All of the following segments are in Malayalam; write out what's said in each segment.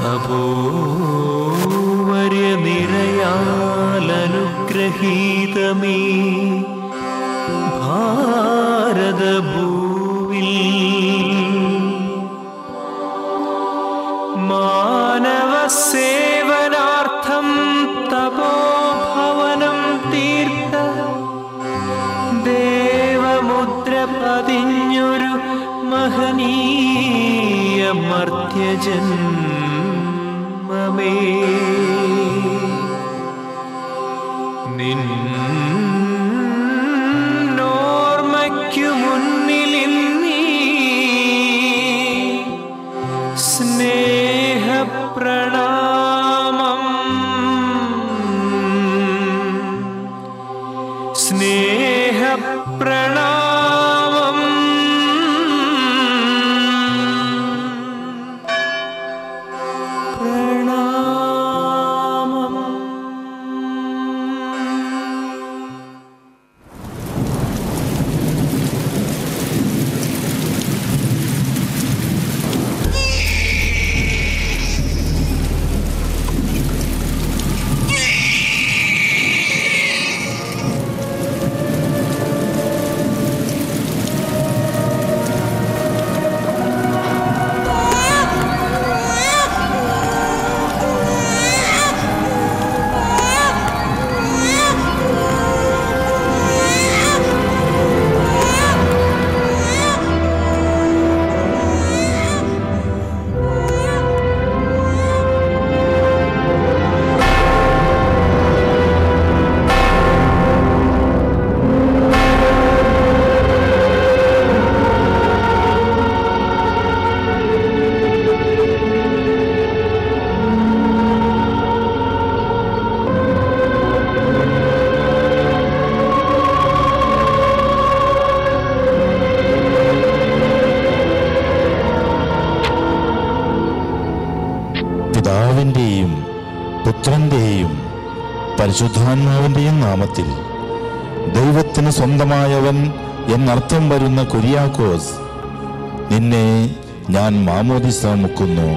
തപോവര്യനിരയാലനുഗ്രഹീതമേ ഭാരതഭൂവിൽ മാനവസേവനാർത്ഥം തപോഭവനം തീർത്ത ദേവമുദ്ര പതിഞ്ഞൊരു മഹനീയ മർത്യജന്മമേ നിന്നോർമ്മയ്ക്കു മുന്നിലിന്നീ സ്നേഹപ്രണാമം സ്നേഹപ്രണാമം പ്രണാമം പിതാവിൻ്റെയും പുത്രൻ്റെയും പരിശുദ്ധാത്മാവിൻ്റെയും നാമത്തിൽ ദൈവത്തിന് സ്വന്തമായവൻ എന്നർത്ഥം വരുന്ന കുര്യാക്കോസ് നിന്നെ ഞാൻ മാമോദിസ മുക്കുന്നു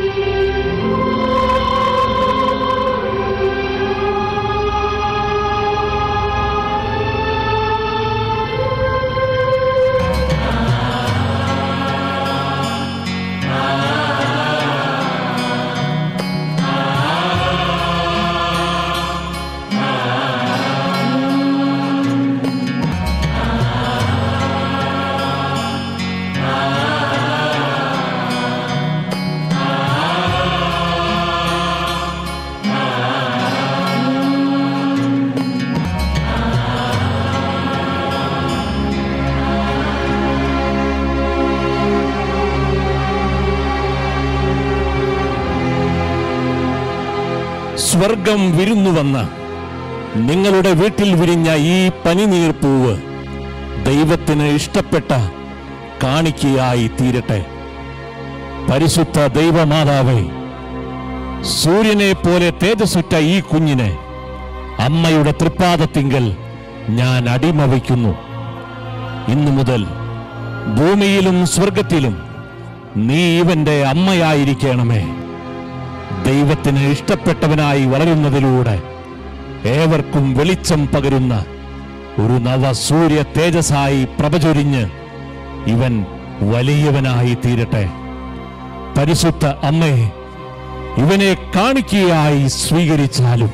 സ്വർഗം വിരുന്നു വന്ന നിങ്ങളുടെ വീട്ടിൽ വിരിഞ്ഞ ഈ പനിനീർ പൂവ് ദൈവത്തിന് ഇഷ്ടപ്പെട്ട കാണിക്കയായി തീരട്ടെ പരിശുദ്ധ ദൈവമാതാവേ സൂര്യനെ പോലെ തേജസ്സുറ്റ ഈ കുഞ്ഞിനെ അമ്മയുടെ തൃപ്പാദത്തിങ്കൽ ഞാൻ അടിമ വയ്ക്കുന്നു ഇന്നു മുതൽ ഭൂമിയിലും സ്വർഗത്തിലും നീ ഇവന്റെ അമ്മയായിരിക്കണമേ ദൈവത്തിന് ഇഷ്ടപ്പെട്ടവനായി വളരുന്നതിലൂടെ ഏവർക്കും വെളിച്ചം പകരുന്ന ഒരു നവ സൂര്യ തേജസ്സായി പ്രഭചൊരിഞ്ഞ് ഇവൻ വലിയവനായി തീരട്ടെ പരിശുദ്ധ അമ്മേ ഇവനെ കാണിക്കയായി സ്വീകരിച്ചാലും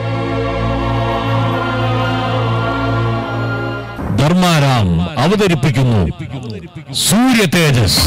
ധർമാരാം അവതരിപ്പിക്കുന്നു സൂര്യ തേജസ്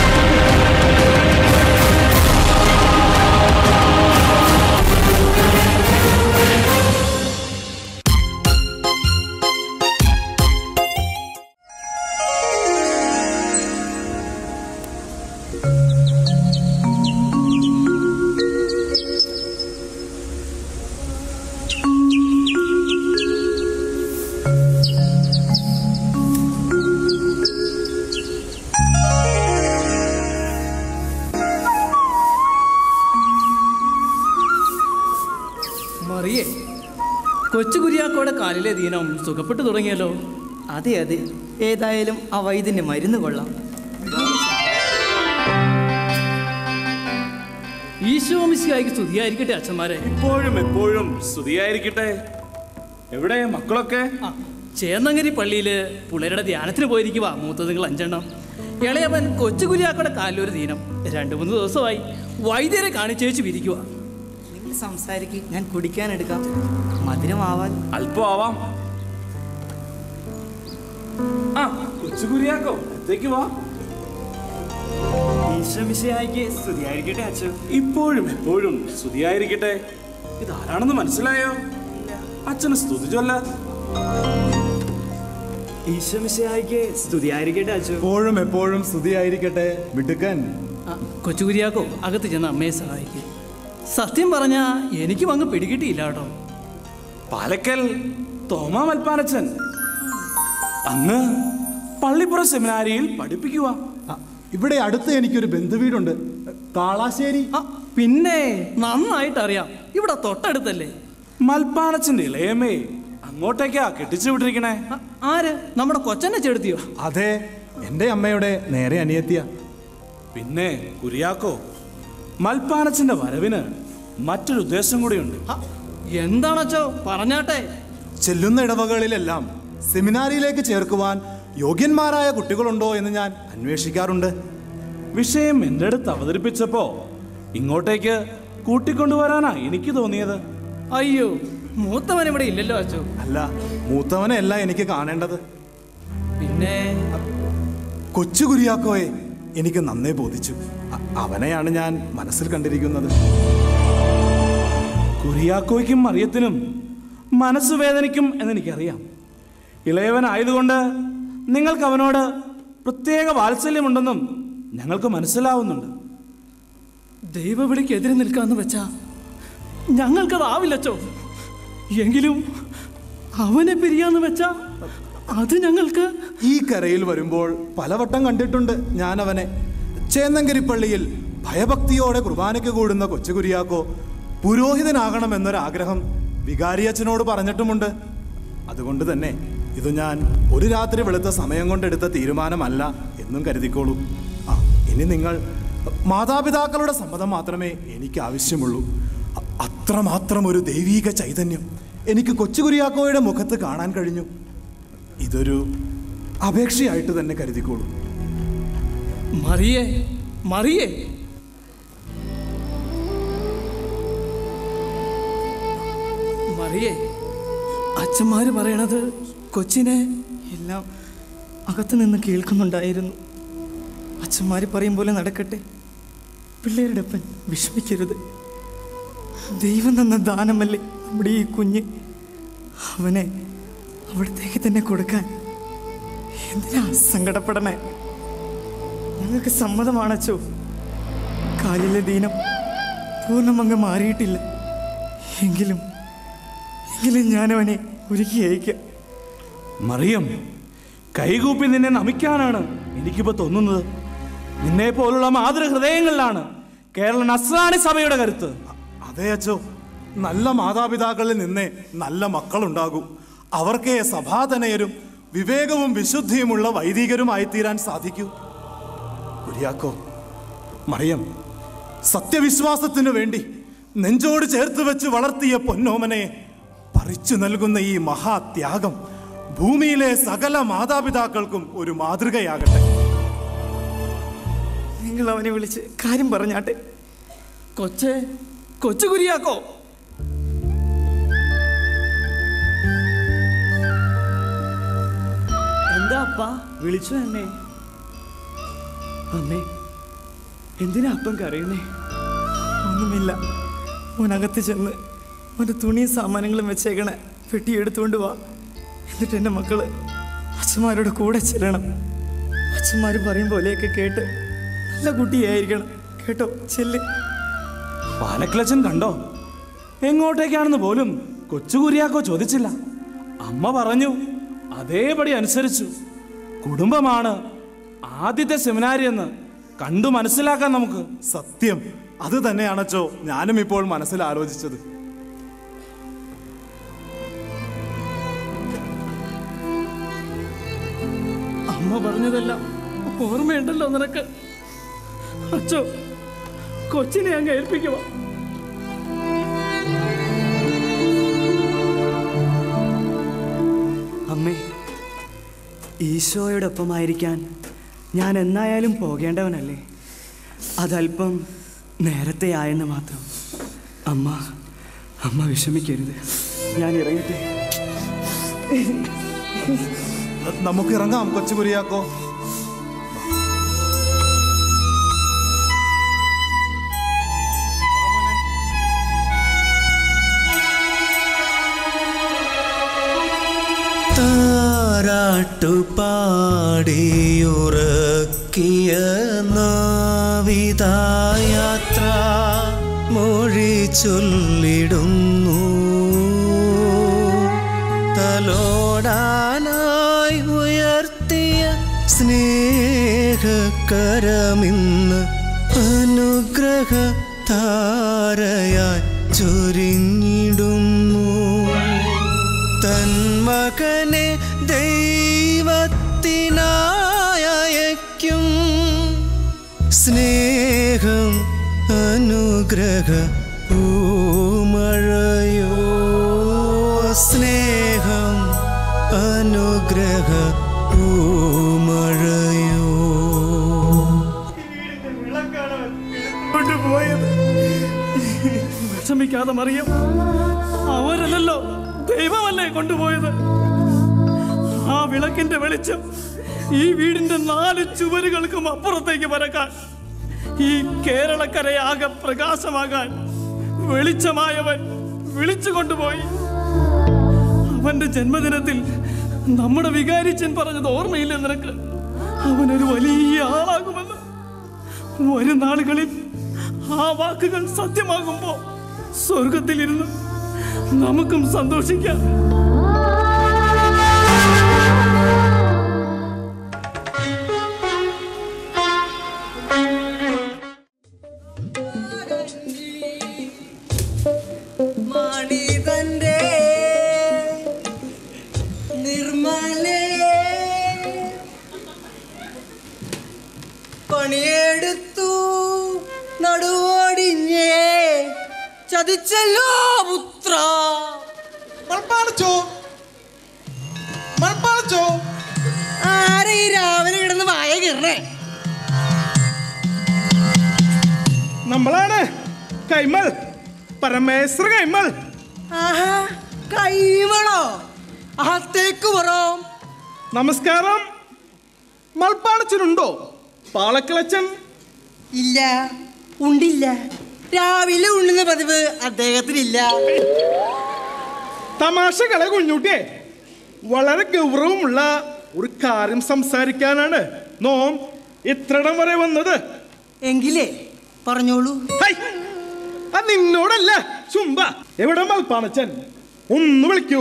മറിയേ കൊച്ചു കുര്യാക്കോടെ കാലിലെ ദീനം സുഖപ്പെട്ടു തുടങ്ങിയല്ലോ അതെ അതെ ഏതായാലും ആ വൈദ്യന് മരുന്ന് കൊള്ളാം ഈശോമിശിയായിക്ക് സ്തുതിയായിരിക്കട്ടെ അച്ഛന്മാരെ എപ്പോഴും എപ്പോഴും സ്തുതിയായിരിക്കട്ടെ എവിടെ മക്കളൊക്കെ ആ, ചേന്നങ്ങരി പള്ളിയില് പിള്ളേരുടെ ധ്യാനത്തിന് പോയിരിക്കുക മൂത്തതുങ്ങൾ അഞ്ചെണ്ണം ഇളയവൻ കൊച്ചു കുര്യാക്കടെ കാലിലൊരു ദീനം രണ്ടു മൂന്ന് ദിവസമായി വൈദ്യരെ കാണിച്ചേച്ച് വിരിക്കുക നിങ്ങൾ സംസാരിക്ക് ഞാൻ കുടിക്കാൻ എടുക്കാം മധുരമാവാൻ അല്പം ആവാം ആ കൊച്ചു കുരിയാക്കോ എത്തേക്ക് വാ ഈശ്വമിശയായിക്ക് സ്തുതിയായിരിക്കട്ടെ അച്ഛൻ ഇപ്പോഴും എപ്പോഴും സ്തുതിയായിരിക്കട്ടെ ഇതാരാണെന്ന് മനസ്സിലായോ അച്ഛന് സ്തുതി ചൊല്ല ഈശ്വമിശയായിക്ക് സ്തുതിയായിരിക്കട്ടെ അച്ഛൻ എപ്പോഴും എപ്പോഴും സ്തുതിയായിരിക്കട്ടെ മിടുക്കൻ ആ, കൊച്ചു കുര്യാക്കോ അകത്ത് ചെന്ന് അമ്മയെ സഹായിക്കും സത്യം പറഞ്ഞാ എനിക്കും അങ്ങ് പിടികിട്ടിയില്ല കേട്ടോ പാലക്കൽ തോമാ മൽപ്പാനച്ചൻ അങ്ങ് പള്ളിപ്പുറ സെമിനാരിയിൽ പഠിപ്പിക്കുക ആ, ഇവിടെ അടുത്ത് എനിക്കൊരു ബന്ധുവീടുണ്ട് കാളാശ്ശേരി ആ, പിന്നെ നന്നായിട്ട് അറിയാം ഇവിടെ തൊട്ടടുത്തല്ലേ മൽപ്പാനച്ചന്റെ ഇളയമേ അങ്ങോട്ടേക്കാ കെട്ടിച്ചു വിട്ടിരിക്കണേ ആ, ആര് നമ്മുടെ കൊച്ചനെ ചെടുത്തിയോ അതെ എൻ്റെ അമ്മയുടെ നേരെ അനിയത്തിയ പിന്നെ കുരിയാക്കോ മൽപ്പാനച്ചന്റെ വരവിന് മറ്റൊരു ഉദ്ദേശം കൂടിയുണ്ട് ആ, എന്താണച്ചോ പറഞ്ഞാട്ടെ ചെല്ലുന്ന ഇടവകളിലെല്ലാം സെമിനാരിയിലേക്ക് ചേർക്കുവാൻ യോഗ്യന്മാരായ കുട്ടികളുണ്ടോ എന്ന് ഞാൻ അന്വേഷിക്കാറുണ്ട് വിഷയം എൻ്റെ അടുത്ത് അവതരിപ്പിച്ചപ്പോ ഇങ്ങോട്ടേക്ക് കൂട്ടിക്കൊണ്ടുവരാനാ എനിക്ക് തോന്നിയത് അയ്യോ മൂത്തവൻ ഇവിടെ ഇല്ലല്ലോ അച്ചോ അല്ല മൂത്തവനെയല്ല എനിക്ക് കാണേണ്ടത് പിന്നെ കൊച്ചു കുരിയാക്കോയെ എനിക്ക് നന്നേ ബോധിച്ചു അ- അവനെയാണ് ഞാൻ മനസ്സിൽ കണ്ടിരിക്കുന്നത് കുരിയാക്കോയ്ക്കും മറിയത്തിനും മനസ്സ് വേദനിക്കും എന്നെനിക്കറിയാം ഇളയവനായതുകൊണ്ട് നിങ്ങൾക്ക് അവനോട് പ്രത്യേക വാത്സല്യമുണ്ടെന്നും ഞങ്ങൾക്ക് മനസ്സിലാവുന്നുണ്ട് ദൈവവിളിക്കെതിരെ നിൽക്കാന്ന് വെച്ചാ ഞങ്ങൾക്കതാവില്ലച്ചോ എങ്കിലും അവനെ പിരിയാന്ന് വെച്ചാ അത് ഞങ്ങൾക്ക് ഈ കരയിൽ വരുമ്പോൾ പലവട്ടം കണ്ടിട്ടുണ്ട് ഞാൻ അവനെ ചേന്നങ്കരിപ്പള്ളിയിൽ ഭയഭക്തിയോടെ കുർബാനയ്ക്ക് കൂടുന്ന കൊച്ചു കുരിയാക്കോ പുരോഹിതനാകണമെന്നൊരാഗ്രഹം വികാരിയച്ഛനോട് പറഞ്ഞിട്ടുമുണ്ട് അതുകൊണ്ട് തന്നെ ഇത് ഞാൻ ഒരു രാത്രി വെളുത്ത സമയം കൊണ്ടെടുത്ത തീരുമാനമല്ല എന്നും കരുതിക്കോളൂ ആ ഇനി നിങ്ങൾ മാതാപിതാക്കളുടെ സമ്മതം മാത്രമേ എനിക്ക് ആവശ്യമുള്ളൂ അ- അത്രമാത്രം ഒരു ദൈവീക ചൈതന്യം എനിക്ക് കൊച്ചു കുരിയാക്കോയുടെ മുഖത്ത് കാണാൻ കഴിഞ്ഞു ഇതൊരു അപേക്ഷയായിട്ട് തന്നെ കരുതിക്കോളൂ മറിയേ മറിയേ മറിയേ അച്ഛന്മാര് പറയണത് കൊച്ചിനെ എല്ലാം അകത്തു നിന്ന് കേൾക്കുന്നുണ്ടായിരുന്നു അച്ഛന്മാർ പറയും പോലെ നടക്കട്ടെ പിള്ളേരുടെ അപ്പൻ വിഷമിക്കരുത് ദൈവം തന്ന ദാനമല്ലേ നമ്മുടെ ഈ കുഞ്ഞ് അവനെ അവിടത്തേക്ക് തന്നെ കൊടുക്കാൻ എന്തിനാ സങ്കടപ്പെടണേ ഞങ്ങൾക്ക് സമ്മതമാണച്ചോ കാലിലെ ദീനം പൂർണ്ണമങ്ങ് മാറിയിട്ടില്ല എങ്കിലും എങ്കിലും ഞാനവനെ ഒരുക്കി അയക്കാം മറിയം കൈകൂപ്പി നിന്നെ നമിക്കാനാണ് എനിക്കിപ്പോ തോന്നുന്നത് നിന്നെ പോലുള്ള മാതൃഹൃദയങ്ങളിലാണ് കേരള നസ്രാണി സഭയുടെ കരുത്ത് അതെ അച്ചോ നല്ല മാതാപിതാക്കളിൽ നിന്നേ നല്ല മക്കളുണ്ടാകൂ അവർക്കേ സഭാതനയരും വിവേകവും വിശുദ്ധിയുമുള്ള വൈദികരുമായി തീരാൻ സാധിക്കൂ കുര്യാക്കോ മറിയം സത്യവിശ്വാസത്തിനു വേണ്ടി നെഞ്ചോട് ചേർത്ത് വെച്ച് വളർത്തിയ പൊന്നോമനെ പറിച്ചു നൽകുന്ന ഈ മഹാത്യാഗം ഭൂമിയിലെ സകല മാതാപിതാക്കൾക്കും ഒരു മാതൃകയാകട്ടെ നിങ്ങൾ അവനെ വിളിച്ച് കാര്യം പറഞ്ഞാട്ടെ കൊച്ചേ കൊച്ചു കുരിയാക്കോ എന്താ അപ്പ വിളിച്ചു എന്നെ അമ്മേ എന്തിനാ അപ്പം കരയുന്നേ ഒന്നുമില്ല മോനകത്ത് ചെന്ന് അവൻ്റെ തുണിയും സാമാനങ്ങളും വെച്ചേക്കണേ പെട്ടി എടുത്തുകൊണ്ട് വാ എന്നിട്ട് എൻ്റെ മക്കള് അച്ഛന്മാരുടെ കൂടെ ചെല്ലണം അച്ഛന്മാർ പറയും പോലെയൊക്കെ കേട്ട് നല്ല കുട്ടിയായിരിക്കണം കേട്ടോ ചെല്ല് പാലക്കിളച്ചൻ കണ്ടോ എങ്ങോട്ടേക്കാണെന്ന് പോലും കൊച്ചു കുരിയാക്കോ ചോദിച്ചില്ല അമ്മ പറഞ്ഞു അതേപടി അനുസരിച്ചു കുടുംബമാണ് ആദ്യത്തെ സെമിനാരി എന്ന് കണ്ടു മനസ്സിലാക്കാൻ നമുക്ക് സത്യം അത് തന്നെയാണച്ചോ ഞാനും ഇപ്പോൾ മനസ്സിൽ ആലോചിച്ചത് അമ്മ പറഞ്ഞതെല്ലാം ഓർമ്മയുണ്ടല്ലോ നിനക്ക് അച്ചോ കൊച്ചിനെ അങ്ങ് ഏൽപ്പിക്കുക അമ്മേ ഈശോയോടൊപ്പമായിരിക്കാൻ ഞാൻ എന്നായാലും പോകേണ്ടവനല്ലേ അതല്പം നേരത്തെ ആയെന്ന് മാത്രം അമ്മ അമ്മ വിഷമിക്കരുത് ഞാൻ ഇറങ്ങട്ടെ നമുക്ക് ഇറങ്ങാം കൊച്ചു കുരിയാക്കോ താരാട്ടുപാടിയുറക്കിയ നാവിതായാത്ര മൊഴി ചൊല്ലിടുന്നു തലോടാനായി ഉയർത്തിയ സ്നേഹകരമിന്ന് അനുഗ്രഹ താരയായി ചൊരിഞ്ഞിടുന്നു തന്മകനെ ദൈവത്തിനായക്കും സ്നേഹം അനുഗ്രഹ പൂമഴയോ സ്നേഹം അനുഗ്രഹ പൂമഴയോ കൊണ്ടുപോയത് വിഷമിക്കാതെ മറിയം അവരല്ലല്ലോ ദൈവമല്ലേ കൊണ്ടുപോയത് ആ വിളക്കിന്റെ വെളിച്ചം ഈ വീടിന്റെ നാല് ചുവരുകൾക്കും അപ്പുറത്തേക്ക് പരക്കാൻ ഈ കേരളക്കരയാകെ പ്രകാശമാകാൻ വെളിച്ചമായവൻ വിളിച്ചു കൊണ്ടുപോയി അവന്റെ ജന്മദിനത്തിൽ നമ്മുടെ വികാരിച്ചൻ പറഞ്ഞത് ഓർമ്മയില്ല നിനക്ക് അവനൊരു വലിയ ആളാകുമെന്ന് വരും നാളുകളിൽ ആ വാക്കുകൾ സത്യമാകുമ്പോ സ്വർഗത്തിലിരുന്ന് നമുക്കും സന്തോഷിക്കാം മണിതന്റെ നിർമ്മലേ പണിയെടുത്തു നടുവോടിഞ്ഞേ ചതിച്ചല്ലോ പുത്ര മൾപ്പാടച്ചോ മൾപ്പാടച്ചോ ആരെ ഈ രാവിലെ കിടന്ന് വായ കീറണേ നമ്മളാണ് കൈമൾ പരമേശ്വര കൈമൾ ആഹാ കൈമളോ അകത്തേക്ക് പുറം നമസ്കാരം മൾപ്പാടച്ചനുണ്ടോ പാളക്കിളച്ചൻ ഇല്ല ഉണ്ടില്ല രാവിലെ ഉണ്ണുന്ന പതിവ് അദ്ദേഹത്തിനില്ല തമാശകളെ കുഞ്ഞുട്ടിയെ വളരെ ഗൗരവമുള്ള ഒരു കാര്യം സംസാരിക്കാനാണ് നോം ഇത്രടം വരെ വന്നത് എങ്കിലേ പറഞ്ഞോളൂ ഹൈ, അത് നിന്നോടല്ല ചുംബ എവിടെ മൽപ്പാണച്ചൻ ഒന്ന് വിളിക്കൂ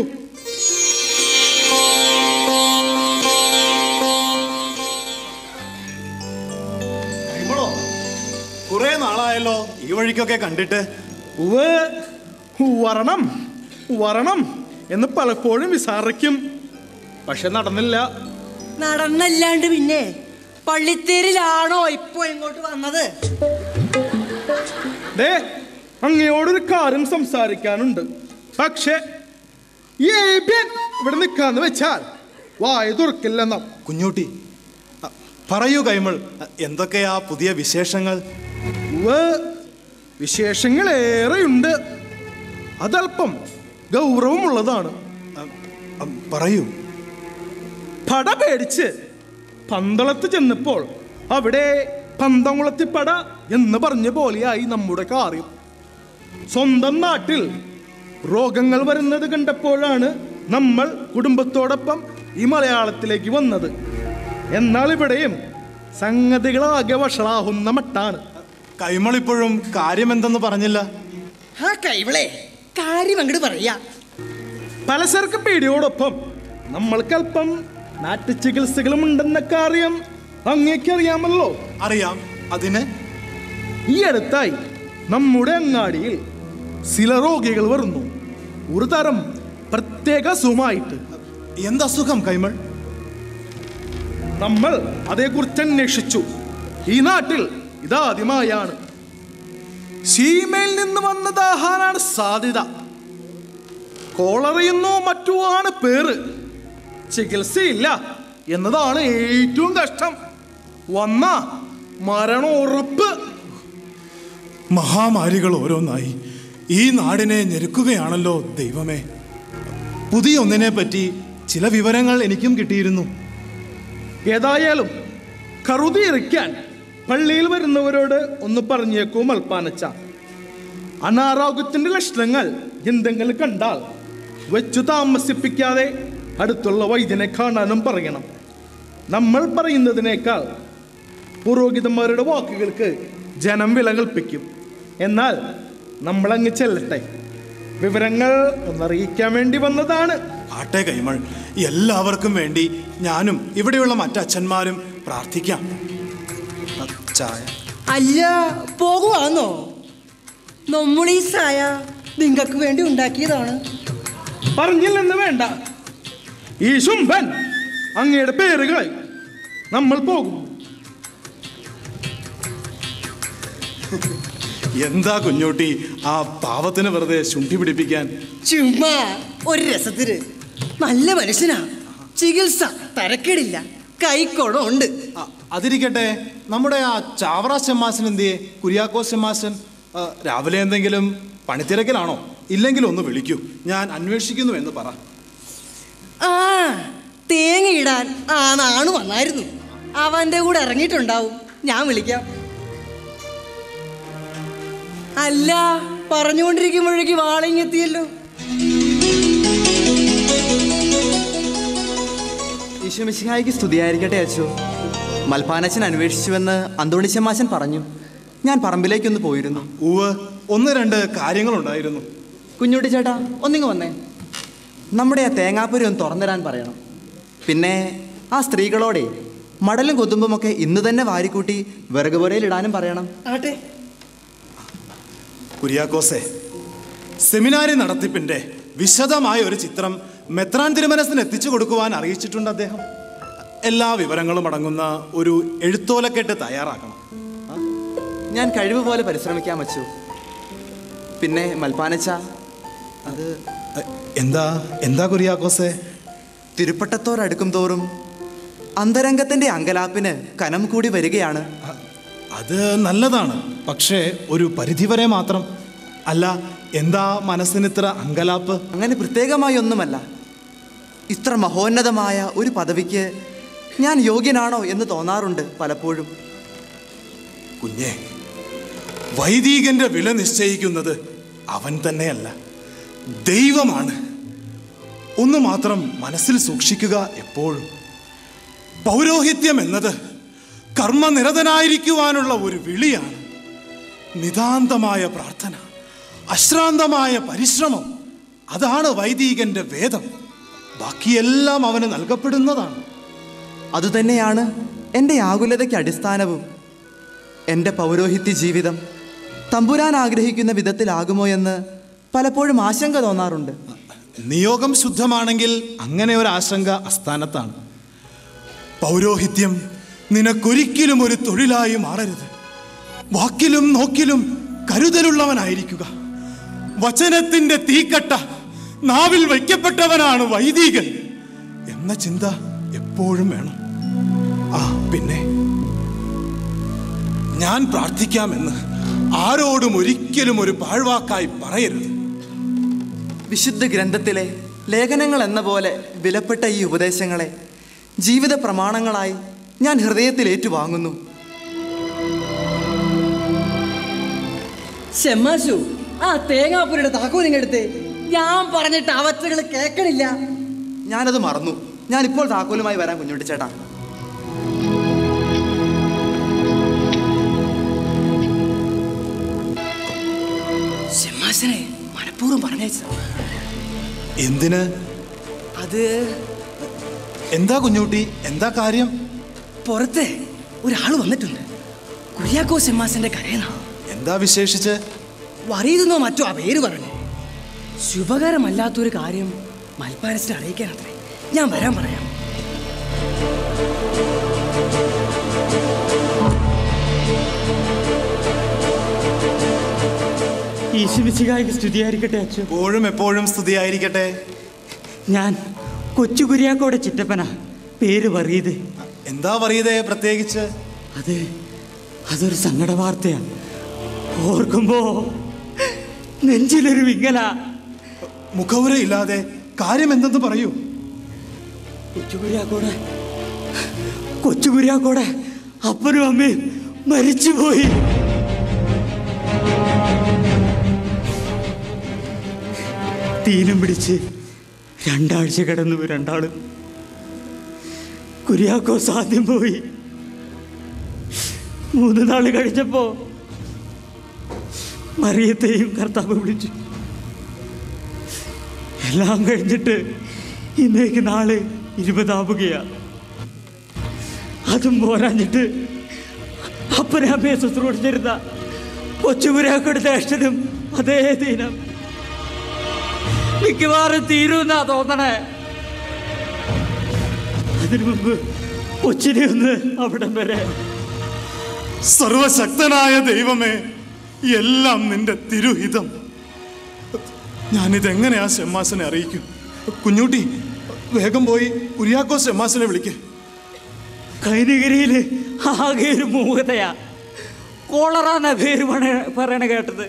കൈമളോ കുറെ നാളായല്ലോ ഈ വഴിക്കൊക്കെ കണ്ടിട്ട് ഉവ്വ്, വരണം വരണം എന്ന് പലപ്പോഴും വിസാരിക്കും പക്ഷെ നടന്നില്ല നടന്നല്ലാണ്ട് പിന്നെ പള്ളിത്തേരിലാണോ ഇപ്പൊ ഇങ്ങോട്ട് വന്നത് ദേ അങ്ങയോടൊരു കാര്യം സംസാരിക്കാനുണ്ട് പക്ഷെ ഈ ഏബ്യൻ ഇവിടെ നിൽക്കാന്ന് വെച്ചാൽ വായ തുറക്കില്ലെന്ന കുഞ്ഞൂട്ടി അ, പറയൂ കൈമൾ അ, എന്തൊക്കെയാ പുതിയ വിശേഷങ്ങൾ വിശേഷങ്ങൾ ഏറെയുണ്ട് അതല്പം ഗൗരവമുള്ളതാണ് അ, അ, പറയൂ പട പേടിച്ച് പന്തളത്ത് ചെന്നപ്പോൾ അവിടെ പന്തംകുളത്തിപ്പട എന്ന് പറഞ്ഞ പോലെയായി നമ്മുടെ കാര്യം സ്വന്തം നാട്ടിൽ രോഗങ്ങൾ വരുന്നത് കണ്ടപ്പോഴാണ് നമ്മൾ കുടുംബത്തോടൊപ്പം ഈ മലയാളത്തിലേക്ക് വന്നത് എന്നാൽ ഇവിടെയും സംഗതികളാകെ വഷളാകുന്ന മട്ടാണ് കൈമൾ ഇപ്പോഴും കാര്യമെന്തെന്ന് പറഞ്ഞില്ല ആ കൈവളെ കാര്യം അങ്ങോട്ട് പറയാ പലചരക്ക് പീടിയോടൊപ്പം നമ്മൾക്കല്പം നാട്ടു ചികിത്സകളും ഉണ്ടെന്ന കാര്യം അങ്ങേക്കറിയാമല്ലോ അറിയാം അതിന് ഈ അടുത്തായി നമ്മുടെ അങ്ങാടിയിൽ ചില രോഗികൾ വരുന്നു ഒരു തരം പ്രത്യേക സുഖമായിട്ട് എന്തസുഖം കൈമൾ നമ്മൾ അതേക്കുറിച്ച് അന്വേഷിച്ചു ഈ നാട്ടിൽ ഇതാദ്യമായാണ് സീമയിൽ നിന്ന് വന്നതാഹാനാണ് സാധ്യത കോളറിയുന്നോ മറ്റോ ആണ് പേര് ചികിത്സയില്ല എന്നതാണ് ഏറ്റവും കഷ്ടം വന്ന മരണം ഉറപ്പ് മഹാമാരികൾ ഓരോന്നായി ഈ നാടിനെ ഞെരുക്കുകയാണല്ലോ ദൈവമേ പുതിയ ഒന്നിനെ പറ്റി ചില വിവരങ്ങൾ എനിക്കും കിട്ടിയിരുന്നു ഏതായാലും കറുതിയിരിക്കാൻ പള്ളിയിൽ വരുന്നവരോട് ഒന്ന് പറഞ്ഞേക്കൂ മൽപ്പാനച്ച അനാരോഗ്യത്തിന്റെ ലക്ഷണങ്ങൾ എന്തെങ്കിലും കണ്ടാൽ വെച്ചു താമസിപ്പിക്കാതെ അടുത്തുള്ള വൈദ്യനെ കാണാനും പറയണം നമ്മൾ പറയുന്നതിനേക്കാൾ പുരോഹിതന്മാരുടെ വാക്കുകൾക്ക് ജനം വില കൽപ്പിക്കും എന്നാൽ നമ്മളങ്ങ് ചെല്ലട്ടെ വിവരങ്ങൾ ഒന്നറിയിക്കാൻ വേണ്ടി വന്നതാണ് ആട്ടെ കൈമൾ എല്ലാവർക്കും വേണ്ടി ഞാനും ഇവിടെയുള്ള മറ്റച്ഛന്മാരും പ്രാർത്ഥിക്കാം ആ, ചായ അല്ല പോകുവാന്നോ നമ്മളീ സായ നിങ്ങൾക്ക് വേണ്ടി ഉണ്ടാക്കിയതാണ് പറഞ്ഞില്ലെന്ന് വേണ്ട ഈ ശുംഭൻ അങ്ങയുടെ പേരുകൾ നമ്മൾ പോകും എന്താ കുഞ്ഞോട്ടി ആ പാവത്തിന് വെറുതെ ശുണ്ഠി പിടിപ്പിക്കാൻ ചുമ്മാ ഒരു രസത്തിന് നല്ല മനുഷ്യനാ ചികിത്സ തരക്കേടില്ല കൈക്കോണം ഉണ്ട് ആ, അതിരിക്കട്ടെ നമ്മുടെ ആ ചാവറ ശമാശൻ എന്തിയെ കുര്യാക്കോസ് ശമാശൻ ആ, രാവിലെ എന്തെങ്കിലും പണിത്തിരക്കിലാണോ ഇല്ലെങ്കിൽ ഒന്ന് വിളിക്കൂ ഞാൻ അന്വേഷിക്കുന്നു എന്ന് പറ ആ തേങ്ങയിടാൻ ആ നാണു വന്നായിരുന്നു അവന്റെ കൂടെ ഇറങ്ങിയിട്ടുണ്ടാവും ഞാൻ വിളിക്കാം അല്ല പറഞ്ഞുകൊണ്ടിരിക്കുമ്പോഴേക്ക് വാളിങ്ങെത്തിയല്ലോ ഈശോമിശിഹായിക്ക് സ്തുതിയായിരിക്കട്ടെ അച്ചു മൽപ്പാനച്ചൻ അന്വേഷിച്ചുവെന്ന് അന്തോണിച്ചമാശൻ പറഞ്ഞു ഞാൻ പറമ്പിലേക്കൊന്ന് പോയിരുന്നു ഉവ് ഒന്ന് രണ്ട് കാര്യങ്ങളുണ്ടായിരുന്നു കുഞ്ഞുട്ടി ചേട്ടാ ഒന്നിങ്ങ് വന്നേ നമ്മുടെ ആ തേങ്ങാപ്പുരി ഒന്ന് തുറന്നിടാൻ പറയണം പിന്നെ ആ സ്ത്രീകളോടെ മടലും കൊതുമ്പുമൊക്കെ ഇന്ന് തന്നെ വാരിക്കൂട്ടി വിറക് പുരയിലിടാനും പറയണം ആട്ടെ കുര്യാക്കോസെ സെമിനാരി നടത്തിപ്പിന്റെ വിശദമായ ഒരു ചിത്രം മെത്രാൻ തിരുമനസിന് എത്തിച്ചു കൊടുക്കുവാൻ അറിയിച്ചിട്ടുണ്ട് അദ്ദേഹം എല്ലാ വിവരങ്ങളും അടങ്ങുന്ന ഒരു എഴുത്തോലക്കെട്ട് തയ്യാറാക്കണം ഞാൻ കഴിവ് പോലെ പരിശ്രമിക്കാൻ വച്ചു പിന്നെ മൽപ്പാനച്ച അത് എ, എന്താ എന്താ കുര്യാക്കോസെ തിരുപ്പട്ടത്തോടടുക്കും തോറും അന്തരംഗത്തിന്റെ അങ്കലാപ്പിന് കനം കൂടി വരികയാണ് അത് നല്ലതാണ് പക്ഷേ ഒരു പരിധിവരെ മാത്രം അല്ല എന്താ മനസ്സിനിത്ര അങ്കലാപ്പ് അങ്ങനെ പ്രത്യേകമായി ഒന്നുമല്ല ഇത്ര മഹോന്നതമായ ഒരു പദവിക്ക് ഞാൻ യോഗ്യനാണോ എന്ന് തോന്നാറുണ്ട് പലപ്പോഴും കുഞ്ഞെ വൈദികന്റെ വില നിശ്ചയിക്കുന്നത് അവൻ തന്നെയല്ല ദൈവമാണ് ഒന്ന് മാത്രം മനസ്സിൽ സൂക്ഷിക്കുക എപ്പോഴും പൗരോഹിത്യം എന്നത് കർമ്മനിരതനായിരിക്കുവാനുള്ള ഒരു വിളിയാണ് നിതാന്തമായ പ്രാർത്ഥന അശ്രാന്തമായ പരിശ്രമം അതാണ് വൈദികന്റെ വേദം ബാക്കിയെല്ലാം അവന് നൽകപ്പെടുന്നതാണ് അതുതന്നെയാണ് എൻ്റെ ആകുലതയ്ക്ക് അടിസ്ഥാനവും എൻ്റെ പൗരോഹിത്യ ജീവിതം തമ്പുരാൻ ആഗ്രഹിക്കുന്ന വിധത്തിലാകുമോ എന്ന് പലപ്പോഴും ആശങ്ക തോന്നാറുണ്ട് നിയോഗം ശുദ്ധമാണെങ്കിൽ അങ്ങനെ ഒരു ആശങ്ക അസ്ഥാനത്താണ് പൗരോഹിത്യം നിനക്കൊരിക്കലും ഒരു തൊഴിലായി മാറരുത് വാക്കിലും നോക്കിലും കരുതലുള്ളവനായിരിക്കുക വചനത്തിന്റെ തീക്കട്ട നാവിൽ വയ്ക്കപ്പെട്ടവനാണ് വൈദികൻ എന്ന ചിന്ത എപ്പോഴും വേണം ആ പിന്നെ ഞാൻ പ്രാർത്ഥിക്കാമെന്ന് ആരോടും ഒരിക്കലും ഒരു പാഴ്വാക്കായി പറയരുത് വിശുദ്ധ ഗ്രന്ഥത്തിലെ ലേഖനങ്ങൾ എന്ന പോലെ വിലപ്പെട്ട ഈ ഉപദേശങ്ങളെ ജീവിത പ്രമാണങ്ങളായി ഞാൻ ഹൃദയത്തിൽ ഏറ്റുവാങ്ങുന്നു ഷെമ്മാശു ആ തേങ്ങാപ്പുരയുടെ താക്കോലിങ്ങെടുത്ത് ഞാൻ പറഞ്ഞിട്ട് അവറ്റകൾ കേൾക്കണില്ല ഞാനത് മറന്നു ഞാൻ ഇപ്പോൾ താക്കോലുമായി വരാൻ കുഞ്ഞുട്ടി ചേട്ടാ ഷെമ്മാശനെ മനഃപൂർവ്വം പറഞ്ഞേച്ച എന്തിന് അത് എന്താ കുഞ്ഞൂട്ടി എന്താ കാര്യം പുറത്തെ ഒരാൾ വന്നിട്ടുണ്ട് കുര്യാക്കോ ഷെമ്മാശന്റെ കരയെന്നാ എന്താ വിശേഷിച്ച് വറിയതെന്നോ മറ്റോ ആ പേര് പറഞ്ഞു ശുഭകരമല്ലാത്തൊരു കാര്യം മൽപ്പാരസിനെ അറിയിക്കാനത്രേ ഞാൻ വരാൻ പറയാം ഈശ്വമിശികായ്ക്ക് സ്തുതിയായിരിക്കട്ടെ അച്ഛൻ എപ്പോഴും എപ്പോഴും സ്തുതിയായിരിക്കട്ടെ ഞാൻ കൊച്ചു കുര്യാക്കോടെ ചിറ്റപ്പനാ പേര് പറയത് എന്താ പറയതേ പ്രത്യേകിച്ച് അത് അതൊരു സങ്കട വാർത്തയാണ് ഓർക്കുമ്പോ നെഞ്ചിലൊരു വിങ്ങല മുഖവുര ഇല്ലാതെ കാര്യം എന്തെന്ന് പറയൂ കൊച്ചു കുര്യാക്കോടെ കൊച്ചു കുര്യാക്കോടെ അപ്പനും അമ്മയും മരിച്ചുപോയി തീനും പിടിച്ച് രണ്ടാഴ്ച കിടന്നു രണ്ടാളും കുര്യാക്കോസ് ആദ്യം പോയി മൂന്ന് നാൾ കഴിഞ്ഞപ്പോ മറിയത്തെയും കർത്താവ് വിളിച്ചു എല്ലാം കഴിഞ്ഞിട്ട് ഇന്നേക്ക് നാള് ഇരുപതാവുകയാ അതും പോരാഞ്ഞിട്ട് അപ്പനെ അമ്മയെ ശുശ്രൂഷിച്ചിരുന്ന കൊച്ചുപുരാക്കോട് ജ്യേഷ്ഠനും അതേ ദിനം മിക്കവാറും തീരുമെന്നാ തോന്നണേ അതിനു മുമ്പ് കൊച്ചിനെ ഒന്ന് അവിടം വരെ സർവശക്തനായ ദൈവമേ എല്ലാം നിന്റെ തിരുഹിതം ഞാനിതെങ്ങനെ ആ ഷെമ്മാസിനെ അറിയിക്കും കുഞ്ഞൂട്ടി വേഗം പോയി കുര്യാക്കോ ഷെമ്മാസിനെ വിളിക്ക് കൈനഗിരിയിൽ ആകെ ഒരു മൂകതയാ കോളറാന്ന പേര് പണ- പറയണ കേട്ടത്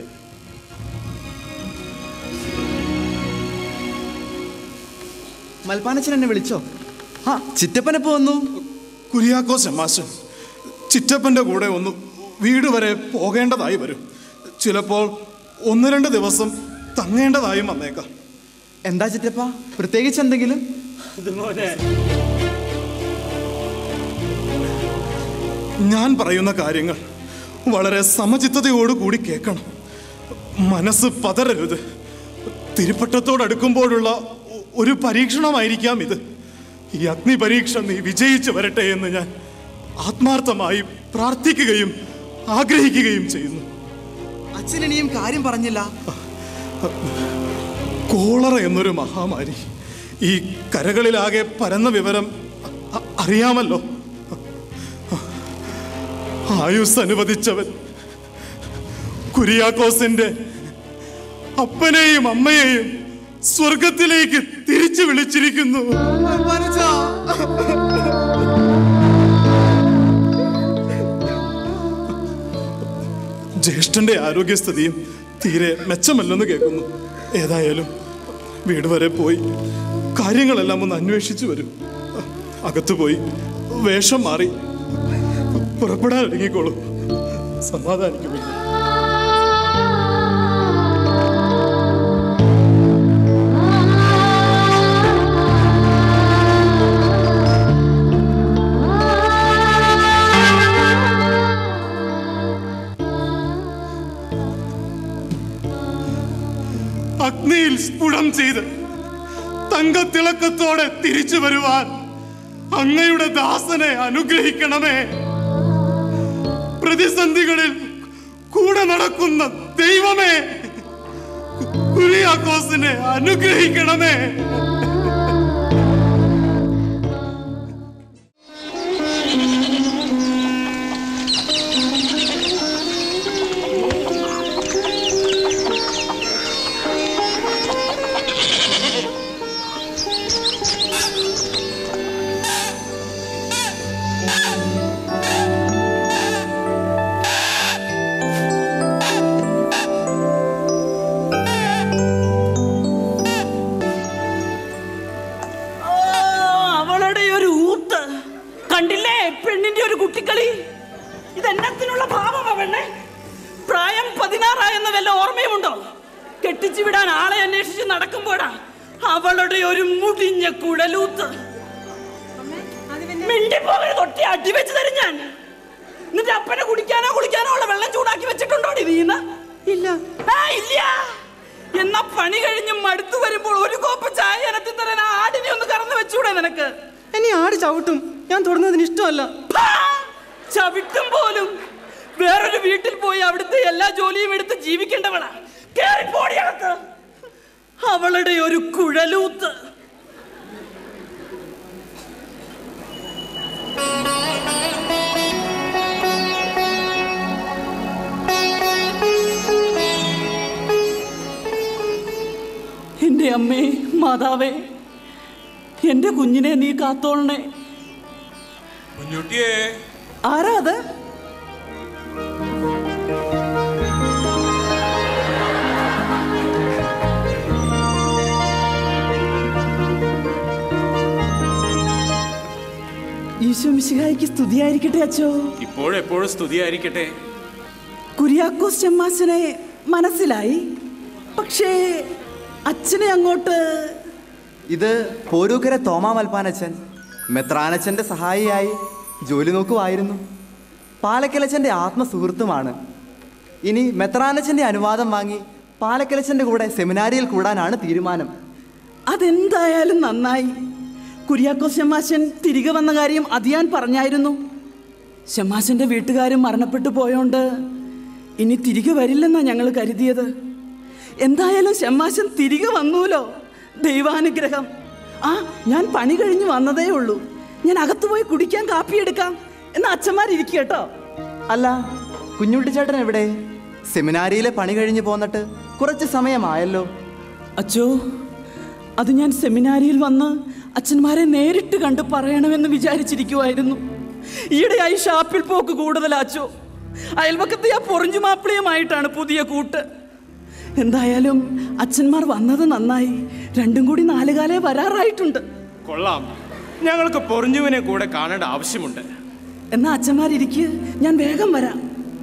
മൽപ്പാനച്ചൻ എന്നെ വിളിച്ചോ ആ ചിറ്റപ്പനെപ്പോ വന്നു കുര്യാക്കോ ഷെമ്മാശൻ ചിറ്റപ്പൻ്റെ കൂടെ ഒന്ന് വീട് വരെ പോകേണ്ടതായി വരും ചിലപ്പോൾ ഒന്ന് രണ്ട് ദിവസം തങ്ങേണ്ടതായും വന്നേക്കാം എന്താ ചിറ്റപ്പ പ്രത്യേകിച്ച് എന്തെങ്കിലും അതുപോലെ ഞാൻ പറയുന്ന കാര്യങ്ങൾ വളരെ സമചിത്തതയോടുകൂടി കേൾക്കണം മനസ്സ് പതറരുത് തിരുപ്പട്ടത്തോടടുക്കുമ്പോഴുള്ള ഒ- ഒരു പരീക്ഷണമായിരിക്കാം ഇത് ഈ അഗ്നി പരീക്ഷ നീ വിജയിച്ചു വരട്ടെ എന്ന് ഞാൻ ആത്മാർത്ഥമായി പ്രാർത്ഥിക്കുകയും ആഗ്രഹിക്കുകയും ചെയ്യുന്നു അച്ഛൻ ഇനിയും കാര്യം പറഞ്ഞില്ല കോളറ എന്നൊരു മഹാമാരി ഈ കരകളിലാകെ പരന്ന വിവരം അ- അറിയാമല്ലോ ആയുസ് അനുവദിച്ചവൻ കുര്യാക്കോസിന്റെ അപ്പനെയും അമ്മയെയും സ്വർഗത്തിലേക്ക് തിരിച്ചു വിളിച്ചിരിക്കുന്നു ജ്യേഷ്ഠന്റെ ആരോഗ്യസ്ഥിതിയും തീരെ മെച്ചമല്ലെന്ന് കേൾക്കുന്നു ഏതായാലും വീട് വരെ പോയി കാര്യങ്ങളെല്ലാം ഒന്ന് അന്വേഷിച്ചു വരും അകത്തു പോയി വേഷം മാറി പുറപ്പെടാൻ ഇറങ്ങിക്കോളൂ സമാധാനിക്കുന്നു അഗ്നിയിൽ സ്ഫുടം ചെയ്ത് തങ്കത്തിളക്കത്തോടെ തിരിച്ചു വരുവാൻ അങ്ങയുടെ ദാസനെ അനുഗ്രഹിക്കണമേ പ്രതിസന്ധികളിൽ കൂടെ നടക്കുന്ന ദൈവമേ കുര്യാക്കോസിനെ അനുഗ്രഹിക്കണമേ ആ, അവളുടെ ഒരു ഊത്ത് കണ്ടില്ലേ പെണ്ണിന്റെ ഒരു കുട്ടിക്കളി ഇതെന്നത്തിനുള്ള ഭാവമാ പെണ്ണെ പ്രായം പതിനാറായെന്ന വല്ല ഓർമ്മയുമുണ്ടോ കെട്ടിച്ചു വിടാൻ ആളെ അന്വേഷിച്ച് നടക്കുമ്പോഴാ അവളുടെ ഒരു മുടിഞ്ഞ കുഴലൂത്ത് മിണ്ടിപ്പോകരുത് തൊട്ടി അടിവെച്ച് തരും ഞാൻ എന്നിട്ട് അപ്പനെ കുടിക്കാനോ കുളിക്കാനോ ഉള്ള വെള്ളം ചൂടാക്കി വെച്ചിട്ടുണ്ടോ നീന്ന് ഇല്ല ആ ഇല്ല എന്നാ പണി കഴിഞ്ഞ് മടുത്തു വരുമ്പോൾ ഒരു കോപ്പ് ചായ എനത്തി തരാൻ ആ ആടിനെ ഒന്ന് കറന്ന് വെച്ചൂടെ നിനക്ക് ഇനി ആട് ചവിട്ടും ഞാൻ തുടർന്നതിന് ഇഷ്ടമല്ല ഭാ! ചവിട്ടും പോലും വേറൊരു വീട്ടിൽ പോയി അവിടുത്തെ എല്ലാ ജോലിയും എടുത്ത് ജീവിക്കേണ്ടവളാ കേറിപ്പോടിയകത്ത് അവളുടെ ഒരു കുഴലൂത്ത് അമ്മേ മാതാവേ എൻ്റെ കുഞ്ഞിനെ നീ കാത്തോളണേ കുഞ്ഞുട്ടിയേ ആരാ അത് ഈശോ മിശിഹായിക്ക് സ്തുതിയായിരിക്കട്ടെ അച്ചോ ഇപ്പോഴെപ്പോഴും സ്തുതിയായിരിക്കട്ടെ കുര്യാക്കോസ് ചെമ്മാച്ചനെ മനസ്സിലായി പക്ഷേ അച്ഛനെ അങ്ങോട്ട് ഇത് പോരൂക്കര തോമാ മൽപ്പാനച്ചൻ മെത്രാനച്ചൻ്റെ സഹായിയായി ജോലി നോക്കുമായിരുന്നു പാലക്കലച്ചൻ്റെ ആത്മസുഹൃത്തുമാണ് ഇനി മെത്രാനച്ചൻ്റെ അനുവാദം വാങ്ങി പാലക്കലച്ചൻ്റെ കൂടെ സെമിനാരിയിൽ കൂടാനാണ് തീരുമാനം അതെന്തായാലും നന്നായി കുര്യാക്കോസ് ശമാശൻ തിരികെ വന്ന കാര്യം അതിയാൻ പറഞ്ഞായിരുന്നു ശമാശന്റെ വീട്ടുകാരും മരണപ്പെട്ടു പോയോണ്ട് ഇനി തിരികെ വരില്ലെന്നാ ഞങ്ങൾ കരുതിയത് എന്തായാലും ശമാശൻ തിരികെ വന്നൂലോ ദൈവാനുഗ്രഹം ആ ഞാൻ പണി കഴിഞ്ഞ് വന്നതേ ഉള്ളൂ ഞാൻ അകത്തു പോയി കുടിക്കാൻ കാപ്പിയെടുക്കാം എന്ന് അച്ഛന്മാരിരിക്കും കേട്ടോ അല്ല കുഞ്ഞുട്ടിച്ചേട്ടൻ എവിടെ സെമിനാരിയിലെ പണി കഴിഞ്ഞ് പോന്നിട്ട് കുറച്ച് സമയമായല്ലോ അച്ചോ അത് ഞാൻ സെമിനാരിയിൽ വന്ന് അച്ഛന്മാരെ നേരിട്ട് കണ്ട് പറയണമെന്ന് വിചാരിച്ചിരിക്കുമായിരുന്നു ഈയിടെയായി ഷാപ്പിൽ പോക്ക് കൂടുതലാച്ചോ അയൽവക്കത്തെ ആ പൊറിഞ്ചു മാപ്പിളയുമായിട്ടാണ് പുതിയ കൂട്ട് എന്തായാലും അച്ഛന്മാർ വന്നത് നന്നായി രണ്ടും കൂടി നാലുകാലേ വരാറായിട്ടുണ്ട് കൊള്ളാം ഞങ്ങൾക്ക് പൊറിഞ്ഞുവിനെ കൂടെ കാണേണ്ട ആവശ്യമുണ്ട് എന്നാ അച്ഛന്മാരിയ്ക്ക് ഞാൻ വേഗം വരാം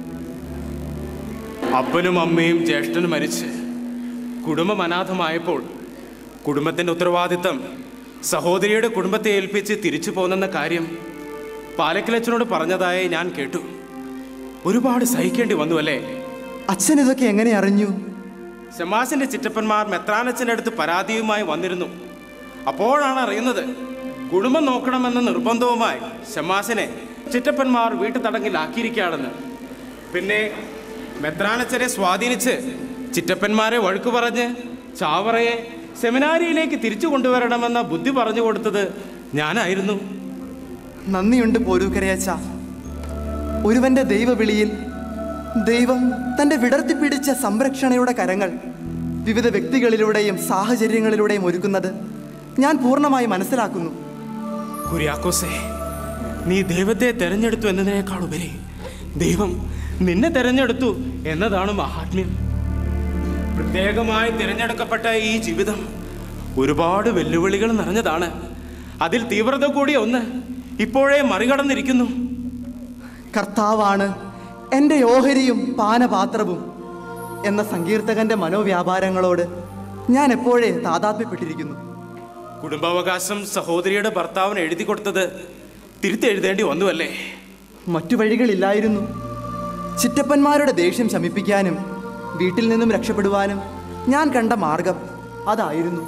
അപ്പനും അമ്മയും ജ്യേഷ്ഠനും മരിച്ച് കുടുംബം അനാഥമായപ്പോൾ കുടുംബത്തിന്റെ ഉത്തരവാദിത്തം സഹോദരിയുടെ കുടുംബത്തെ ഏൽപ്പിച്ച് തിരിച്ചു പോന്നെന്ന കാര്യം പാലക്കിലച്ചനോട് പറഞ്ഞതായി ഞാൻ കേട്ടു ഒരുപാട് സഹിക്കേണ്ടി വന്നു അല്ലേ അച്ഛൻ ഇതൊക്കെ എങ്ങനെ അറിഞ്ഞു ശമാസിന്റെ ചിറ്റപ്പന്മാർ മെത്രാനച്ചൻ്റെ അടുത്ത് പരാതിയുമായി വന്നിരുന്നു അപ്പോഴാണ് അറിയുന്നത് കുടുംബം നോക്കണമെന്ന നിർബന്ധവുമായി ശമാസിനെ ചിറ്റപ്പന്മാർ വീട്ടുതടങ്കിലാക്കിയിരിക്കുകയാണെന്ന് പിന്നെ മെത്രാനച്ചനെ സ്വാധീനിച്ച് ചിറ്റപ്പന്മാരെ വഴുക്കു പറഞ്ഞ് ചാവറയെ സെമിനാരിയിലേക്ക് തിരിച്ചു കൊണ്ടുവരണമെന്ന ബുദ്ധി പറഞ്ഞു കൊടുത്തത് ഞാനായിരുന്നു നന്ദിയുണ്ട് പോരൂക്കരയച്ച ഒരുവന്റെ ദൈവവിളിയിൽ ദൈവം തൻ്റെ വിടർത്തിപ്പിടിച്ച സംരക്ഷണയുടെ കരങ്ങൾ വിവിധ വ്യക്തികളിലൂടെയും സാഹചര്യങ്ങളിലൂടെയും ഒരുക്കുന്നത് ഞാൻ പൂർണ്ണമായി മനസ്സിലാക്കുന്നു കുര്യാക്കോസേ നീ ദൈവത്തെ തെരഞ്ഞെടുത്തു എന്നതിനേക്കാൾ ഉപരി ദൈവം നിന്നെ തെരഞ്ഞെടുത്തു എന്നതാണ് മഹാത്മ്യം പ്രത്യേകമായി തിരഞ്ഞെടുക്കപ്പെട്ട ഈ ജീവിതം ഒരുപാട് വെല്ലുവിളികൾ നിറഞ്ഞതാണ് അതിൽ തീവ്രത കൂടിയ ഒന്ന് ഇപ്പോഴേ മറികടന്നിരിക്കുന്നു കർത്താവാണ് എൻ്റെ ഓഹരിയും പാനപാത്രവും എന്ന സങ്കീർത്തകന്റെ മനോവ്യാപാരങ്ങളോട് ഞാൻ എപ്പോഴേ താതാത്മ്യപ്പെട്ടിരിക്കുന്നു കുടുംബാവകാശം സഹോദരിയുടെ ഭർത്താവിന് എഴുതി കൊടുത്തത് തിരുത്തെഴുതേണ്ടി വന്നുവല്ലേ മറ്റു വഴികളില്ലായിരുന്നു ചിറ്റപ്പന്മാരുടെ ദേഷ്യം ശമിപ്പിക്കാനും വീട്ടിൽ നിന്നും രക്ഷപ്പെടുവാനും ഞാൻ കണ്ട മാർഗം അതായിരുന്നു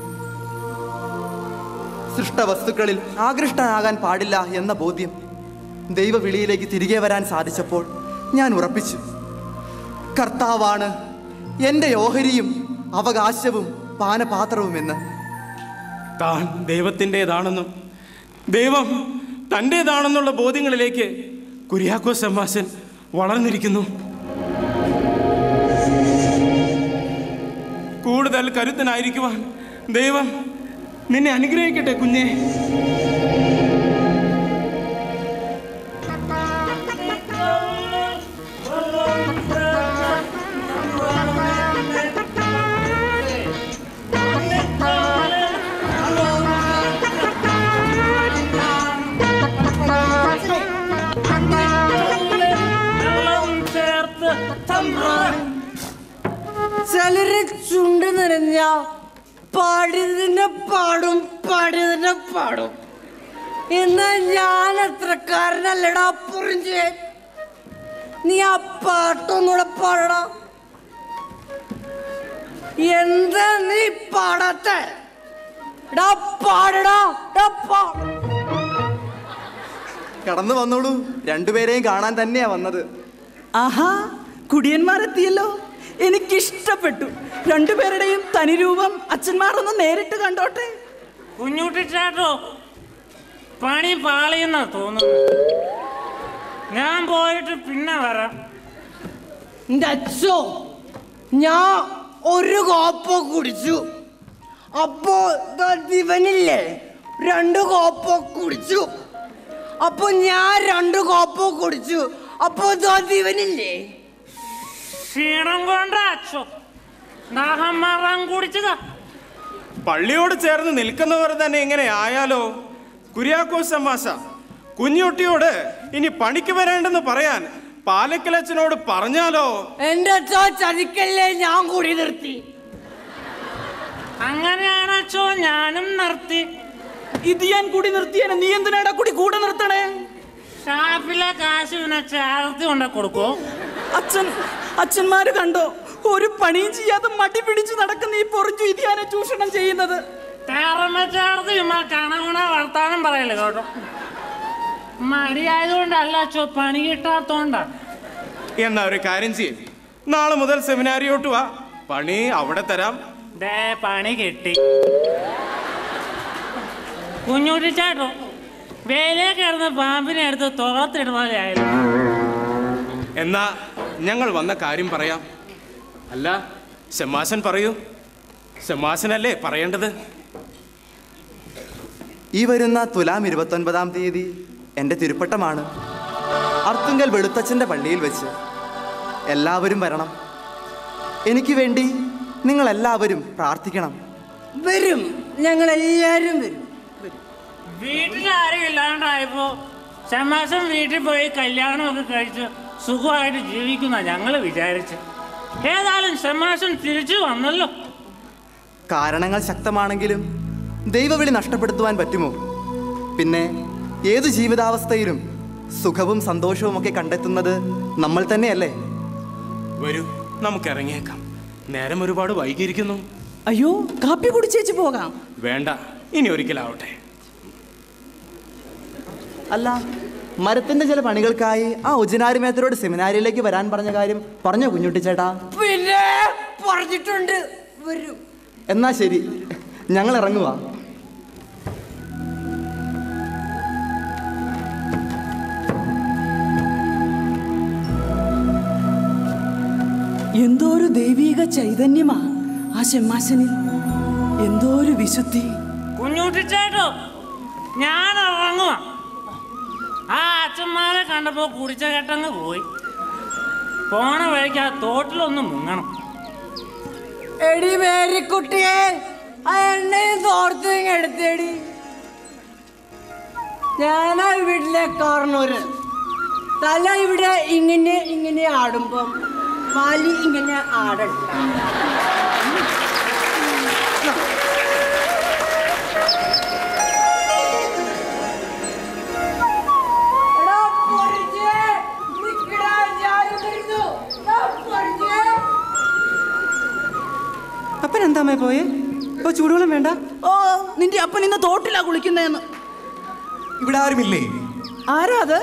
സൃഷ്ടവസ്തുക്കളിൽ ആകൃഷ്ടനാകാൻ പാടില്ല എന്ന ബോധ്യം ദൈവവിളിയിലേക്ക് തിരികെ വരാൻ സാധിച്ചപ്പോൾ ഞാൻ ഉറപ്പിച്ചു കർത്താവാണ് എൻ്റെ ഓഹരിയും അവകാശവും പാനപാത്രവുമെന്ന് താൻ ദൈവത്തിൻ്റെതാണെന്നും ദൈവം തൻ്റെതാണെന്നുള്ള ബോധ്യങ്ങളിലേക്ക് കുര്യാക്കോ ശമ്മാശൻ വളർന്നിരിക്കുന്നു കൂടുതൽ കരുത്തനായിരിക്കുവാൻ ദൈവം നിന്നെ അനുഗ്രഹിക്കട്ടെ കുഞ്ഞെ ചിലര് ചുണ്ട് നിറഞ്ഞ പാടിയതിനെ പാടും പാടിയതിനെ പാടും ഇന്ന് ഞാൻ എത്രക്കാരനല്ലടാ പുറിഞ്ച് നീ ആ പാട്ടൊന്നുകൂടെ പാടടാ എന്താ നീ പാടാത്തെ ഡാ പാടടാ ഡാ പാ കടന്നു വന്നോളൂ രണ്ടുപേരെയും കാണാൻ തന്നെയാ വന്നത് ആഹാ കുടിയന്മാരെത്തിയല്ലോ എനിക്കിഷ്ടപ്പെട്ടു രണ്ടുപേരുടെയും തനിരൂപം അച്ഛന്മാർ ഒന്ന് നേരിട്ട് കണ്ടോട്ടെ കുഞ്ഞുട്ടി ചേട്ടോ പണി പാളിയെന്നാ തോന്നുന്നു ഞാൻ പോയിട്ട് പിന്നെ വരാം എന്റെ അച്ഛോ ഞാൻ ഒരു കോപ്പ കുടിച്ചു അപ്പോ ദാ ദിവനില്ലേ രണ്ട് കോപ്പ കുടിച്ചു അപ്പൊ ഞാൻ രണ്ട് കോപ്പ കുടിച്ചു അപ്പൊ ദാ ദിവനില്ലേ ക്ഷീണം കൊണ്ട് അച്ഛോ ദാഹം മാറാൻ കുടിച്ചതാ പള്ളിയോട് ചേർന്ന് നിൽക്കുന്നവർ തന്നെ ഇങ്ങനെ ആയാലോ കുര്യാക്കോസ് അമ്മാശ കുഞ്ഞുട്ടിയോട് ഇനി പണിക്ക് വരേണ്ടെന്ന് പറയാൻ പാലക്കലച്ചനോട് പറഞ്ഞാലോ എന്റെ അച്ഛോ ചതിക്കല്ലേ ഞാൻ കൂടി നിർത്തി അങ്ങനെയാണ് അച്ഛോ ഞാനും നിർത്തി ഇത് ഞാൻ കൂടി നിർത്തിയാനെ നീ എന്തിനാടാ കൂടി കൂടെ നിർത്തണേ ഷാപ്പിലെ കാശ് പിന്നെ ചേർത്തി കൊണ്ട് കൊടുക്കോ അച്ഛൻ അച്ഛന്മാര് കണ്ടോ ഒരു പണിയും ചെയ്യാതെ മടി പിടിച്ച് നടക്കുന്ന ഈ പൊറിഞ്ചു ഇതിയാനെ ചൂഷണം ചെയ്യുന്നത് തേറമ്മ ചേർത്ത് ചുമ്മാ കണകുണ വർത്താനം പറയല്ലേ കേട്ടോ മടിയായതുകൊണ്ടല്ല അച്ഛോ പണി കിട്ടാത്തോണ്ടാ എന്നാ ഒരു കാര്യം ചെയ്യും നാളെ മുതൽ സെമിനാരിയോട്ട് വാ പണി അവിടെ തരാം ദേ പണി കിട്ടി കുഞ്ഞുട്ടി ചേട്ടോ വേലേ കിടന്ന് പാമ്പിനെ എടുത്ത് തുറത്തിടുന്ന പോലെയായിരുന്നു എന്നാ ഞങ്ങൾ വന്ന കാര്യം പറയാം അല്ല ശമാശൻ പറയൂ ശമാശനല്ലേ പറയേണ്ടത് ഈ വരുന്ന തുലാം ഇരുപത്തൊൻപതാം തീയതി എൻ്റെ തിരുപ്പട്ടമാണ് അർത്തുങ്കൽ വെളുത്തച്ഛൻ്റെ പള്ളിയിൽ വെച്ച് എല്ലാവരും വരണം എനിക്ക് വേണ്ടി നിങ്ങൾ എല്ലാവരും പ്രാർത്ഥിക്കണം വരും ഞങ്ങൾ എല്ലാരും വരും വീട്ടിൽ ആരും ഇല്ലാണ്ടായപ്പോ ശമാസം വീട്ടിൽ പോയി കല്യാണമൊക്കെ കഴിച്ച് സുഖമായിട്ട് ജീവിക്കുന്ന ഞങ്ങൾ വിചാരിച്ചു ഏതായാലും ശമാസം തിരിച്ചു വന്നല്ലോ കാരണങ്ങൾ ശക്തമാണെങ്കിലും ദൈവവിളി നഷ്ടപ്പെടുത്തുവാൻ പറ്റുമോ പിന്നെ ഏതു ജീവിതാവസ്ഥയിലും സുഖവും സന്തോഷവും ഒക്കെ കണ്ടെത്തുന്നത് നമ്മൾ തന്നെയല്ലേ വരൂ നമുക്ക് ഇറങ്ങിയേക്കാം നേരം ഒരുപാട് വൈകിയിരിക്കുന്നു അയ്യോ കാപ്പി കുടിച്ചേച്ച് പോകാം വേണ്ട ഇനി ഒരിക്കലാവട്ടെ അല്ല മരത്തിന്റെ ചില പണികൾക്കായി ആ ഉജനാരി മേത്തരോട് സെമിനാരിയിലേക്ക് വരാൻ പറഞ്ഞ കാര്യം പറഞ്ഞോ കുഞ്ഞുട്ടി ചേട്ടാ പിന്നെ പറഞ്ഞിട്ടുണ്ട് വരും എന്നാ ശരി ഞങ്ങൾ ഇറങ്ങുക എന്തോ ഒരു ദൈവീക ചൈതന്യമാ ആ ശമ്മാശനിൽ എന്തോ ഒരു വിശുദ്ധി കുഞ്ഞുട്ടി ചേട്ടോ ഞാൻ ഇറങ്ങുക ആ അച്ഛന്മാരെ കണ്ടപ്പോ കുടിച്ച കെട്ടങ്ങ് പോയി പോണ വഴിക്ക് ആ തോട്ടിലൊന്ന് മുങ്ങണം എടി മേരിക്കുട്ടിയെ ആ എണ്ണയും തോർത്തും ഇങ്ങ് എടുത്തേടി ഞാനാ വീട്ടിലെ കോർണൂര് തല ഇവിടെ ഇങ്ങനെ ഇങ്ങനെ ആടുമ്പം വാലി ഇങ്ങനെ ആടണ്ട എടാ, പൊറിച്ചേ, നിക്കടാ, ഞാൻ വരുന്നു. എടാ, പൊറിച്ചേ. അപ്പൻ എന്താ അമ്മേ പോയേ ഇപ്പൊ ചൂടുവെള്ളം വേണ്ട ഓ നിന്റെ അപ്പൻ ഇന്ന് തോട്ടിലാ കുളിക്കുന്നതെന്ന് ഇവിടെ ആരുമില്ലേ ആരാ അത്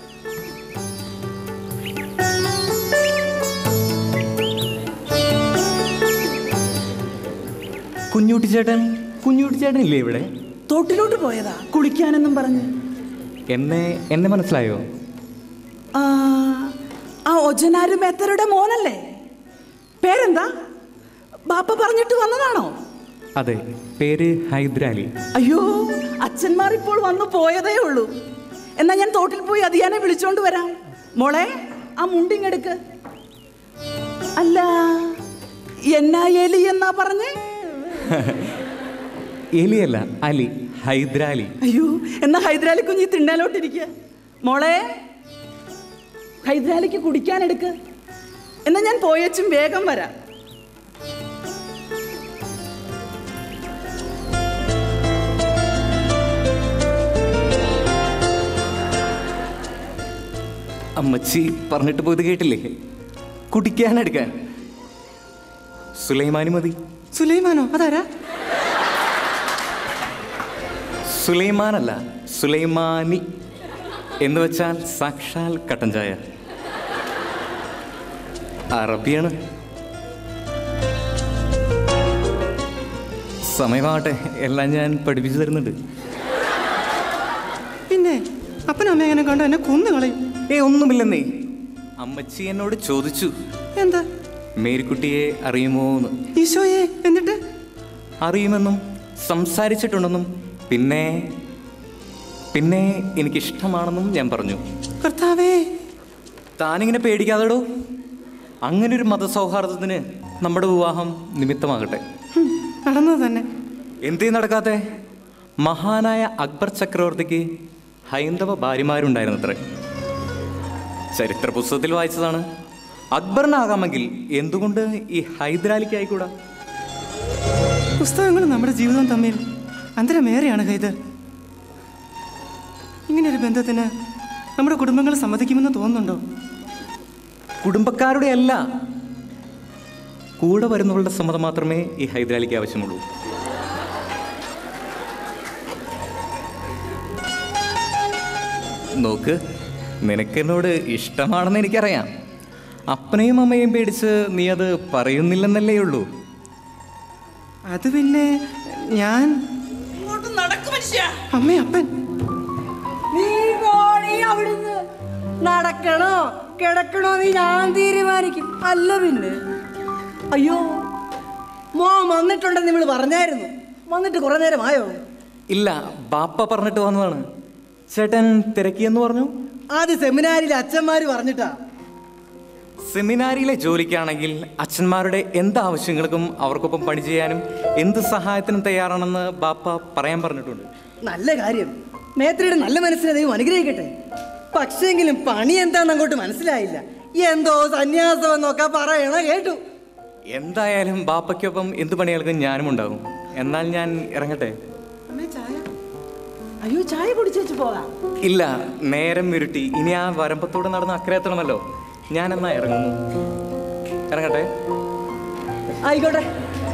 കുഞ്ഞൂട്ടി ചേട്ടൻ കുഞ്ഞൂട്ടി ചേട്ടൻ ഇല്ലേ ഇവിടെ തോട്ടിലോട്ട് പോയതാ കുളിക്കാനെന്നും പറഞ്ഞ് എന്നെ എന്നെ മനസ്സിലായോ ആ ആ ഒജനാരു മേത്തരുടെ മോനല്ലേ പേരെന്താ ബാപ്പ പറഞ്ഞിട്ട് വന്നതാണോ അതെ പേര് ഹൈദരാലി അയ്യോ അച്ഛന്മാർ ഇപ്പോൾ വന്നു പോയതേ ഉള്ളൂ എന്നാ ഞാൻ തോട്ടിൽ പോയി അതിയാനെ വിളിച്ചോണ്ട് വരാം മോളെ ആ മുണ്ടിങ്ങെടുക്ക് അല്ല എന്നാ എലി എന്നാ പറഞ്ഞേ എലിയല്ല അലി ഹൈദരാലി അയ്യോ എന്നാ ഹൈദരാലി കുഞ്ഞി തിണ്ണയിലോട്ടിരിക്കുക മോളെ ഹൈദരാലിക്ക് കുടിക്കാൻ എടുക്ക് എന്നാ ഞാൻ പോയച്ചും വേഗം വരാം അമ്മച്ചി പറഞ്ഞിട്ട് പോയത് കേട്ടില്ലേ കുടിക്കാനെടുക്കാൻ സുലൈമാനി മതി സുലൈമാനോ അതാരാ സുലൈമാനല്ല സുലൈമാനി എന്ന് വെച്ചാൽ സാക്ഷാൽ കട്ടൻ ചായ അറബിയാണ് സമയമാവട്ടെ എല്ലാം ഞാൻ പഠിപ്പിച്ചു തരുന്നുണ്ട് പിന്നെ അപ്പനും അമ്മ എങ്ങനെ കണ്ടോ എന്നെ കൊന്നു കളയും ഏ ഒന്നുമില്ലെന്നേ അമ്മച്ചി എന്നോട് ചോദിച്ചു എന്താ മേരിക്കുട്ടിയെ അറിയുമോ എന്ന് ഈശോയെ എന്നിട്ട് അറിയുമെന്നും സംസാരിച്ചിട്ടുണ്ടെന്നും പിന്നെ പിന്നെ എനിക്കിഷ്ടമാണെന്നും ഞാൻ പറഞ്ഞു കർത്താവേ താനിങ്ങനെ പേടിക്കാതെടോ അങ്ങനെ ഒരു മതസൗഹാർദ്ദത്തിന് നമ്മുടെ വിവാഹം നിമിത്തമാകട്ടെ നടന്നത് തന്നെ എന്തേ നടക്കാത്തെ മഹാനായ അക്ബർ ചക്രവർത്തിക്ക് ഹൈന്ദവ ഭാര്യമാരുണ്ടായിരുന്നത്രേ ചരിത്ര പുസ്തകത്തിൽ വായിച്ചതാണ് അക്ബറിനാകാമെങ്കിൽ എന്തുകൊണ്ട് ഈ ഹൈദരാലിക്ക് ആയിക്കൂടാ പുസ്തകങ്ങളും നമ്മുടെ ജീവിതവും തമ്മിൽ അന്തരമേറെയാണ് ഹൈദർ ഇങ്ങനൊരു ബന്ധത്തിന് നമ്മുടെ കുടുംബങ്ങൾ സമ്മതിക്കുമെന്ന് തോന്നുന്നുണ്ടോ കുടുംബക്കാരുടെ അല്ല കൂടെ വരുന്നവളുടെ സമ്മതം മാത്രമേ ഈ ഹൈദരാലിക്ക് ആവശ്യമുള്ളൂ നോക്ക് നിനക്കെന്നോട് ഇഷ്ടമാണെന്ന് എനിക്കറിയാം അപ്പനെയും അമ്മയും പേടിച്ച് നീ അത് പറയുന്നില്ലെന്നല്ലേ ഉള്ളൂ അത് പിന്നെ ഞാൻ അമ്മേ അപ്പൻ നീ പോണി അവിടുന്ന് നടക്കണോ കിടക്കണോ നീ ഞാൻ തീരുമാനിക്കും അല്ല പിന്നെ അയ്യോ മോൻ വന്നിട്ടുണ്ടെന്ന് നിങ്ങൾ പറഞ്ഞായിരുന്നു വന്നിട്ട് കുറെ നേരമായോ ഇല്ല ബാപ്പ പറഞ്ഞിട്ട് വന്നതാണ് ചേട്ടൻ തിരക്കിയെന്ന് പറഞ്ഞു ആദ്യ സെമിനാരിൽ അച്ഛന്മാര് പറഞ്ഞിട്ടാ സെമിനാരിയിലെ ജോലിക്കാണെങ്കിൽ അച്ഛന്മാരുടെ എന്ത് ആവശ്യങ്ങൾക്കും അവർക്കൊപ്പം പണി ചെയ്യാനും എന്ത് സഹായത്തിനും തയ്യാറാണെന്ന് ബാപ്പ പറയാൻ പറഞ്ഞിട്ടുണ്ട് നല്ല കാര്യം മേത്രിയുടെ നല്ല മനസ്സിനെ ദൈവം അനുഗ്രഹിക്കട്ടെ പക്ഷേങ്കിലും പണി എന്താന്ന് അങ്ങോട്ട് മനസ്സിലായില്ല എന്തോ സന്യാസം എന്നൊക്കെ പറയണ കേട്ടു എന്തായാലും ബാപ്പയ്ക്കൊപ്പം എന്ത് പണികൾക്കും ഞാനും ഉണ്ടാകും എന്നാൽ ഞാൻ ഇറങ്ങട്ടെ അയ്യോ ചായ കുടിച്ചേച്ച് പോകാം ഇല്ല നേരം ഇരുട്ടി ഇനി ആ വരമ്പത്തോടെ നടന്ന് അക്കരെ എത്തണമല്ലോ ഞാൻ എന്നാ ഇറങ്ങുന്നു ഇറങ്ങട്ടെ ആയിക്കോട്ടെ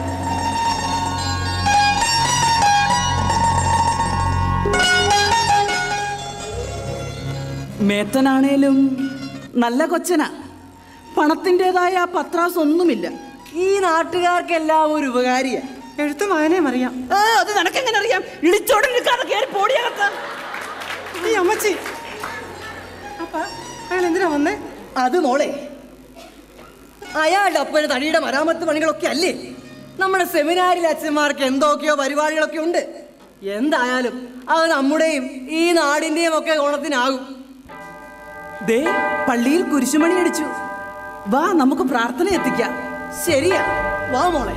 മേത്തനാണേലും നല്ല കൊച്ചനാ പണത്തിൻ്റെതായ ആ പത്രാസ് ഒന്നുമില്ല ഈ നാട്ടുകാർക്കെല്ലാം ഒരു ഉപകാരിയാ എഴുത്തും വായനയും അറിയാം ആ, അത് നിനക്കെങ്ങനെ അറിയാം ഇടിച്ചോടെ നിൽക്കാതെ കയറി പോടിയകത്ത് ഈ അമ്മച്ചി അപ്പ അയാൾ എന്തിനാ വന്നേ അത് മോളെ അയാളുടെ അപ്പഴ തടിയുടെ മരാമത്ത് പണികളൊക്കെ അല്ലേ നമ്മുടെ സെമിനാരിലെ അച്ഛന്മാർക്ക് എന്തൊക്കെയോ പരിപാടികളൊക്കെ ഉണ്ട് എന്തായാലും അത് നമ്മുടെയും ഈ നാടിന്റെയും ഒക്കെ ഓണത്തിനാകും ദേ പള്ളിയിൽ കുരിശുമണി അടിച്ചു വാ നമുക്ക് പ്രാർത്ഥന എത്തിക്കാം ശരിയാ വാ മോളെ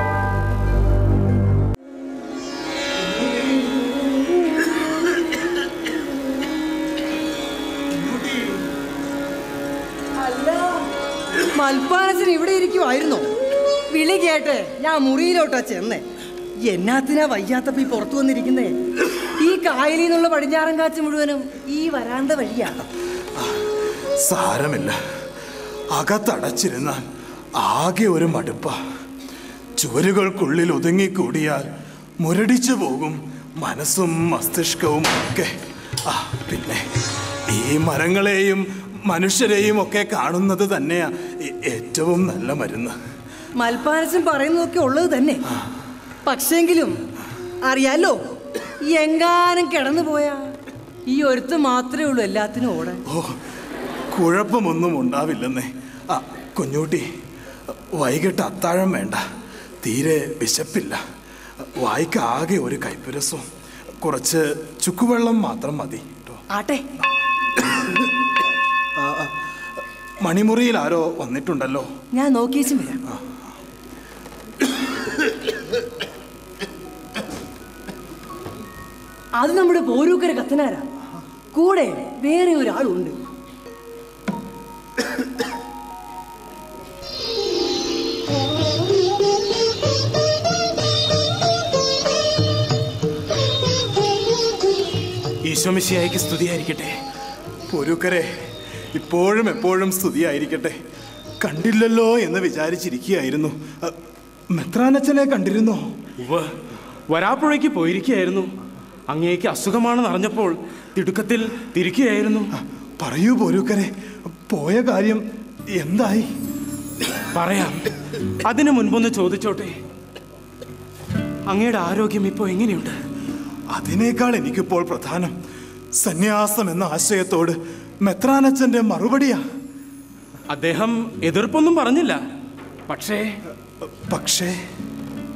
അല്ല മൽപ്പാനച്ചൻ ഇവിടെ ഇരിക്കുവായിരുന്നോ വിളി കേട്ട് ഞാൻ മുറിയിലോട്ടാ ചെന്നേ എന്നാത്തിനാ വയ്യാത്തപ്പോ ഈ പുറത്തു വന്നിരിക്കുന്നേ ഈ കായലിൽ നിന്നുള്ള പടിഞ്ഞാറൻ കാറ്റ് മുഴുവനും ഈ വരാന്ത വഴിയാ സാരമില്ല അകത്തടച്ചിരുന്നാൽ ആകെ ഒരു മടുപ്പ ചുവരുകൾക്കുള്ളിൽ ഒതുങ്ങിക്കൂടിയാൽ മുരടിച്ചു പോകും മനസ്സും മസ്തിഷ്കവും ഒക്കെ ആ പിന്നെ ഈ മരങ്ങളെയും മനുഷ്യരെയും ഒക്കെ കാണുന്നത് തന്നെയാ ഏ- ഏറ്റവും നല്ല മരുന്ന് മൽപ്പാനച്ചൻ പറയുന്നതൊക്കെ ഉള്ളത് തന്നെ പക്ഷേങ്കിലും അറിയാലോ എങ്ങാനും കിടന്നു പോയാ ഈ ഒരുത്ത് മാത്രമേ ഉള്ളൂ എല്ലാത്തിനും ഓടാൻ ഓ കുഴപ്പമൊന്നും ഉണ്ടാവില്ലെന്നേ ആ കുഞ്ഞൂട്ടി വൈകിട്ട് അത്താഴം വേണ്ട തീരെ വിശപ്പില്ല വായിക്ക് ആകെ ഒരു കൈപ്പുരസവും കുറച്ച് ചുക്കുവെള്ളം മാത്രം മതി കേട്ടോ ആട്ടെ ആ, ആ, മണിമുറിയിൽ ആരോ വന്നിട്ടുണ്ടല്ലോ ഞാൻ നോക്കിയേച്ചും വരാം അത് നമ്മുടെ പോരൂക്കര കത്തനാരാ കൂടെ വേറെ ഒരാളുണ്ട് ഈശോമിശിയായിക്ക് സ്തുതിയായിരിക്കട്ടെ പൊരുക്കരെ ഇപ്പോഴും എപ്പോഴും സ്തുതിയായിരിക്കട്ടെ കണ്ടില്ലല്ലോ എന്ന് വിചാരിച്ചിരിക്കുകയായിരുന്നു അ, മെത്രാനച്ചനെ കണ്ടിരുന്നോ ഉവ്വ് വരാപ്പുഴയ്ക്ക് പോയിരിക്കുകയായിരുന്നു അങ്ങേക്ക് അസുഖമാണെന്ന് അറിഞ്ഞപ്പോൾ തിടുക്കത്തിൽ തിരിക്കുകയായിരുന്നു പറയൂ പോരൂക്കരെ പോയ കാര്യം എന്തായി പറയാം അതിനു മുൻപൊന്ന് ചോദിച്ചോട്ടെ അങ്ങയുടെ ആരോഗ്യം ഇപ്പോൾ എങ്ങനെയുണ്ട് അതിനേക്കാൾ എനിക്കിപ്പോൾ പ്രധാനം സന്യാസം എന്ന ആശയത്തോട് മെത്രാനച്ചന്റെ മറുപടിയാ അദ്ദേഹം എതിർപ്പൊന്നും പറഞ്ഞില്ല പക്ഷേ പക്ഷേ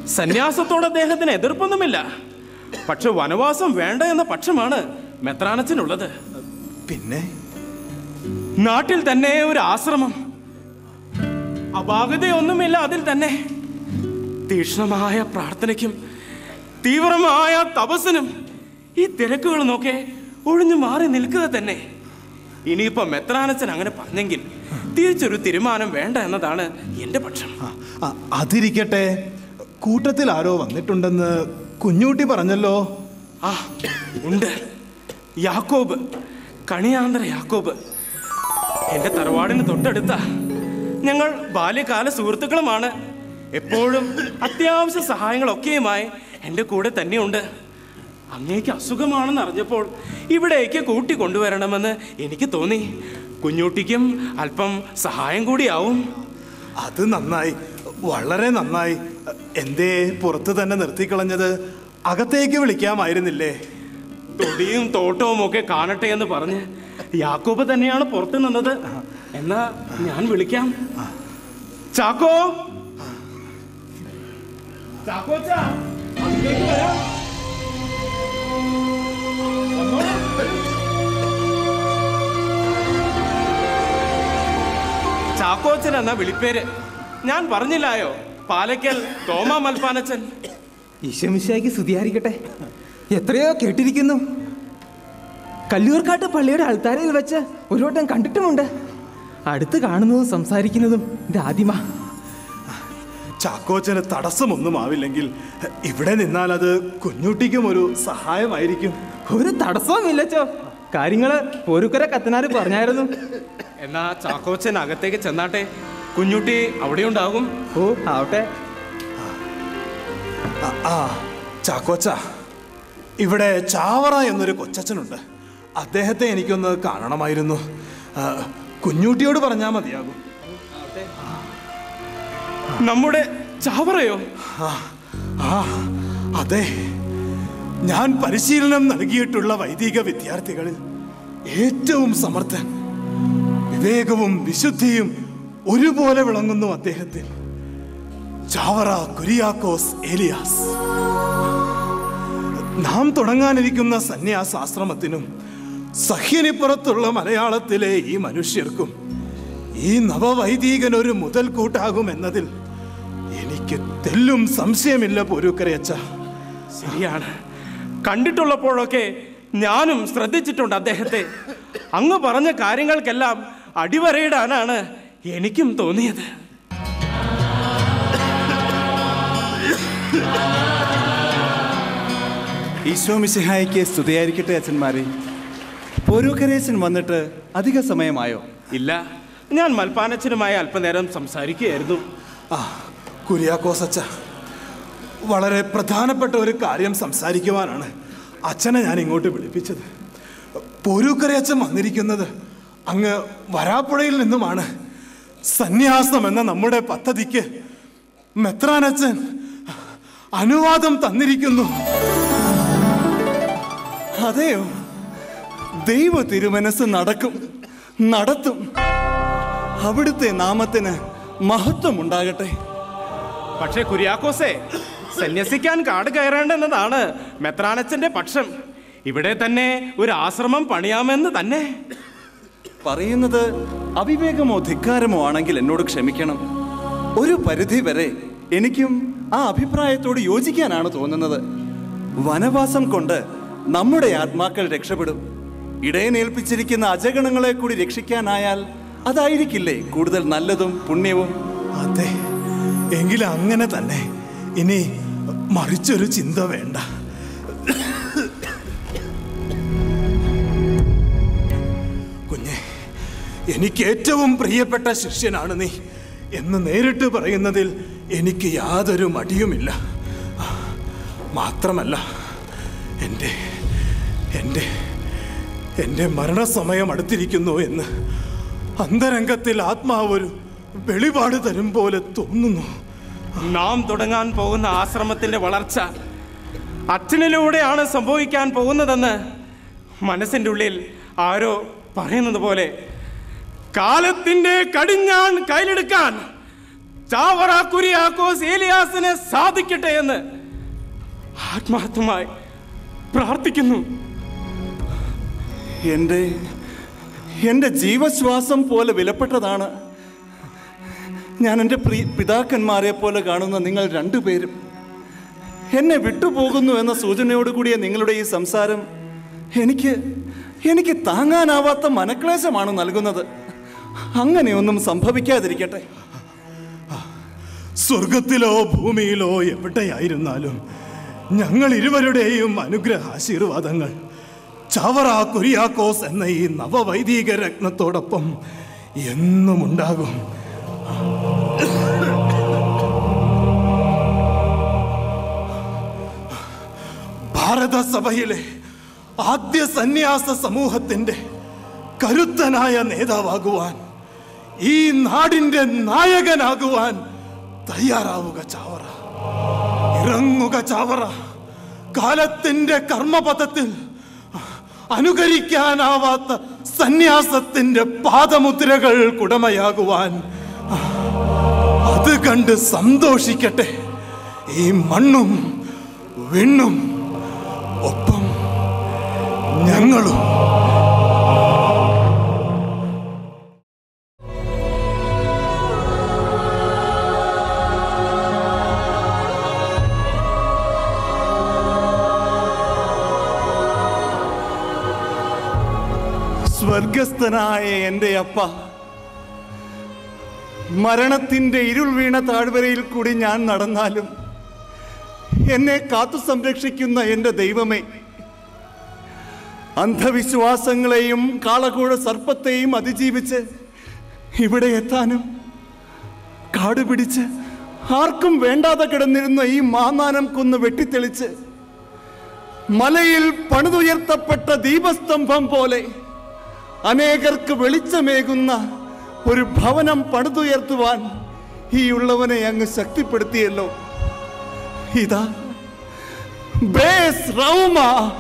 സന്യാസത്തോട് അദ്ദേഹത്തിന് എതിർപ്പൊന്നുമില്ല പക്ഷെ വനവാസം വേണ്ട എന്ന പക്ഷമാണ് മെത്രാനച്ചനുള്ളത് പിന്നെ നാട്ടിൽ തന്നെ ഒരു ആശ്രമം അപാകതയൊന്നുമില്ല അതിൽ തന്നെ തീക്ഷ്ണമായ പ്രാർത്ഥനയ്ക്കും തീവ്രമായ തപസ്സിനും ഈ തിരക്കുകൾ നോക്കെ ഒഴിഞ്ഞു മാറി നിൽക്കുക തന്നെ ഇനിയിപ്പോ മെത്രാനച്ചൻ അങ്ങനെ പറഞ്ഞെങ്കിൽ തിരിച്ചൊരു തീരുമാനം വേണ്ട എന്നതാണ് എന്റെ പക്ഷം അ- അതിരിക്കട്ടെ കൂട്ടത്തിൽ ആരോ വന്നിട്ടുണ്ടെന്ന് കുഞ്ഞൂട്ടി പറഞ്ഞല്ലോ ആ ഉണ്ട് യാക്കോബ് കണിയാന്തര യാക്കോബ് എന്റെ തറവാടിന് തൊട്ടടുത്ത ഞങ്ങൾ ബാല്യകാല സുഹൃത്തുക്കളുമാണ് എപ്പോഴും അത്യാവശ്യ സഹായങ്ങളൊക്കെയുമായി എൻ്റെ കൂടെ തന്നെയുണ്ട് അങ്ങേക്ക് അസുഖമാണെന്ന് അറിഞ്ഞപ്പോൾ ഇവിടേക്ക് കൂട്ടി കൊണ്ടുവരണമെന്ന് എനിക്ക് തോന്നി കുഞ്ഞൂട്ടിക്കും അല്പം സഹായം കൂടിയാവും അത് നന്നായി വളരെ നന്നായി എന്തേ പുറത്ത് തന്നെ നിർത്തിക്കളഞ്ഞത് അകത്തേക്ക് വിളിക്കാമായിരുന്നില്ലേ തൊടിയും തോട്ടവും ഒക്കെ കാണട്ടെ എന്ന് പറഞ്ഞ് യാക്കോബ് തന്നെയാണ് പുറത്തു നിന്നത് എന്നാ ഞാൻ വിളിക്കാം ചാക്കോ ചാക്കോച്ചാ, അകത്തേക്ക് വരാം. ചാക്കോച്ചൻ എന്ന വിളിപ്പേര് ഞാൻ പറഞ്ഞില്ലായോ പാലക്കൽ തോമാ മൽപ്പാനച്ചൻ ഈശോമിശായിക്ക് സ്തുതിയായിരിക്കട്ടെ എത്രയോ കേട്ടിരിക്കുന്നു കല്ലൂർക്കാട്ട് പള്ളിയുടെ അൾത്താരയിൽ വെച്ച് ഒരു വട്ടം കണ്ടിട്ടുമുണ്ട് അടുത്ത് കാണുന്നതും സംസാരിക്കുന്നതും ഇത് ആദ്യമാ ചാക്കോച്ചന് തടസ്സമൊന്നും ആവില്ലെങ്കിൽ ഇവിടെ നിന്നാൽ അത് കുഞ്ഞുട്ടിക്കും ഒരു സഹായമായിരിക്കും ഒരു തടസ്സവും ഇല്ലച്ചോ കാര്യങ്ങള് പോരുക്കര കത്തനാര് പറഞ്ഞായിരുന്നു എന്നാ ചാക്കോച്ചൻ അകത്തേക്ക് ചെന്നാട്ടെ കുഞ്ഞുട്ടി അവിടെ ഉണ്ടാകും ഓ ആവട്ടെ ആ, ആ ചാക്കോച്ച ഇവിടെ ചാവറ എന്നൊരു കൊച്ചച്ഛനുണ്ട് അദ്ദേഹത്തെ എനിക്കൊന്ന് കാണണമായിരുന്നു ആ, കുഞ്ഞൂട്ടിയോട് പറഞ്ഞാൽ മതിയാകും നമ്മുടെ ചാവറയോ ആ, ആ അതെ ഞാൻ പരിശീലനം നൽകിയിട്ടുള്ള വൈദിക വിദ്യാർത്ഥികളിൽ ഏറ്റവും സമർത്ഥൻ വിവേകവും വിശുദ്ധിയും ഒരുപോലെ വിളങ്ങുന്നു അദ്ദേഹത്തിൽ ചാവറ കുരിയാക്കോസ് ഏലിയാസ് നാം തുടങ്ങാനിരിക്കുന്ന സന്യാസാശ്രമത്തിനും സഹ്യനിപ്പുറത്തുള്ള മലയാളത്തിലെ ഈ മനുഷ്യർക്കും ഈ നവവൈദികൻ ഒരു മുതൽക്കൂട്ടാകുമെന്നതിൽ എനിക്ക് തെല്ലും സംശയമില്ല പോരൂക്കരയച്ച ശരിയാണ് കണ്ടിട്ടുള്ളപ്പോഴൊക്കെ ഞാനും ശ്രദ്ധിച്ചിട്ടുണ്ട് അദ്ദേഹത്തെ അങ്ങ് പറഞ്ഞ കാര്യങ്ങൾക്കെല്ലാം അടിവരയിടാനാണ് എനിക്കും തോന്നിയത് ഈശോ മിശിഹായിക്ക് സ്തുതിയായിരിക്കട്ടെ അച്ഛന്മാരെ പോരൂക്കരേശൻ വന്നിട്ട് അധിക സമയമായോ ഇല്ല ഞാൻ മൽപ്പാനച്ചനുമായി അല്പനേരം സംസാരിക്കുകയായിരുന്നു ആ കുര്യാക്കോസ് അച്ഛ വളരെ പ്രധാനപ്പെട്ട ഒരു കാര്യം സംസാരിക്കുവാനാണ് അച്ഛനെ ഞാൻ ഇങ്ങോട്ട് വിളിപ്പിച്ചത് പോരൂക്കര അച്ഛൻ വന്നിരിക്കുന്നത് അങ്ങ് വരാപ്പുഴയിൽ നിന്നുമാണ് സന്യാസം എന്ന നമ്മുടെ പദ്ധതിക്ക് മെത്രാനച്ഛൻ അനുവാദം തന്നിരിക്കുന്നു അതെയോ ദൈവ തിരുമനസ് നടക്കും നടത്തും അവിടുത്തെ നാമത്തിന് മഹത്വം ഉണ്ടാകട്ടെ പക്ഷേ കുര്യാക്കോസേ സന്യസിക്കാൻ കാട് കയറേണ്ടെന്നതാണ് മെത്രാനച്ചന്റെ പക്ഷം ഇവിടെ തന്നെ ഒരു ആശ്രമം പണിയാമെന്ന് തന്നെ പറയുന്നത് അവിവേകമോ ധിക്കാരമോ ആണെങ്കിൽ എന്നോട് ക്ഷമിക്കണം ഒരു പരിധി വരെ എനിക്കും ആ അഭിപ്രായത്തോട് യോജിക്കാനാണ് തോന്നുന്നത് വനവാസം കൊണ്ട് നമ്മുടെ ആത്മാക്കൾ രക്ഷപ്പെടും ഇടയനേൽപ്പിച്ചിരിക്കുന്ന അജഗണങ്ങളെ കൂടി രക്ഷിക്കാനായാൽ അതായിരിക്കില്ലേ കൂടുതൽ നല്ലതും പുണ്യവും അതെ എങ്കിൽ അങ്ങനെ തന്നെ ഇനി മറിച്ചൊരു ചിന്ത വേണ്ട കുഞ്ഞെ എനിക്ക് ഏറ്റവും പ്രിയപ്പെട്ട ശിഷ്യനാണ് നീ എന്ന് നേരിട്ട് പറയുന്നതിൽ എനിക്ക് യാതൊരു മടിയുമില്ല മാത്രമല്ല എൻ്റെ എൻ്റെ എൻ്റെ മരണസമയം അടുത്തിരിക്കുന്നു എന്ന് അന്തരംഗത്തിൽ ആത്മാവൊരു വെളിപാട് തരും പോലെ തോന്നുന്നു നാം തുടങ്ങാൻ പോകുന്ന ആശ്രമത്തിന്റെ വളർച്ച അച്ഛനിലൂടെയാണ് സംഭവിക്കാൻ പോകുന്നതെന്ന് മനസ്സിൻ്റെ ഉള്ളിൽ ആരോ പറയുന്നത് പോലെ കാലത്തിന്റെ കടിഞ്ഞാൺ കയ്യിലെടുക്കാൻ ചാവറ കുരിയാക്കോസ് ഏലിയാസിന് സാധിക്കട്ടെ എന്ന് ആത്മാർത്ഥമായി പ്രാർത്ഥിക്കുന്നു എൻ്റെ എൻ്റെ ജീവശ്വാസം പോലെ വിലപ്പെട്ടതാണ് ഞാൻ എൻ്റെ പ്രി പിതാക്കന്മാരെ പോലെ കാണുന്ന നിങ്ങൾ രണ്ടുപേരും എന്നെ വിട്ടുപോകുന്നു എന്ന സൂചനയോടുകൂടിയ നിങ്ങളുടെ ഈ സംസാരം എനിക്ക് എനിക്ക് താങ്ങാനാവാത്ത മനക്ലേശമാണ് നൽകുന്നത് അങ്ങനെയൊന്നും സംഭവിക്കാതിരിക്കട്ടെ സ്വർഗത്തിലോ ഭൂമിയിലോ എവിടെയായിരുന്നാലും ഞങ്ങൾ ഇരുവരുടെയും അനുഗ്രഹ ആശീർവാദങ്ങൾ ചവറ കുരിയാക്കോസ് എന്ന ഈ നവവൈദിക രത്നത്തോടൊപ്പം എന്നും ഉണ്ടാകും ഭാരതസഭയിലെ ആദ്യ സന്യാസ സമൂഹത്തിന്റെ കരുത്തനായ നേതാവാകുവാൻ ഈ നാടിന്റെ നായകനാകുവാൻ തയ്യാറാവുക ചാവറ ഇറങ്ങുക ചാവറ കാലത്തിന്റെ കർമ്മപഥത്തിൽ അനുകരിക്കാനാവാത്ത സന്യാസത്തിന്റെ പാദമുദ്രകൾ കുടമയാകുവാൻ അത് കണ്ട് സന്തോഷിക്കട്ടെ ഈ മണ്ണും വിണ്ണും ഒപ്പം ഞങ്ങളും സ്വർഗസ്ഥനായ എൻ്റെ അപ്പ മരണത്തിൻ്റെ ഇരുൾ വീണ താഴ്വരയിൽ കൂടി ഞാൻ നടന്നാലും എന്നെ കാത്തു സംരക്ഷിക്കുന്ന എൻ്റെ ദൈവമേ അന്ധവിശ്വാസങ്ങളെയും കാളകൂഴ സർപ്പത്തെയും അതിജീവിച്ച് ഇവിടെ എത്താനും കാട് പിടിച്ച് ആർക്കും വേണ്ടാതെ കിടന്നിരുന്ന ഈ മാന്നാനം കൊന്ന് വെട്ടിത്തെളിച്ച് മലയിൽ പണിതുയർത്തപ്പെട്ട ദീപസ്തംഭം പോലെ അനേകർക്ക് വെളിച്ചമേകുന്ന ഒരു ഭവനം പണിതുയർത്തുവാൻ ഈ ഉള്ളവനെ അങ്ങ് ശക്തിപ്പെടുത്തിയല്ലോ ഇതാ ബേസ് റൗമ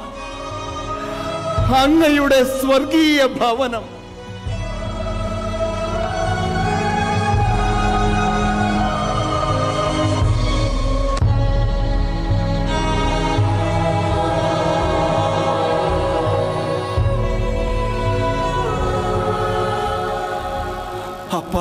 അങ്ങയുടെ സ്വർഗീയ ഭവനം അപ്പ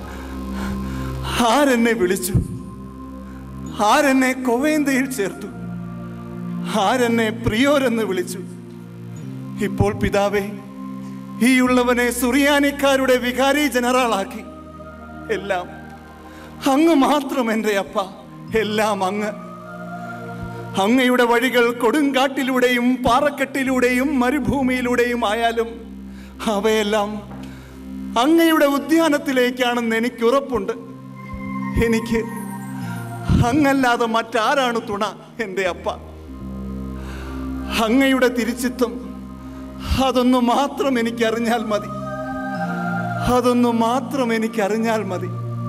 ആരെന്നെ വിളിച്ചു ആരെന്നെ കൊവേന്തയിൽ ചേർത്തു ആരെന്നെ പ്രിയോരെന്ന് വിളിച്ചു ഇപ്പോൾ പിതാവേ ഈ ഉള്ളവനെ സുറിയാനിക്കാരുടെ വികാരി ജനറലാക്കി എല്ലാം അങ്ങ് മാത്രം എൻ്റെ അപ്പ എല്ലാം അങ്ങ് അങ്ങയുടെ വഴികൾ കൊടുങ്കാട്ടിലൂടെയും പാറക്കെട്ടിലൂടെയും മരുഭൂമിയിലൂടെയും ആയാലും അവയെല്ലാം അങ്ങയുടെ ഉദ്യാനത്തിലേക്കാണെന്ന് എനിക്ക് ഉറപ്പുണ്ട് എനിക്ക് അങ്ങല്ലാതെ മറ്റാരാണ് തുണ എൻ്റെ അപ്പ അങ്ങയുടെ തിരിച്ചിത്തം അതൊന്നു മാത്രം എനിക്ക് അറിഞ്ഞാൽ മതി അതൊന്നു മാത്രം എനിക്ക് അറിഞ്ഞാൽ മതി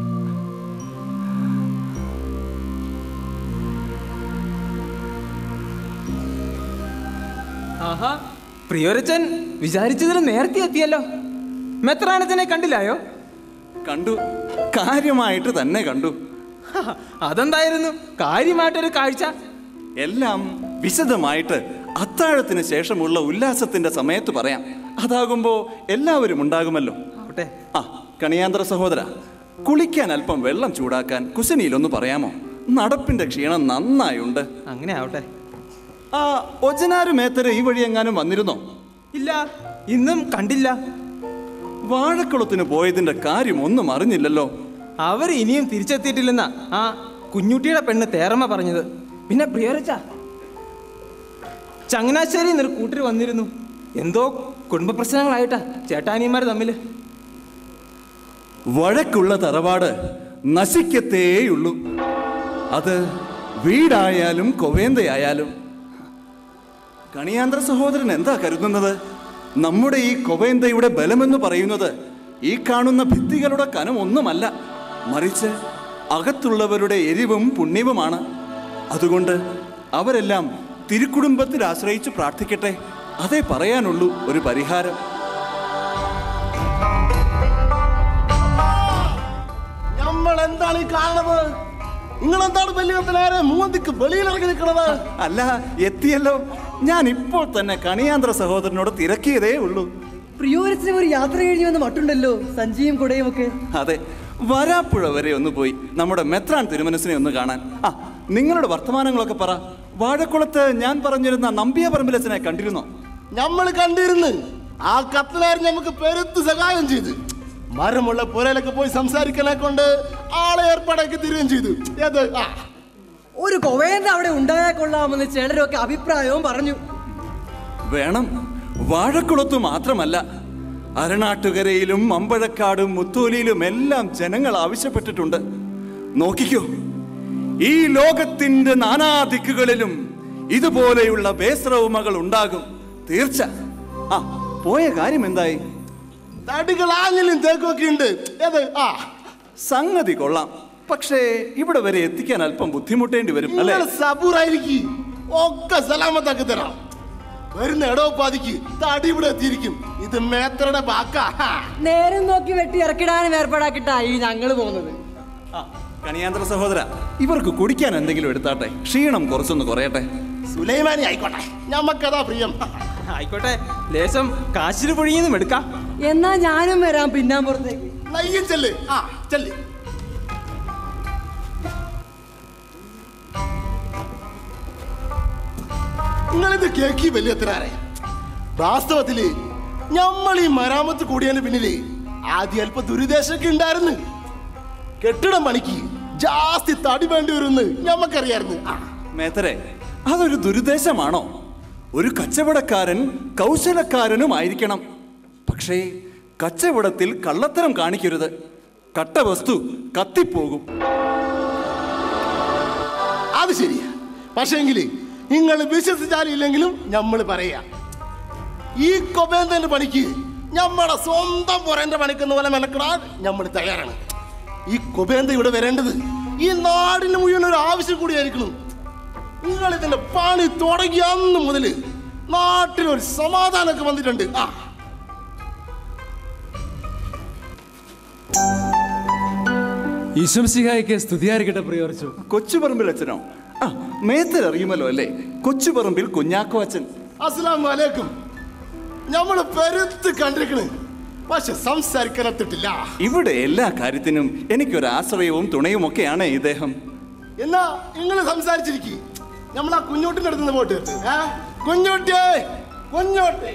ആഹാ പ്രിയോരച്ചൻ വിചാരിച്ചതിലും നേരത്തെ എത്തിയല്ലോ മെത്രാനച്ചനെ കണ്ടില്ലായോ കണ്ടു കാര്യമായിട്ട് തന്നെ കണ്ടു അതെന്തായിരുന്നു കാര്യമായിട്ടൊരു കാഴ്ച എല്ലാം വിശദമായിട്ട് അത്താഴത്തിന് ശേഷമുള്ള ഉല്ലാസത്തിന്റെ സമയത്ത് പറയാം അതാകുമ്പോ എല്ലാവരും ഉണ്ടാകുമല്ലോ ആ കണിയാന്തര സഹോദര കുളിക്കാൻ അല്പം വെള്ളം ചൂടാക്കാൻ കുശനിയിലൊന്ന് പറയാമോ നടപ്പിന്റെ ക്ഷീണം നന്നായുണ്ട് അങ്ങനെ ആവട്ടെ ആ ഒജനാരു മേത്തര് ഈ വഴി എങ്ങാനും വന്നിരുന്നോ ഇല്ല ഇന്നും കണ്ടില്ല വാഴക്കുളത്തിന് പോയതിന്റെ കാര്യം ഒന്നും അറിഞ്ഞില്ലല്ലോ അവർ ഇനിയും തിരിച്ചെത്തിയിട്ടില്ലെന്നാ ആ കുഞ്ഞുട്ടിയുടെ പെണ്ണ് തേറമ്മ പറഞ്ഞത് പിന്നെ പ്രിയരച്ച ചങ്ങനാശ്ശേരി എന്നൊരു കൂട്ടർ വന്നിരുന്നു എന്തോ കുടുംബ പ്രശ്നങ്ങളായിട്ടാ ചേട്ടാനിയന്മാർ തമ്മില് വഴക്കുള്ള തറവാട് നശിക്കത്തേയുള്ളൂ അത് വീടായാലും കൊവേന്തയായാലും കണിയാന്തര സഹോദരൻ എന്താ കരുതുന്നത് നമ്മുടെ ഈ കൊവേന്തയുടെ ബലമെന്ന് പറയുന്നത് ഈ കാണുന്ന ഭിത്തികളുടെ കനം ഒന്നുമല്ല മറിച്ച് അകത്തുള്ളവരുടെ എരിവും പുണ്യവുമാണ് അതുകൊണ്ട് അവരെല്ലാം തിരുക്കുടുംബത്തിൽ ആശ്രയിച്ച് പ്രാർത്ഥിക്കട്ടെ അതേ പറയാനുള്ളൂ ഒരു പരിഹാരം നമ്മളെ എന്താണ് ഈ കാണുന്നത് നിങ്ങൾ എന്താണ് വലിയ നേരെ മൂന്നിക്ക് വെളിയിലിറങ്ങി നിൽക്കുന്നത് അല്ല എത്തിയല്ലോ ഞാൻ ഇപ്പോൾ തന്നെ കണിയാന്ത്ര സഹോദരനോട് തിരക്കിയതേ ഉള്ളൂ പ്രിയോരത്തിന് ഒരു യാത്ര കഴിഞ്ഞു വന്ന് മട്ടുണ്ടല്ലോ സഞ്ചിയും കുടയും ഒക്കെ അതെ വരാപ്പുഴ വരെ ഒന്ന് പോയി നമ്മുടെ മെത്രാൻ തിരുമനസിനെ ഒന്ന് കാണാൻ ആ നിങ്ങളുടെ വർത്തമാനങ്ങളൊക്കെ പറ വാഴക്കുളത്ത് ഞാൻ പറഞ്ഞിരുന്ന നമ്പിയ പറമ്പിലച്ചനെ കണ്ടിരുന്നോ നമ്മൾ കണ്ടിരുന്നു ആ കത്തനാർ നമുക്ക് പെരുത്ത് സഹായം ചെയ്തു മരമുള്ള പുരയിലൊക്കെ പോയി സംസാരിക്കാനെ കൊണ്ട് ആളെ ഏർപ്പാടാക്കി തരികയും ചെയ്തു ഏത് ആ ഒരു കൊവേന്ത അവിടെ ഉണ്ടായാൽ കൊള്ളാമെന്ന് ചിലരൊക്കെ അഭിപ്രായവും പറഞ്ഞു വേണം വാഴക്കുളത്തു മാത്രമല്ല അരണാട്ടുകരയിലും അമ്പഴക്കാടും മുത്തോലിയിലും എല്ലാം ജനങ്ങൾ ആവശ്യപ്പെട്ടിട്ടുണ്ട് നോക്കിക്കോ ഈ ലോകത്തിന്റെ നാനാദിക്കുകളിലും ഇതുപോലെയുള്ള ബേസ്രവുമകൾ ഉണ്ടാകും തീർച്ച ആ പോയ കാര്യം എന്തായി തടികൾ ആഞ്ഞിലും തേക്കൊക്കെ ഉണ്ട് ഏത് ആ സംഗതി കൊള്ളാം പക്ഷേ ഇവിടെ വരെ എത്തിക്കാൻ അല്പം ബുദ്ധിമുട്ടേണ്ടി വരും അല്ലേ നിങ്ങൾ സബൂറായിരിക്കും ഒക്കെ സലാമത്താക്കി തരാം വരുന്ന ഇടവപ്പാതിക്ക് തടി ഇവിടെ എത്തിയിരിക്കും ഇത് മേത്രയുടെ ബാക്കാ ഹാ. നേരം നോക്കി വെട്ടി ഇറക്കിടാനും ഏർപ്പാടാക്കിട്ടായി ഞങ്ങള് പോകുന്നത് കണിയാന്ത്ര സഹോദര ഇവർക്ക് കുടിക്കാൻ എന്തെങ്കിലും എടുത്താട്ടെ ക്ഷീണം കുറച്ചൊന്ന് കുറയട്ടെ സുലൈമാനി ആയിക്കോട്ടെ ഞമ്മക്കതാ പ്രിയം ആയിക്കോട്ടെ ലേശം കാശിന് പൊഴിയെന്നും എടുക്കാം എന്നാ ഞാനും വരാം പിന്നാൻ പുറത്തേക്ക് നയ്യം ചെല്ല് ആ ചെല്ല് നിങ്ങളിത് കേക്കി വലിയത്തിനാരെ വാസ്തവത്തില് നമ്മൾ ഈ മരാമത്ത് കൂടിയതിന് പിന്നില് ആദ്യം അല്പ ദുരിദേശമൊക്കെ ഉണ്ടായിരുന്നു കെട്ടിടം പണിക്ക് ജാസ്തി തടി വേണ്ടി വരുമെന്ന് ഞമ്മക്കറിയായിരുന്നു ആ മേത്തരെ അതൊരു ദുരുദ്ദേശമാണോ ഒരു കച്ചവടക്കാരൻ കൗശലക്കാരനുമായിരിക്കണം പക്ഷേ കച്ചവടത്തിൽ കള്ളത്തരം കാണിക്കരുത് കട്ട വസ്തു കത്തിപ്പോകും അത് ശരിയാ പക്ഷേങ്കില് നിങ്ങൾ വിശ്വസിച്ചാലില്ലെങ്കിലും നമ്മൾ പറയാ ഈ കൊബേന്തന്റെ പണിക്ക് നമ്മുടെ സ്വന്തം പുറന്റെ പണിക്കുന്ന പോലെ മെനക്കിടാൻ നമ്മൾ തയ്യാറാണ് ഈ കൊബേന്ത ഇവിടെ വരേണ്ടത് ഈ നാടിന് മുഴുവൻ ഒരു ആവശ്യം കൂടിയായിരിക്കണം നിങ്ങൾ ഇതിന്റെ പണി തുടങ്ങിയ അന്ന് മുതൽ നാട്ടിൽ ഒരു സമാധാനമൊക്കെ വന്നിട്ടുണ്ട് ആ ഈശംസിഹായിക്ക് സ്തുതിയായിരിക്കട്ടെ പ്രിയോർച്ചു കൊച്ചുപറമ്പിൽ അച്ഛനോ ആ മേത്തർ അറിയുമല്ലോ അല്ലേ കൊച്ചുപറമ്പിൽ കുഞ്ഞാക്കോ അച്ഛൻ അസ്സലാമു അലൈക്കും നമ്മൾ പെരുത്ത് കണ്ടിരിക്കണ് പക്ഷെ സംസാരിക്കാൻ എത്തിട്ടില്ല ഇവിടെ എല്ലാ കാര്യത്തിനും എനിക്കൊരു ആശ്രയവും തുണയും ഒക്കെയാണ് ഇദ്ദേഹം എന്നാ നിങ്ങൾ സംസാരിച്ചിരിക്കും നമ്മൾ ആ കുഞ്ഞോട്ടിന്റെ അടുത്ത് നിന്ന് പോയിട്ട് ഏ കുഞ്ഞോട്ടിയേ കുഞ്ഞോട്ടി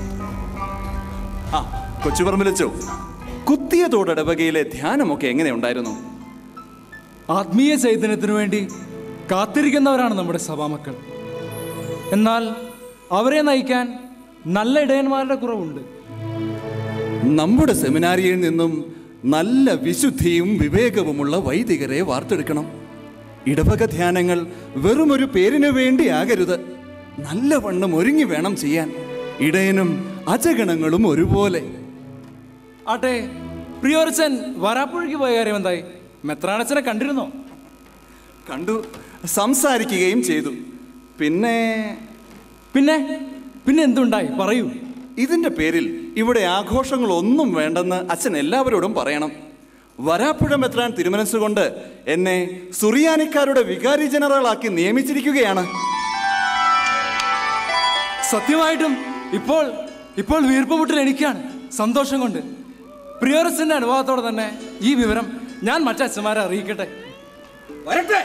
ആ കൊച്ചുപറമ്പിലച്ചോ കുത്തിയതോടടവകയിലെ ധ്യാനമൊക്കെ എങ്ങനെ ഉണ്ടായിരുന്നു ആത്മീയ ചൈതന്യത്തിനു വേണ്ടി കാത്തിരിക്കുന്നവരാണ് നമ്മുടെ സഭാമക്കൾ എന്നാൽ അവരെ നയിക്കാൻ നല്ല ഇടയന്മാരുടെ കുറവുണ്ട് നമ്മുടെ സെമിനാരിയിൽ നിന്നും നല്ല വിശുദ്ധിയും വിവേകവുമുള്ള വൈദികരെ വാർത്തെടുക്കണം ഇടവക ധ്യാനങ്ങൾ വെറുമൊരു പേരിനു വേണ്ടി ആകരുത് നല്ലവണ്ണം ഒരുങ്ങി വേണം ചെയ്യാൻ ഇടയനും അജഗണങ്ങളും ഒരുപോലെ ആട്ടെ പ്രിയോർച്ചൻ വരാപ്പുഴയ്ക്ക് പോയ കാര്യം എന്തായി മെത്രാനച്ചനെ കണ്ടിരുന്നോ കണ്ടു സംസാരിക്കുകയും ചെയ്തു പിന്നെ പിന്നെ പിന്നെ എന്തുണ്ടായി പറയൂ ഇതിന്റെ പേരിൽ ഇവിടെ ആഘോഷങ്ങളൊന്നും വേണ്ടെന്ന് അച്ഛൻ എല്ലാവരോടും പറയണം വരാപ്പുഴ മെത്രാൻ തിരുമനസ്സുകൊണ്ട് എന്നെ സുറിയാനിക്കാരുടെ വികാരി ജനറലാക്കി നിയമിച്ചിരിക്കുകയാണ് സത്യമായിട്ടും ഇപ്പോൾ ഇപ്പോൾ വീർപ്പുമുട്ടിൽ എനിക്കാണ് സന്തോഷം കൊണ്ട് പ്രിയോറസിന്റെ അനുഭവത്തോടെ തന്നെ ഈ വിവരം ഞാൻ മറ്റച്ഛന്മാരെ അറിയിക്കട്ടെ വരട്ടെ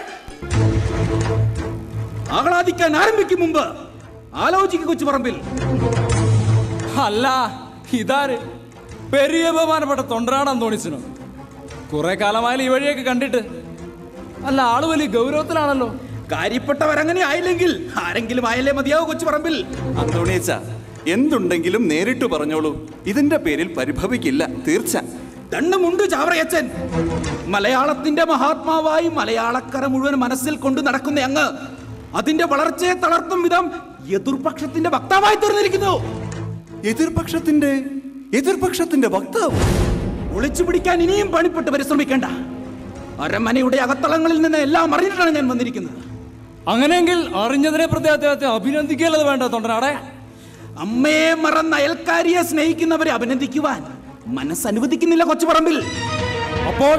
ആഹ്ലാദിക്കാൻ ആരംഭിക്കും മുമ്പ് ആലോചിക്കുക കൊച്ചു പറമ്പിൽ അല്ല ഇതാര് പെരിയ ബഹുമാനപ്പെട്ട തൊണ്ടനാടാൻ തോണിച്ചനോ കുറെ കാലമായാലും ഈ വഴിയൊക്കെ കണ്ടിട്ട് അല്ല ആള് വലിയ ഗൗരവത്തിലാണല്ലോ കാര്യപ്പെട്ടവരങ്ങനെ ആയില്ലെങ്കിൽ ആരെങ്കിലും ആയല്ലേ മതിയാവൂ കൊച്ചു പറമ്പിൽ അന്തോണിയച്ച എന്തുണ്ടെങ്കിലും നേരിട്ട് പറഞ്ഞോളൂ ഇതിന്റെ പേരിൽ പരിഭവിക്കില്ല തീർച്ച ദണ്ണമുണ്ട് ചാവറയച്ചൻ മലയാളത്തിന്റെ മഹാത്മാവായി മലയാളക്കര മുഴുവൻ മനസ്സിൽ കൊണ്ടു നടക്കുന്ന അങ്ങ് അതിന്റെ വളർച്ചയെ തളർത്തും വിധം എതിർപക്ഷത്തിന്റെ വക്താവായി തീർന്നിരിക്കുന്നു എതിർപക്ഷത്തിന്റെ എതിർപക്ഷത്തിന്റെ വക്താവ് ഒളിച്ചു പിടിക്കാൻ ഇനിയും പണിപ്പെട്ട് പരിശ്രമിക്കേണ്ട അരമനയുടെ അകത്തളങ്ങളിൽ നിന്ന് എല്ലാം അറിഞ്ഞിട്ടാണ് ഞാൻ വന്നിരിക്കുന്നത് അങ്ങനെയെങ്കിൽ അറിഞ്ഞതിനെ പ്രതി അദ്ദേഹത്തെ അഭിനന്ദിക്കല്ലത് വേണ്ട തൊണ്ടനാടെ അമ്മയെ മറന്ന അയൽക്കാരിയെ സ്നേഹിക്കുന്നവരെ അഭിനന്ദിക്കുവാൻ മനസ്സനുവദിക്കുന്നില്ല കൊച്ചുപറമ്പിൽ അപ്പോൾ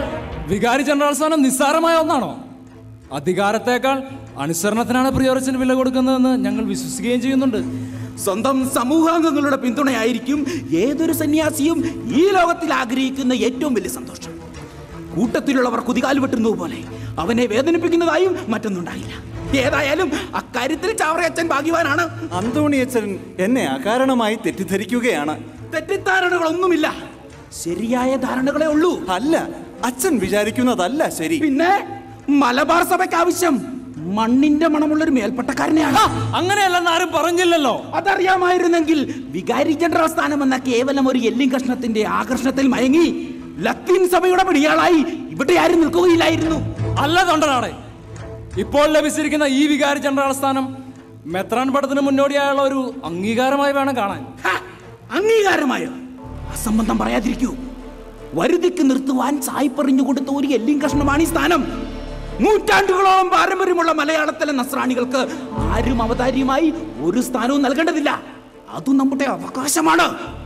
വികാരി ജനറൽ സ്ഥാനം നിസ്സാരമായ ഒന്നാണോ അധികാരത്തേക്കാൾ അനുസരണത്തിനാണ് പ്രിയോറിച്ചിന് വില കൊടുക്കുന്നതെന്ന് ഞങ്ങൾ വിശ്വസിക്കുകയും ചെയ്യുന്നുണ്ട് സ്വന്തം സമൂഹാംഗങ്ങളുടെ പിന്തുണയായിരിക്കും ഏതൊരു സന്യാസിയും ഈ ലോകത്തിൽ ആഗ്രഹിക്കുന്ന ഏറ്റവും വലിയ സന്തോഷം കൂട്ടത്തിലുള്ളവർ കുതികാൽ വെട്ടുന്നത് പോലെ അവനെ വേദനിപ്പിക്കുന്നതായും മറ്റൊന്നുണ്ടായില്ല ഏതായാലും അക്കാര്യത്തിൽ ചാവറയച്ചൻ ഭാഗ്യവാനാണ് അന്തോണിയച്ചൻ എന്നെ അകാരണമായി തെറ്റിദ്ധരിക്കുകയാണ് തെറ്റിദ്ധാരണകളൊന്നുമില്ല ശരിയായ ധാരണകളെ ഉള്ളൂ അല്ല അച്ഛൻ വിചാരിക്കുന്നതല്ല ശരി പിന്നെ മലബാർ സഭയ്ക്ക് ആവശ്യം മണ്ണിന്റെ മണമുള്ള ഒരു മേൽപ്പട്ടക്കാരനെയാണ് അങ്ങനെയല്ലെന്ന് ആരും പറഞ്ഞില്ലല്ലോ അതറിയാമായിരുന്നെങ്കിൽ വികാരി ജനറൽ സ്ഥാനം എന്ന കേവലം ഒരു എല്ലിൻ കഷ്ണത്തിന്റെ ആകർഷണത്തിൽ മയങ്ങി ലത്തീൻ സഭയുടെ പിടിയാളായി ഇവിടെ ആരും നിൽക്കുകയില്ലായിരുന്നു അല്ല തൊണ്ടനാടെ ഇപ്പോൾ ലഭിച്ചിരിക്കുന്ന ഈ വികാരി ജനറൽ സ്ഥാനം മെത്രാൻ പടത്തിന് മുന്നോടിയായുള്ള ഒരു അംഗീകാരമായി വേണം കാണാൻ അംഗീകാരമായോ അസംബന്ധം പറയാതിരിക്കൂ വരുതിക്ക് നിർത്തുവാൻ സായിപ്പറിഞ്ഞു കൊടുത്ത ഒരു എല്ലിൻ കഷ്ണമാണ് ഈ സ്ഥാനം നൂറ്റാണ്ടുകളോളം പാരമ്പര്യമുള്ള മലയാളത്തിലെ നസ്രാണികൾക്ക് ആരും അവതാരിയുമായി ഒരു സ്ഥാനവും നൽകേണ്ടതില്ല അതും നമ്മുടെ അവകാശമാണ്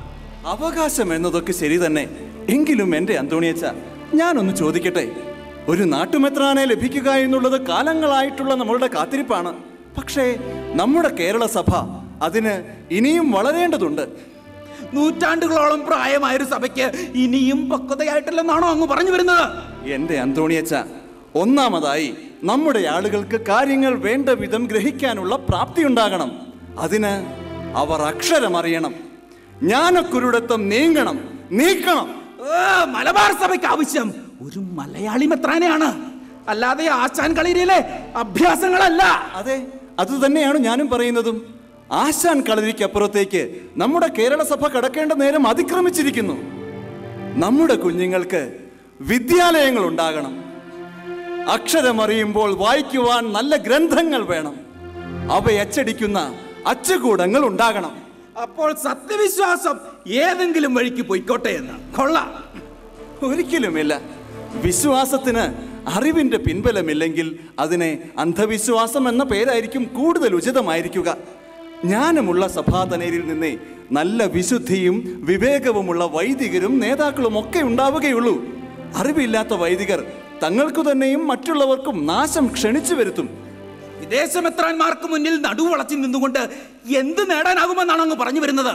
അവകാശം എന്നതൊക്കെ ശരി തന്നെ എങ്കിലും എന്റെ അന്തോണിയച്ച ഞാനൊന്ന് ചോദിക്കട്ടെ ഒരു നാട്ടുമെത്രാനെ ലഭിക്കുക എന്നുള്ളത് കാലങ്ങളായിട്ടുള്ള നമ്മളുടെ കാത്തിരിപ്പാണ് പക്ഷേ നമ്മുടെ കേരള സഭ അതിന് ഇനിയും വളരേണ്ടതുണ്ട് നൂറ്റാണ്ടുകളോളം പ്രായമായ ഒരു സഭയ്ക്ക് ഇനിയും പക്വതയായിട്ടില്ലെന്നാണോ അങ്ങ് പറഞ്ഞു വരുന്നത് എന്റെ അന്തോണിയച്ച ഒന്നാമതായി നമ്മുടെ ആളുകൾക്ക് കാര്യങ്ങൾ വേണ്ട വിധം ഗ്രഹിക്കാനുള്ള പ്രാപ്തി ഉണ്ടാകണം അതിന് അവർ അക്ഷരമറിയണം ജ്ഞാനക്കുരുടത്വം നീങ്ങണം നീക്കണം ഏ, മലബാർ സഭയ്ക്ക് ആവശ്യം ഒരു മലയാളി മെത്രാനെയാണ് അല്ലാതെ ആശാൻ കളരിയിലെ അഭ്യാസങ്ങളല്ല അതെ അത് തന്നെയാണ് ഞാനും പറയുന്നതും ആശാൻ കളരിക്കപ്പുറത്തേക്ക് നമ്മുടെ കേരള സഭ കടക്കേണ്ട നേരം അതിക്രമിച്ചിരിക്കുന്നു നമ്മുടെ കുഞ്ഞുങ്ങൾക്ക് വിദ്യാലയങ്ങൾ ഉണ്ടാകണം അക്ഷരമറിയുമ്പോൾ വായിക്കുവാൻ നല്ല ഗ്രന്ഥങ്ങൾ വേണം അവ അച്ചടിക്കുന്ന അച്ചുകൂടങ്ങൾ ഉണ്ടാകണം അപ്പോൾ സത്യവിശ്വാസം ഏതെങ്കിലും വഴിക്ക് പൊയ്ക്കോട്ടെ എന്ന് കൊള്ളാം ഒരിക്കലുമില്ല വിശ്വാസത്തിന് അറിവിന്റെ പിൻബലമില്ലെങ്കിൽ അതിനെ അന്ധവിശ്വാസം എന്ന പേരായിരിക്കും കൂടുതൽ ഉചിതമായിരിക്കുക ജ്ഞാനമുള്ള സഭാതനയിൽ നിന്നേ നല്ല വിശുദ്ധിയും വിവേകവുമുള്ള വൈദികരും നേതാക്കളും ഒക്കെ ഉണ്ടാവുകയുള്ളൂ അറിവില്ലാത്ത വൈദികർ തങ്ങൾക്കു തന്നെയും മറ്റുള്ളവർക്കും നാശം ക്ഷണിച്ചു വരുത്തും വിദേശമെത്രാന്മാർക്ക് മുന്നിൽ നടുവളച്ചു നിന്നുകൊണ്ട് എന്ത് നേടാനാകുമെന്നാണ് അങ്ങ് പറഞ്ഞു വരുന്നത്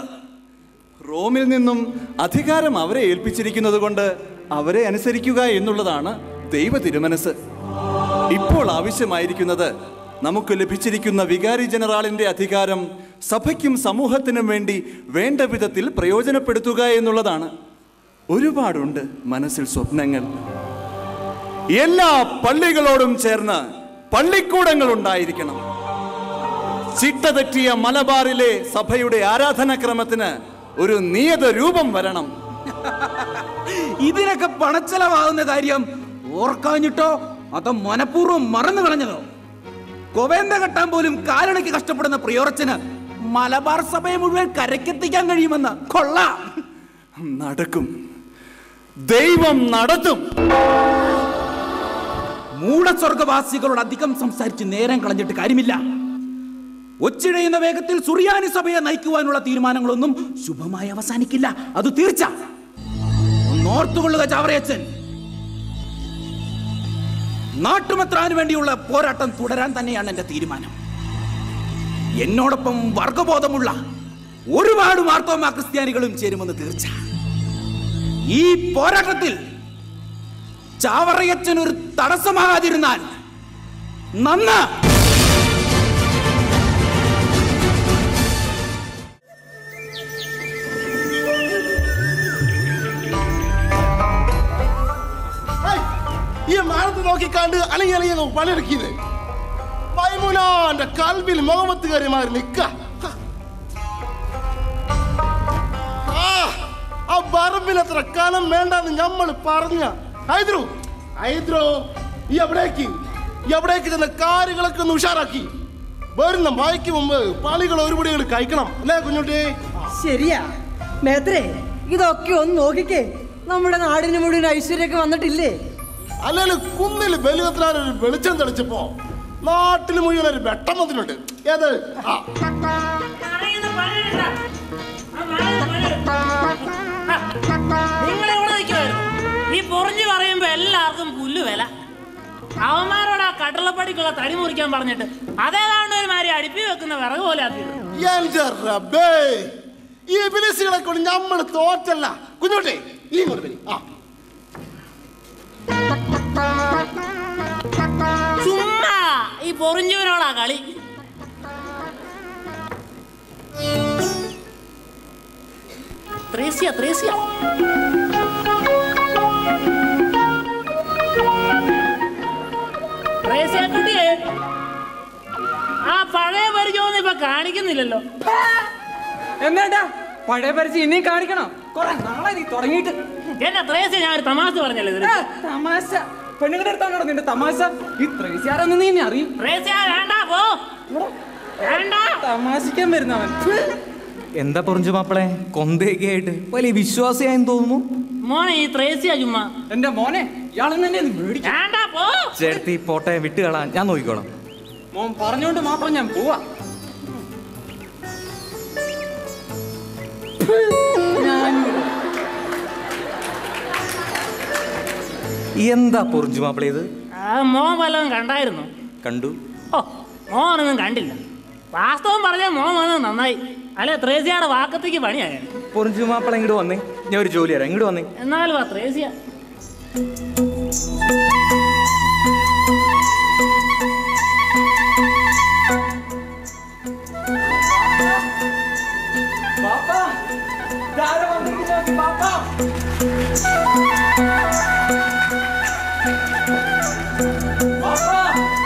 റോമിൽ നിന്നും അധികാരം അവരെ ഏൽപ്പിച്ചിരിക്കുന്നത് കൊണ്ട് അവരെ അനുസരിക്കുക എന്നുള്ളതാണ് ദൈവ തിരുമനസ് ഇപ്പോൾ ആവശ്യമായിരിക്കുന്നത് നമുക്ക് ലഭിച്ചിരിക്കുന്ന വികാരി ജനറാളിന്റെ അധികാരം സഭയ്ക്കും സമൂഹത്തിനും വേണ്ടി വേണ്ട വിധത്തിൽ പ്രയോജനപ്പെടുത്തുക എന്നുള്ളതാണ് ഒരുപാടുണ്ട് മനസ്സിൽ സ്വപ്നങ്ങൾ എല്ലാ പള്ളികളോടും ചേർന്ന് പള്ളിക്കൂടങ്ങൾ ഉണ്ടായിരിക്കണം ചിട്ട തെറ്റിയ മലബാറിലെ സഭയുടെ ആരാധനാക്രമത്തിന് ഒരു നിയത രൂപം വരണം ഇതിനൊക്കെ പണച്ചെലവാകുന്ന കാര്യം ഓർക്കാഞ്ഞിട്ടോ അതോ മനഃപൂർവ്വം മറന്നു കളഞ്ഞതോ കൊവേന്ത കെട്ടാൻ പോലും കാലണയ്ക്ക് കഷ്ടപ്പെടുന്ന പ്രിയോറച്ചന് മലബാർ സഭയെ മുഴുവൻ കരക്കെത്തിക്കാൻ കഴിയുമെന്ന് കൊള്ളാം നടക്കും ദൈവം നടത്തും മൂടസ്വർഗവാസികളോട് അധികം സംസാരിച്ച് നേരം കളഞ്ഞിട്ട് കാര്യമില്ല ഒച്ചിഴയുന്ന വേഗത്തിൽ സുറിയാനി സഭയെ നയിക്കുവാനുള്ള തീരുമാനങ്ങളൊന്നും ശുഭമായി അവസാനിക്കില്ല അത് തീർച്ച ഒന്നോർത്തുകൊള്ളുക ചാവറയച്ചൻ നാട്ടുമെത്രാന് വേണ്ടിയുള്ള പോരാട്ടം തുടരാൻ തന്നെയാണ് എന്റെ തീരുമാനം എന്നോടൊപ്പം വർഗബോധമുള്ള ഒരുപാട് മാർത്തോമാ ക്രിസ്ത്യാനികളും ചേരുമെന്ന് തീർച്ച ഈ പോരാട്ടത്തിൽ ചാവറയച്ചൻ ഒരു തടസ്സമാകാതിരുന്നാൽ നന്ന് ഏയ്, ഈ മാനത്ത് നോക്കിക്കാണ്ട് അലങ്ങി അലങ്ങി അങ്ങ് പണിയെടുക്കിയത് മൈമുനാന്റെ കൽവിൽ മുഖമത്ത് കയറി മാറി നിക്ക ആ, ആ പറമ്പിലത്ര കനം വേണ്ടെന്ന് നമ്മൾ പറഞ്ഞ ഹൈദ്രു ഹൈദ്രു ഈ എവിടേക്ക് എവിടേക്ക് ചെന്ന കാര്യങ്ങളൊക്കെ ഒന്ന് ഉഷാറാക്കി വരുന്ന മഴയ്ക്ക് മുമ്പ് പളികൾ ഒരുപടികൾ കഴിക്കണം അല്ലേ കുഞ്ഞുട്ടി ശരിയാ മേത്രേ ഇതൊക്കെ ഒന്ന് നോക്കിക്കേ നമ്മുടെ നാടിന് മുഴുവൻ ഐശ്വര്യമൊക്കെ വന്നിട്ടില്ലേ അല്ലെങ്കിൽ കുന്നിൽ ബലികത്തിനൊരു വെളിച്ചം തെളിച്ചപ്പോ നാട്ടിൽ മുഴുവൻ ഒരു വെട്ടം വന്നിട്ടുണ്ട് ഏത് ആ നിങ്ങൾ എവിടെ നിൽക്കുമായിരുന്നു ഈ പൊറിഞ്ഞു പറയുമ്പോ എല്ലാം ആർക്കും പുല്ല് വില അവന്മാരോട് ആ കടലപ്പടിക്കുള്ള തടി മുറിക്കാൻ പറഞ്ഞിട്ട് അതേതാണ്ട് ഒരുമാതിരി അടുപ്പി വെക്കുന്ന വിറക് പോലെ ആക്കിയത് എന്റെ റബ്ബേ ഈ ഇബിലിസുകളെ കൊണ്ട് നമ്മൾ തോറ്റല്ല കുഞ്ഞോട്ടെ ഈ ഇങ്ങോട്ട് വരി ആ ചുമ്മാ ഈ പൊറിഞ്ചുവിനോടാ കളി ത്രേസ്യ ത്രേസ്യ ത്രേസ്യ കുട്ടിയെ ആ പഴയ പരിചയമൊന്നും ഇപ്പൊ കാണിക്കുന്നില്ലല്ലോ എന്താണ്ടാ പഴയ പരിചയം ഇനിയും കാണിക്കണം കൊറേ നാളെ നീ തുടങ്ങിയിട്ട് എന്നെ ത്രേസ്യ ഞാൻ ഒരു തമാശ പറഞ്ഞല്ലേ ഇതിന്? തമാശ പെണ്ണുങ്ങളുടെ അടുത്താണോ നിന്റെ തമാശ ഈ ത്രേസ്യാരെന്ന് നീ ഇനി അറിയും ത്രേസ്യ വേണ്ട പോ വേണ്ട തമാശിക്കാൻ വരുന്നവൻ എന്താ പൊറിഞ്ചു മാപ്പിളെ കൊന്തയൊക്കെ ആയിട്ട് വലിയ വിശ്വാസിയായെന്ന് തോന്നുന്നു മോനെ ഈ ത്രേസ്യ ചുമ്മാ എന്റെ മോനെ ഇയാളെന്ന് തന്നെ നീ മേടിക്കും വേണ്ട പോ ചേർത്തി പോട്ടെ വിട്ടുകളാൻ ഞാൻ നോക്കിക്കോളാം മോൻ പറഞ്ഞോണ്ട് മാത്രം ഞാൻ പോവാ എന്താ പൊറിഞ്ചു മാപ്പിള ഇത് ആ മോൻ വല്ലതും കണ്ടായിരുന്നു കണ്ടു ഓ മോനൊന്നും കണ്ടില്ല വാസ്തവം പറഞ്ഞാൽ മോൻ വന്നത് നന്നായി അല്ലെ ത്രേസ്യയുടെ വാക്കത്തേക്ക് പണിയായ പൊറിഞ്ചു മാപ്പിള ഇങ്ങോട്ട് വന്നേ ഞാൻ ഒരു ജോലി തരാം ഇങ്ങോട്ട് വന്നേ എന്നാലും ആ ത്രേസ്യ പാപ്പാ ഇതാരാ വന്നിരിക്കുന്നത് പാപ്പാ പാപ്പാ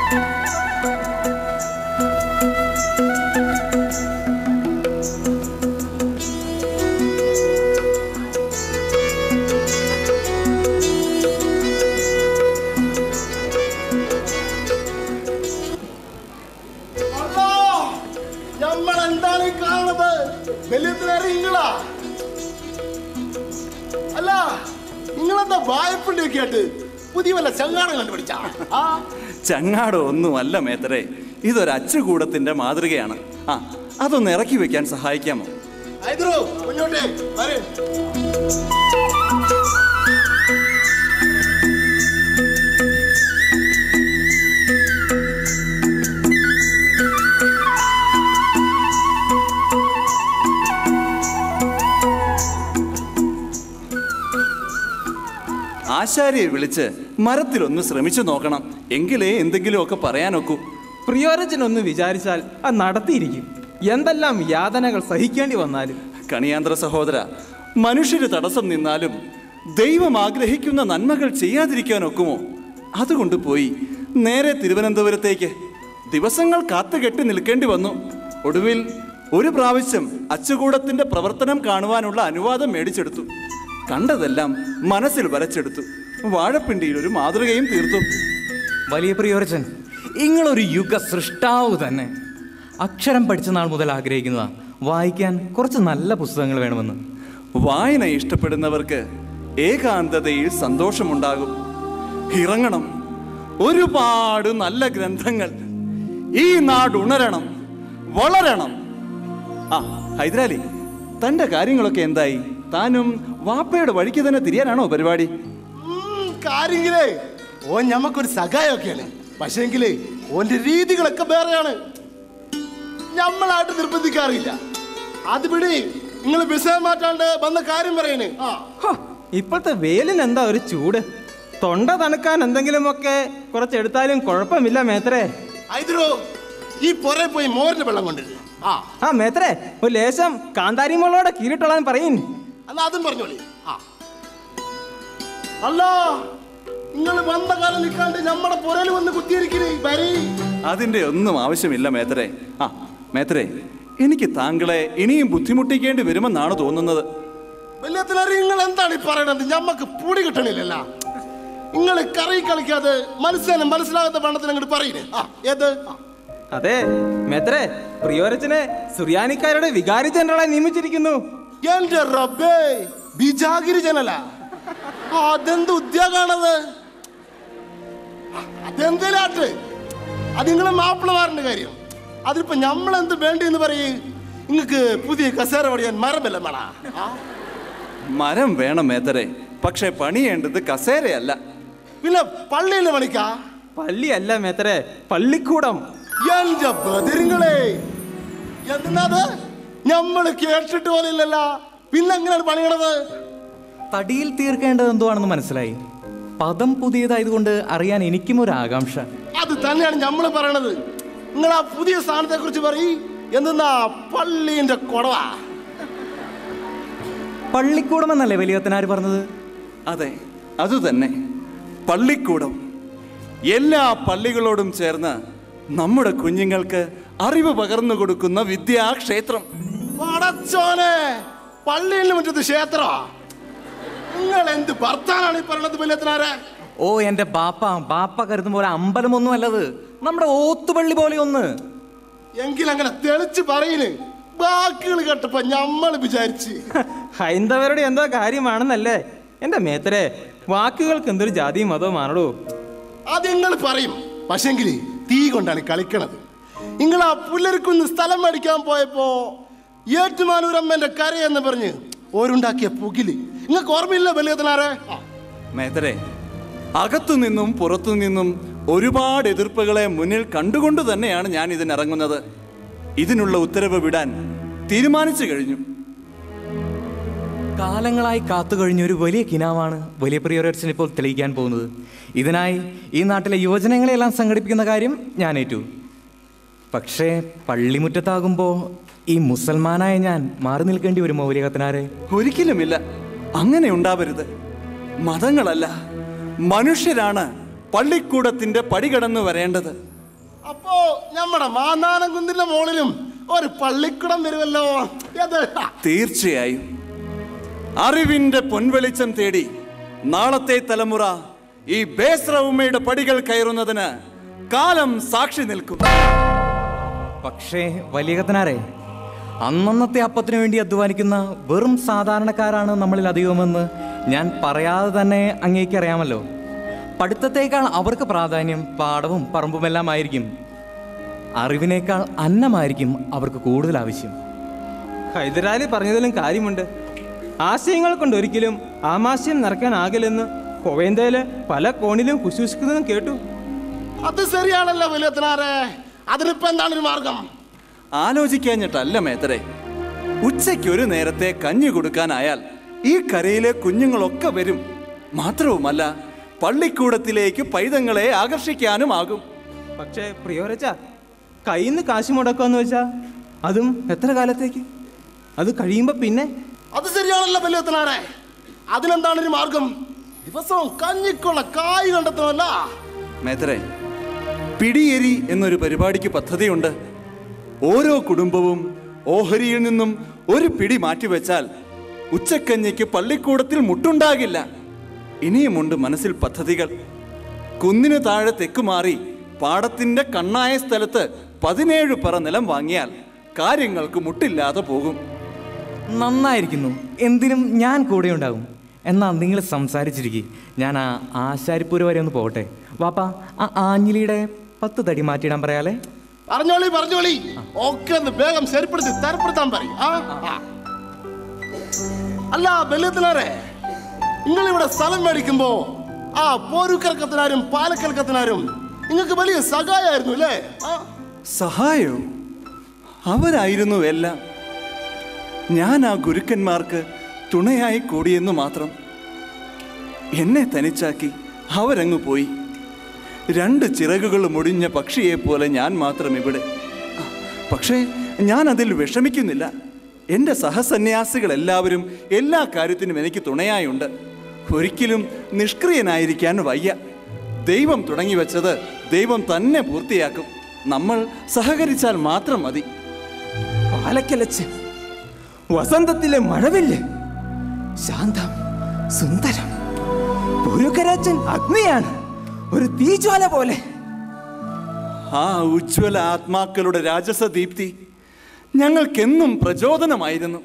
അല്ലോ നമ്മൾ എന്താണ് ഈ കാണുന്നത് വലിയത്തിലേറെ നിങ്ങളാ അല്ല നിങ്ങളെന്താ വായ്പണ്ടിയൊക്കെ ആയിട്ട് പുതിയ വല്ല ചങ്ങാടം കണ്ടുപിടിച്ചാ ആ ചങ്ങാടോ ഒന്നുമല്ല മേത്തരെ ഇതൊരു അച്ചുകൂടത്തിന്റെ മാതൃകയാണ് ആ അതൊന്ന് ഇറക്കി വെക്കാൻ സഹായിക്കാമോ ഹൈദ്രോ മുന്നോട്ടേ വരേ ആശാരിയെ വിളിച്ച് മരത്തിലൊന്ന് ശ്രമിച്ചു നോക്കണം എങ്കിലേ എന്തെങ്കിലുമൊക്കെ പറയാനൊക്കൂ പ്രിയോരജൻ ഒന്ന് വിചാരിച്ചാൽ അത് നടത്തിയിരിക്കും എന്തെല്ലാം യാതനകൾ സഹിക്കേണ്ടി വന്നാലും കണിയാന്ത്ര സഹോദര മനുഷ്യര് തടസ്സം നിന്നാലും ദൈവം ആഗ്രഹിക്കുന്ന നന്മകൾ ചെയ്യാതിരിക്കാനൊക്കുമോ അതുകൊണ്ട് പോയി നേരെ തിരുവനന്തപുരത്തേക്ക് ദിവസങ്ങൾ കാത്തുകെട്ടി നിൽക്കേണ്ടി വന്നു ഒടുവിൽ ഒരു പ്രാവശ്യം അച്ചുകൂടത്തിന്റെ പ്രവർത്തനം കാണുവാനുള്ള അനുവാദം മേടിച്ചെടുത്തു കണ്ടതെല്ലാം മനസ്സിൽ വരച്ചെടുത്തു വാഴപ്പിണ്ടിയിൽ ഒരു മാതൃകയും തീർത്തു വലിയ പ്രിയോരച്ചൻ നിങ്ങളൊരു യുഗ സൃഷ്ടാവ് തന്നെ അക്ഷരം പഠിച്ച നാൾ മുതൽ ആഗ്രഹിക്കുന്നതാ വായിക്കാൻ കുറച്ച് നല്ല പുസ്തകങ്ങൾ വേണമെന്ന് വായന ഇഷ്ടപ്പെടുന്നവർക്ക് ഏകാന്തതയിൽ സന്തോഷമുണ്ടാകും ഇറങ്ങണം ഒരുപാട് നല്ല ഗ്രന്ഥങ്ങൾ ഈ നാട് ഉണരണം വളരണം ആ ഹൈദരാലി തന്റെ കാര്യങ്ങളൊക്കെ എന്തായി താനും വാപ്പയുടെ വഴിക്ക് തന്നെ തിരിയാനാണോ പരിപാടി ഉം, കാര്യങ്കിലേ ഓൻ ഞമ്മക്കൊരു സഹായമൊക്കെയാണ് പക്ഷേങ്കിലേ ഓന്റെ രീതികളൊക്കെ വേറെയാണ് ഞമ്മളായിട്ട് നിർബന്ധിക്കാറില്ല അത് പിടി നിങ്ങൾ വിഷയം മാറ്റാണ്ട് വന്ന കാര്യം പറയണേ ആ ഹോ, ഇപ്പോഴത്തെ വേലിന് എന്താ ഒരു ചൂട് തൊണ്ട തണുക്കാൻ എന്തെങ്കിലുമൊക്കെ കുറച്ച് എടുത്താലും കുഴപ്പമില്ല മേത്രേ ഹൈദ്രോ ഈ പുറേ പോയി മോരിന്റെ വെള്ളം കൊണ്ടിരുന്നു ആ ആ മേത്രേ ഒരു ലേശം കാന്താരി മുളകോടെ കീഴിട്ടോളാൻ പറയും എന്നാ അതും പറഞ്ഞോളി ആ അല്ല നിങ്ങൾ വന്ന കാലം നിൽക്കാണ്ട് നമ്മുടെ പുറയിൽ വന്ന് കുത്തിയിരിക്കണേ വരി അതിന്റെ ഒന്നും ആവശ്യമില്ല മേത്തരെ ആ മേത്തരെ എനിക്ക് താങ്കളെ ഇനിയും ബുദ്ധിമുട്ടിക്കേണ്ടി വരുമെന്നാണ് തോന്നുന്നത് വല്യത്തിനറി നിങ്ങൾ എന്താണ് ഈ പറയണത് ഞമ്മക്ക് പൂടി കിട്ടണില്ലല്ല നിങ്ങൾ കറി കളിക്കാതെ മനസ്സിലാനും മനസ്സിലാകാത്ത വണ്ണത്തിന് അങ്ങോട്ട് പറയുന്നേ ആ ഏത് ആ. അതെ മേത്രേ പ്രിയോരച്ചനെ സുറിയാനിക്കാരുടെ വികാരി ജനറലായി നിയമിച്ചിരിക്കുന്നു എന്റെ റബ്ബേ ബിജാഗിരി ജനല അതെന്ത് ഉദ്യോഗാണത് അതെന്തിനാട്ട് അത് നിങ്ങളെ മാപ്പിളമാരുടെ കാര്യം അതിലിപ്പോ നമ്മളെന്ത് വേണ്ടി എന്ന് പറയേ നിങ്ങക്ക് പുതിയ കസേര പണിയാൻ മരമല്ല മേള മരം വേണം മേത്തരെ പക്ഷെ പണിയേണ്ടത് കസേരയല്ല പിന്നെ പള്ളിയിലെ പണിക്കാ പള്ളിയല്ല മേത്തരെ പള്ളിക്കൂടം എന്റെ ബദിരങ്ങളെ എന്തിനാത് ഞമ്മള് കേട്ടിട്ട് പോലില്ലല്ല പിന്നെ എങ്ങനെയാണ് പണിയണത് തടിയിൽ തീർക്കേണ്ടത് എന്തുവാണെന്ന് മനസ്സിലായി പദം പുതിയതായതുകൊണ്ട് അറിയാൻ എനിക്കും ഒരു ആകാംക്ഷ അത് തന്നെയാണ് ഞമ്മള് പറയണത് നിങ്ങൾ ആ പുതിയ സ്ഥാനത്തെ കുറിച്ച് പറയ് എന്തെന്നാ പള്ളീന്റെ കൊടവാ പള്ളിക്കൂടം എന്നല്ലേ വലിയത്തനാര് പറഞ്ഞത് അതെ അതുതന്നെ പള്ളിക്കൂടം എല്ലാ പള്ളികളോടും ചേർന്ന് നമ്മുടെ കുഞ്ഞുങ്ങൾക്ക് അറിവ് പകർന്നു കൊടുക്കുന്ന വിദ്യാക്ഷേത്രം പടച്ചോനെ പള്ളിയിൽ മുറ്റത്ത് ക്ഷേത്രമാ നിങ്ങൾ എന്ത് ഭർത്താനാണ് ഈ പറയണത് വലിയത്തിനാരെ ഓ എന്റെ ബാപ്പ ബാപ്പ കരുതും പോലെ അമ്പലമൊന്നും അല്ലത് നമ്മുടെ ഓത്തുപള്ളി പോലെ ഒന്ന് എങ്കിൽ അങ്ങനെ തെളിച്ച് പറയുന്നു ബാക്കികൾ കേട്ടപ്പോ ഞമ്മൾ വിചാരിച്ച് ഹൈന്ദവരുടെ എന്തോ കാര്യമാണെന്നല്ലേ എന്റെ മേത്തരെ വാക്കുകൾക്ക് എന്തൊരു ജാതിയും മതവും ആണോ അത് നിങ്ങൾ പറയും പക്ഷെങ്കിൽ തീ കൊണ്ടാണ് കളിക്കണത് നിങ്ങൾ ആ പുല്ലരിക്കുന്ന് സ്ഥലം മേടിക്കാൻ പോയപ്പോ ഏറ്റുമാനൂരമ്മന്റെ കരയെന്ന് പറഞ്ഞ് ഓരുണ്ടാക്കിയ പുകില് നിങ്ങൾക്ക് ഓർമ്മയില്ല വലിയതിനാരെ മേത്തരെ അകത്തു നിന്നും പുറത്തു നിന്നും ഒരുപാട് എതിർപ്പുകളെ മുന്നിൽ കണ്ടുകൊണ്ട് തന്നെയാണ് ഞാൻ ഇതിനിറങ്ങുന്നത് ഇതിനുള്ള ഉത്തരവ് വിടാൻ തീരുമാനിച്ചു കഴിഞ്ഞു കാലങ്ങളായി കാത്തു കഴിഞ്ഞ ഒരു വലിയ കിനാവാണ് വലിയ പ്രിയോരച്ഛൻ ഇപ്പോൾ തെളിയിക്കാൻ പോകുന്നത് ഇതിനായി ഈ നാട്ടിലെ യുവജനങ്ങളെല്ലാം സംഘടിപ്പിക്കുന്ന കാര്യം ഞാൻ ഏറ്റു പക്ഷേ പള്ളിമുറ്റത്താകുമ്പോൾ ഈ മുസൽമാനായ ഞാൻ മാറി നിൽക്കേണ്ടി വരും മൗലികത്തിനാരെ ഒരിക്കലുമില്ല അങ്ങനെ ഉണ്ടാവരുത് മതങ്ങളല്ല മനുഷ്യരാണ് പള്ളിക്കൂടത്തിന്റെ പടി കടന്നു വരേണ്ടത് അപ്പോ നമ്മുടെ മാന്നാനം കുന്നിന്റെ മുകളിലും ഒരു പള്ളിക്കുടം വരുമല്ലോ ഏത്? തീർച്ചയായും അറിവിന്റെ പൊൻവെളിച്ചം തേടി നാളത്തെ തലമുറ ഈ ബേസ്രവുമ്മയുടെ പടികൾ കയറുന്നതിന് കാലം സാക്ഷി നിൽക്കും പക്ഷേ വലിയകത്തനാരെ അന്നന്നത്തെ അപ്പത്തിനു വേണ്ടി അധ്വാനിക്കുന്ന വെറും സാധാരണക്കാരാണ് നമ്മളിൽ അധികമെന്ന് ഞാൻ പറയാതെ തന്നെ അങ്ങേക്ക് അറിയാമല്ലോ പഠിത്തത്തേക്കാൾ അവർക്ക് പ്രാധാന്യം പാടവും പറമ്പുമെല്ലാം ആയിരിക്കും അറിവിനേക്കാൾ അന്നമായിരിക്കും അവർക്ക് കൂടുതൽ ആവശ്യം ഹൈദരാലി പറഞ്ഞതിലും കാര്യമുണ്ട് ആശയങ്ങൾ കൊണ്ട് ഒരിക്കലും ആമാശയം നിറയ്ക്കാനാകില്ലെന്ന് കൊവേന്തയില് പല കോണിലും കുശൂഷിക്കുന്നതും കേട്ടു അത് ശരിയാണല്ലോ വലിയത്തിനാരെ അതിനിപ്പോ എന്താണ് ഒരു മാർഗം ആലോചിക്കാഞ്ഞിട്ടല്ല മേത്തരെ ഉച്ചയ്ക്ക് ഒരു നേരത്തെ കഞ്ഞി കൊടുക്കാനായാൽ ഈ കരയിലെ കുഞ്ഞുങ്ങളൊക്കെ വരും മാത്രവുമല്ല പള്ളിക്കൂടത്തിലേക്ക് പൈതങ്ങളെ ആകർഷിക്കാനുമാകും പക്ഷേ പ്രിയോരച്ച കയ്യിൽ നിന്ന് കാശ് മുടക്കാന്ന് വെച്ചാ അതും എത്ര കാലത്തേക്ക് അത് കഴിയുമ്പോ പിന്നെ അത് ശരിയാണല്ലോ വലിയത്തിനാരെ അതിനെന്താണ് ഒരു മാർഗം ദിവസവും കഞ്ഞിക്കുള്ള കായ് കണ്ടെത്തണമല്ല മേത്തരെ പിടിയെരി എന്നൊരു പരിപാടിക്ക് പദ്ധതിയുണ്ട് ഓരോ കുടുംബവും ഓഹരിയിൽ നിന്നും ഒരു പിടി മാറ്റിവെച്ചാൽ ഉച്ചക്കഞ്ഞിക്ക് പള്ളിക്കൂടത്തിൽ മുട്ടുണ്ടാകില്ല ഇനിയുമുണ്ട് മനസ്സിൽ പദ്ധതികൾ കുന്നിന് താഴെ തെക്കുമാറി പാടത്തിന്റെ കണ്ണായ സ്ഥലത്ത് പതിനേഴ് പറ നിലം വാങ്ങിയാൽ കാര്യങ്ങൾക്ക് മുട്ടില്ലാതെ പോകും നന്നായിരിക്കുന്നു എന്തിനും ഞാൻ കൂടെ ഉണ്ടാകും എന്നാ നിങ്ങൾ സംസാരിച്ചിരിക്കും ഞാൻ ആ ആശാരിപ്പൂര് വരെ ഒന്ന് പോകട്ടെ വാപ്പ ആ ആഞ്ഞിലിയുടെ പത്ത് തടി മാറ്റിയിടാൻ പറയാലേ പറഞ്ഞോളി പറഞ്ഞോളി ഒക്കെ ഒന്ന് വേഗം ശരിപ്പെടുത്തി തരപ്പെടുത്താൻ പറയും ആ ആ. അല്ല ബല്യത്തിനാരെ നിങ്ങൾ ഇവിടെ സ്ഥലം മേടിക്കുമ്പോ ആ പോരുക്കൽക്കത്തിനാരും പാലക്കൽക്കത്തിനാരും നിങ്ങൾക്ക് വലിയ സഹായമായിരുന്നു അല്ലേ ആ സഹായോ അവരായിരുന്നു എല്ലാം ഞാൻ ആ ഗുരുക്കന്മാർക്ക് തുണയായി കൂടിയെന്നു മാത്രം എന്നെ തനിച്ചാക്കി അവരങ്ങ് പോയി രണ്ട് ചിറകുകൾ മുടിഞ്ഞ പക്ഷിയെ പോലെ ഞാൻ മാത്രം ഇവിടെ പക്ഷേ ഞാൻ അതിൽ വിഷമിക്കുന്നില്ല എൻ്റെ സഹസന്യാസികൾ എല്ലാവരും എല്ലാ കാര്യത്തിനും എനിക്ക് തുണയായുണ്ട് ഒരിക്കലും നിഷ്ക്രിയനായിരിക്കാൻ വയ്യ ദൈവം തുടങ്ങി വെച്ചത് ദൈവം തന്നെ പൂർത്തിയാക്കും നമ്മൾ സഹകരിച്ചാൽ മാത്രം മതി പാലക്കലച്ച് വസന്തത്തിലെ മഴവില്ല് ശാന്തം സുന്ദരം പുരുക്കരാച്ചൻ അഗ്നിയാണ് ഒരു തീജ്വാല പോലെ ആ ഉജ്ജ്വല ആത്മാക്കളുടെ രാജസദീപ്തി ഞങ്ങൾക്കെന്നും പ്രചോദനമായിരുന്നു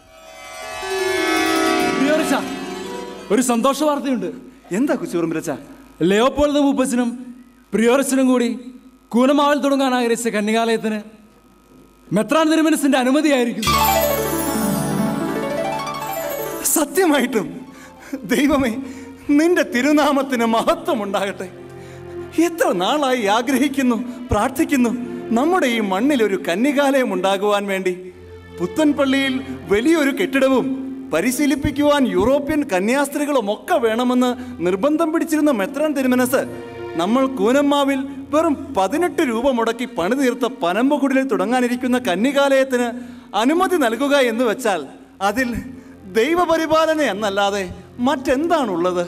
പ്രിയോറിച്ച, ഒരു സന്തോഷ വാർത്തയുണ്ട് എന്താ കുശുറുമ്പിരച്ച ലെയോപ്പോൾഡ് മൂപ്പച്ചനും പ്രിയോറച്ചനും കൂടി കൂനമാവൽ തുടങ്ങാൻ ആഗ്രഹിച്ച കന്യകാലയത്തിന് മെത്രാൻ തിരുമനസിന്റെ അനുമതിയായിരിക്കുന്നു സത്യമായിട്ടും ദൈവമേ നിന്റെ തിരുനാമത്തിന് മഹത്വം ഉണ്ടാകട്ടെ എത്ര നാളായി ആഗ്രഹിക്കുന്നു പ്രാർത്ഥിക്കുന്നു നമ്മുടെ ഈ മണ്ണിൽ ഒരു കന്യകാലയം ഉണ്ടാകുവാൻ വേണ്ടി പുത്തൻപള്ളിയിൽ വലിയൊരു കെട്ടിടവും പരിശീലിപ്പിക്കുവാൻ യൂറോപ്യൻ കന്യാസ്ത്രീകളും ഒക്കെ വേണമെന്ന് നിർബന്ധം പിടിച്ചിരുന്ന മെത്രാൻ തിരുമനസ് നമ്മൾ കൂനമ്മാവിൽ വെറും പതിനെട്ട് രൂപ മുടക്കി പണി തീർത്ത പനമ്പുകുടിലിൽ തുടങ്ങാനിരിക്കുന്ന കന്യകാലയത്തിന് അനുമതി നൽകുക എന്ന് വെച്ചാൽ അതിൽ ദൈവപരിപാലന എന്നല്ലാതെ മറ്റെന്താണുള്ളത്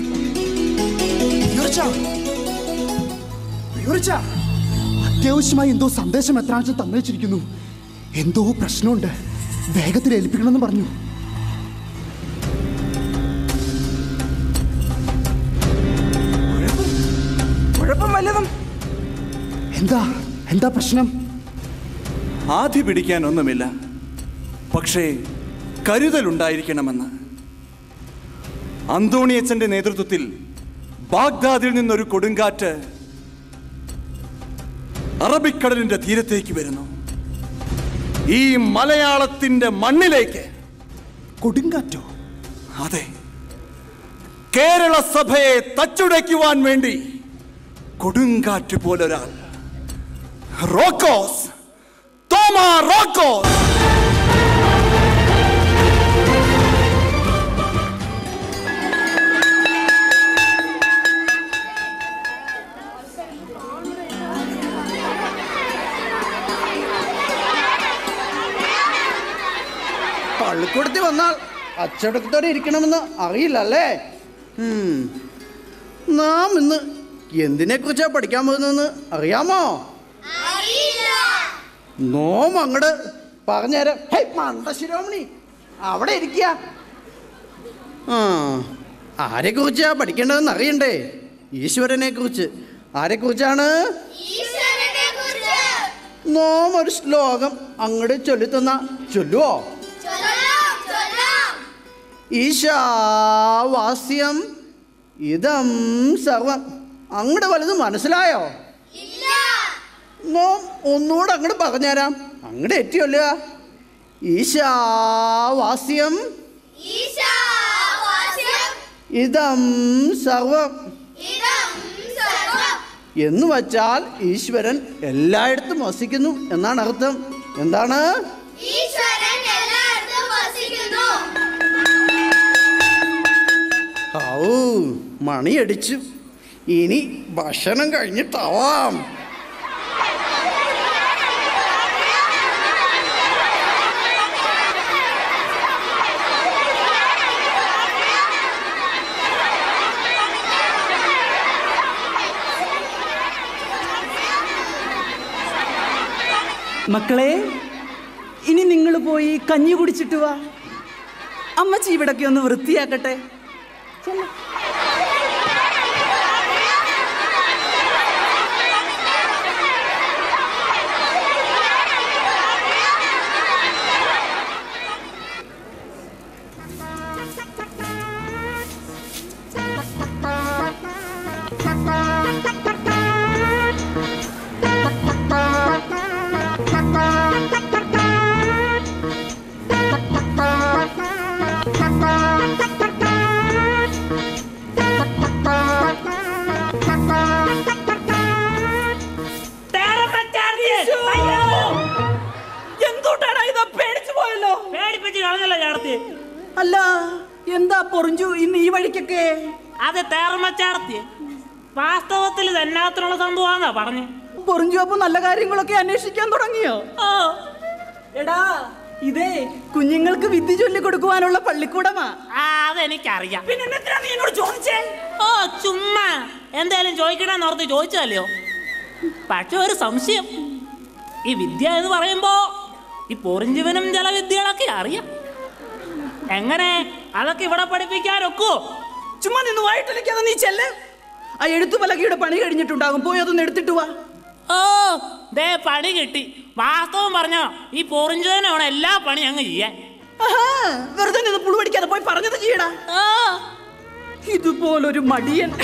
അത്യാവശ്യമായി എന്തോ സന്ദേശം എത്രാഴ്ച തന്നയിച്ചിരിക്കുന്നു എന്തോ പ്രശ്നമുണ്ട് വേഗത്തിൽ ഏൽപ്പിക്കണമെന്ന് പറഞ്ഞു കുഴപ്പം വല്ലതും എന്താ എന്താ പ്രശ്നം ആധി പിടിക്കാനൊന്നുമില്ല പക്ഷേ കരുതലുണ്ടായിരിക്കണമെന്ന് അന്തോണിയച്ചന്റെ നേതൃത്വത്തിൽ ബാഗ്ദാദിൽ നിന്നൊരു കൊടുങ്കാറ്റ് അറബിക്കടലിന്റെ തീരത്തേക്ക് വരുന്നു ഈ മലയാളത്തിന്റെ മണ്ണിലേക്ക് കൊടുങ്കാറ്റോ അതെ കേരള സഭയെ തച്ചുടയ്ക്കുവാൻ വേണ്ടി കൊടുങ്കാറ്റ് പോലൊരാൾ റോക്കോസ് തോമാ റോക്കോസ് പള്ളിക്കൂടത്തിൽ വന്നാൽ അച്ചടക്കത്തോടെ ഇരിക്കണമെന്ന് അറിയില്ലല്ലേ ഉം. നാം ഇന്ന് എന്തിനെ കുറിച്ചാ പഠിക്കാൻ പോകുന്നതെന്ന് അറിയാമോ നോം അങ്ങട് പറഞ്ഞുതരാം ഹേയ് മണ്ട ശിരോമണി അവിടെ ഇരിക്കുക ആ ആരെ കുറിച്ചാ പഠിക്കേണ്ടതെന്ന് അറിയണ്ടേ ഈശ്വരനെ കുറിച്ച് ആരെ കുറിച്ചാണ് നോം ഒരു ശ്ലോകം അങ്ങോട്ട് ചൊല്ലിത്തന്ന ചൊല്ലുവോ ഈശാവാസ്യം ഇതം സർവം അങ്ങോട്ട് വലുത് മനസ്സിലായോ നോം ഒന്നുകൂടെ അങ്ങോട്ട് പറഞ്ഞുതരാം അങ്ങോട്ട് എത്തിയല്ല ഈശാവാസ്യം ഇതം സർവം എന്ന് വച്ചാൽ ഈശ്വരൻ എല്ലായിടത്തും വസിക്കുന്നു എന്നാണ് അർത്ഥം എന്താണ് ഔ മണിയടിച്ചു ഇനി ഭക്ഷണം കഴിഞ്ഞിട്ടാവാം മക്കളെ ഇനി നിങ്ങൾ പോയി കഞ്ഞി കുടിച്ചിട്ട് വാ അമ്മച്ചി ഇവിടൊക്കെ ഒന്ന് വൃത്തിയാക്കട്ടെ ചെല്ല്. എന്തൂട്ടാടാ ഇത് പേടിച്ചു പോയല്ലോ പേടിപ്പിച്ച് കളഞ്ഞല്ലോ ചേർത്തി അല്ല എന്താ പൊറിഞ്ചു ഇന്ന് ഈ വഴിക്കൊക്കെ അത് തേർമച്ചാർത്തി വാസ്തവത്തിൽ തന്നാത്തിനുള്ള സംഭവമാന്നാ പറഞ്ഞു പൊറിഞ്ചു അപ്പൊ നല്ല കാര്യങ്ങളൊക്കെ അന്വേഷിക്കാൻ തുടങ്ങിയോ ഓ എടാ ഇതേ കുഞ്ഞുങ്ങൾക്ക് വിദ്യ ചൊല്ലി കൊടുക്കുവാനുള്ള പള്ളിക്കൂടമാ ആ അതെനിക്കറിയാം പിന്നെ എന്തിനാ നീ എന്നോട് ചോദിച്ചേ ഓ ചുമ്മാ എന്തായാലും ചോദിക്കണമെന്ന് ഓർത്ത് ചോദിച്ചതല്ലയോ പക്ഷെ ഒരു സംശയം ഈ വിദ്യ എന്ന് പറയുമ്പോ ഈ പൊറിഞ്ചുവനും ചില വിദ്യകളൊക്കെ അറിയാം എങ്ങനെ അതൊക്കെ ഇവിടെ പഠിപ്പിക്കാനൊക്കോ ചുമ്മാ നിന്ന് വായിട്ടിരിക്കാതെ നീ ചെല്ല് ആ എഴുത്തുപലകയുടെ പണി കഴിഞ്ഞിട്ടുണ്ടാകും പോയി അതൊന്ന് എടുത്തിട്ട് വാ ഓ ദേ പണി കിട്ടി വാസ്തവം പറഞ്ഞോ ഈ പൊറിഞ്ചുവനാണ് എല്ലാ പണി അങ്ങ് ചെയ്യാൻ ആഹാ, വെറുതെ നിന്ന് പുളു പഠിക്കാതെ പോയി പറഞ്ഞത് ചെയ്യടാ ഇതുപോലൊരു മടിയൻ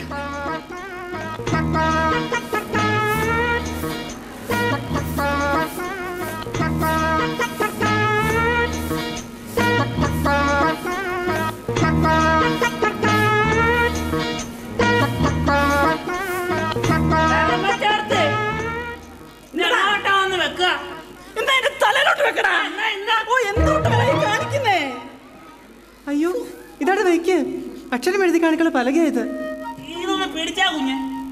അക്ഷരം എഴുതി കാണിക്കുള്ള പലകയായത് ഇതൊന്ന് പിടിച്ചാ കുഞ്ഞെ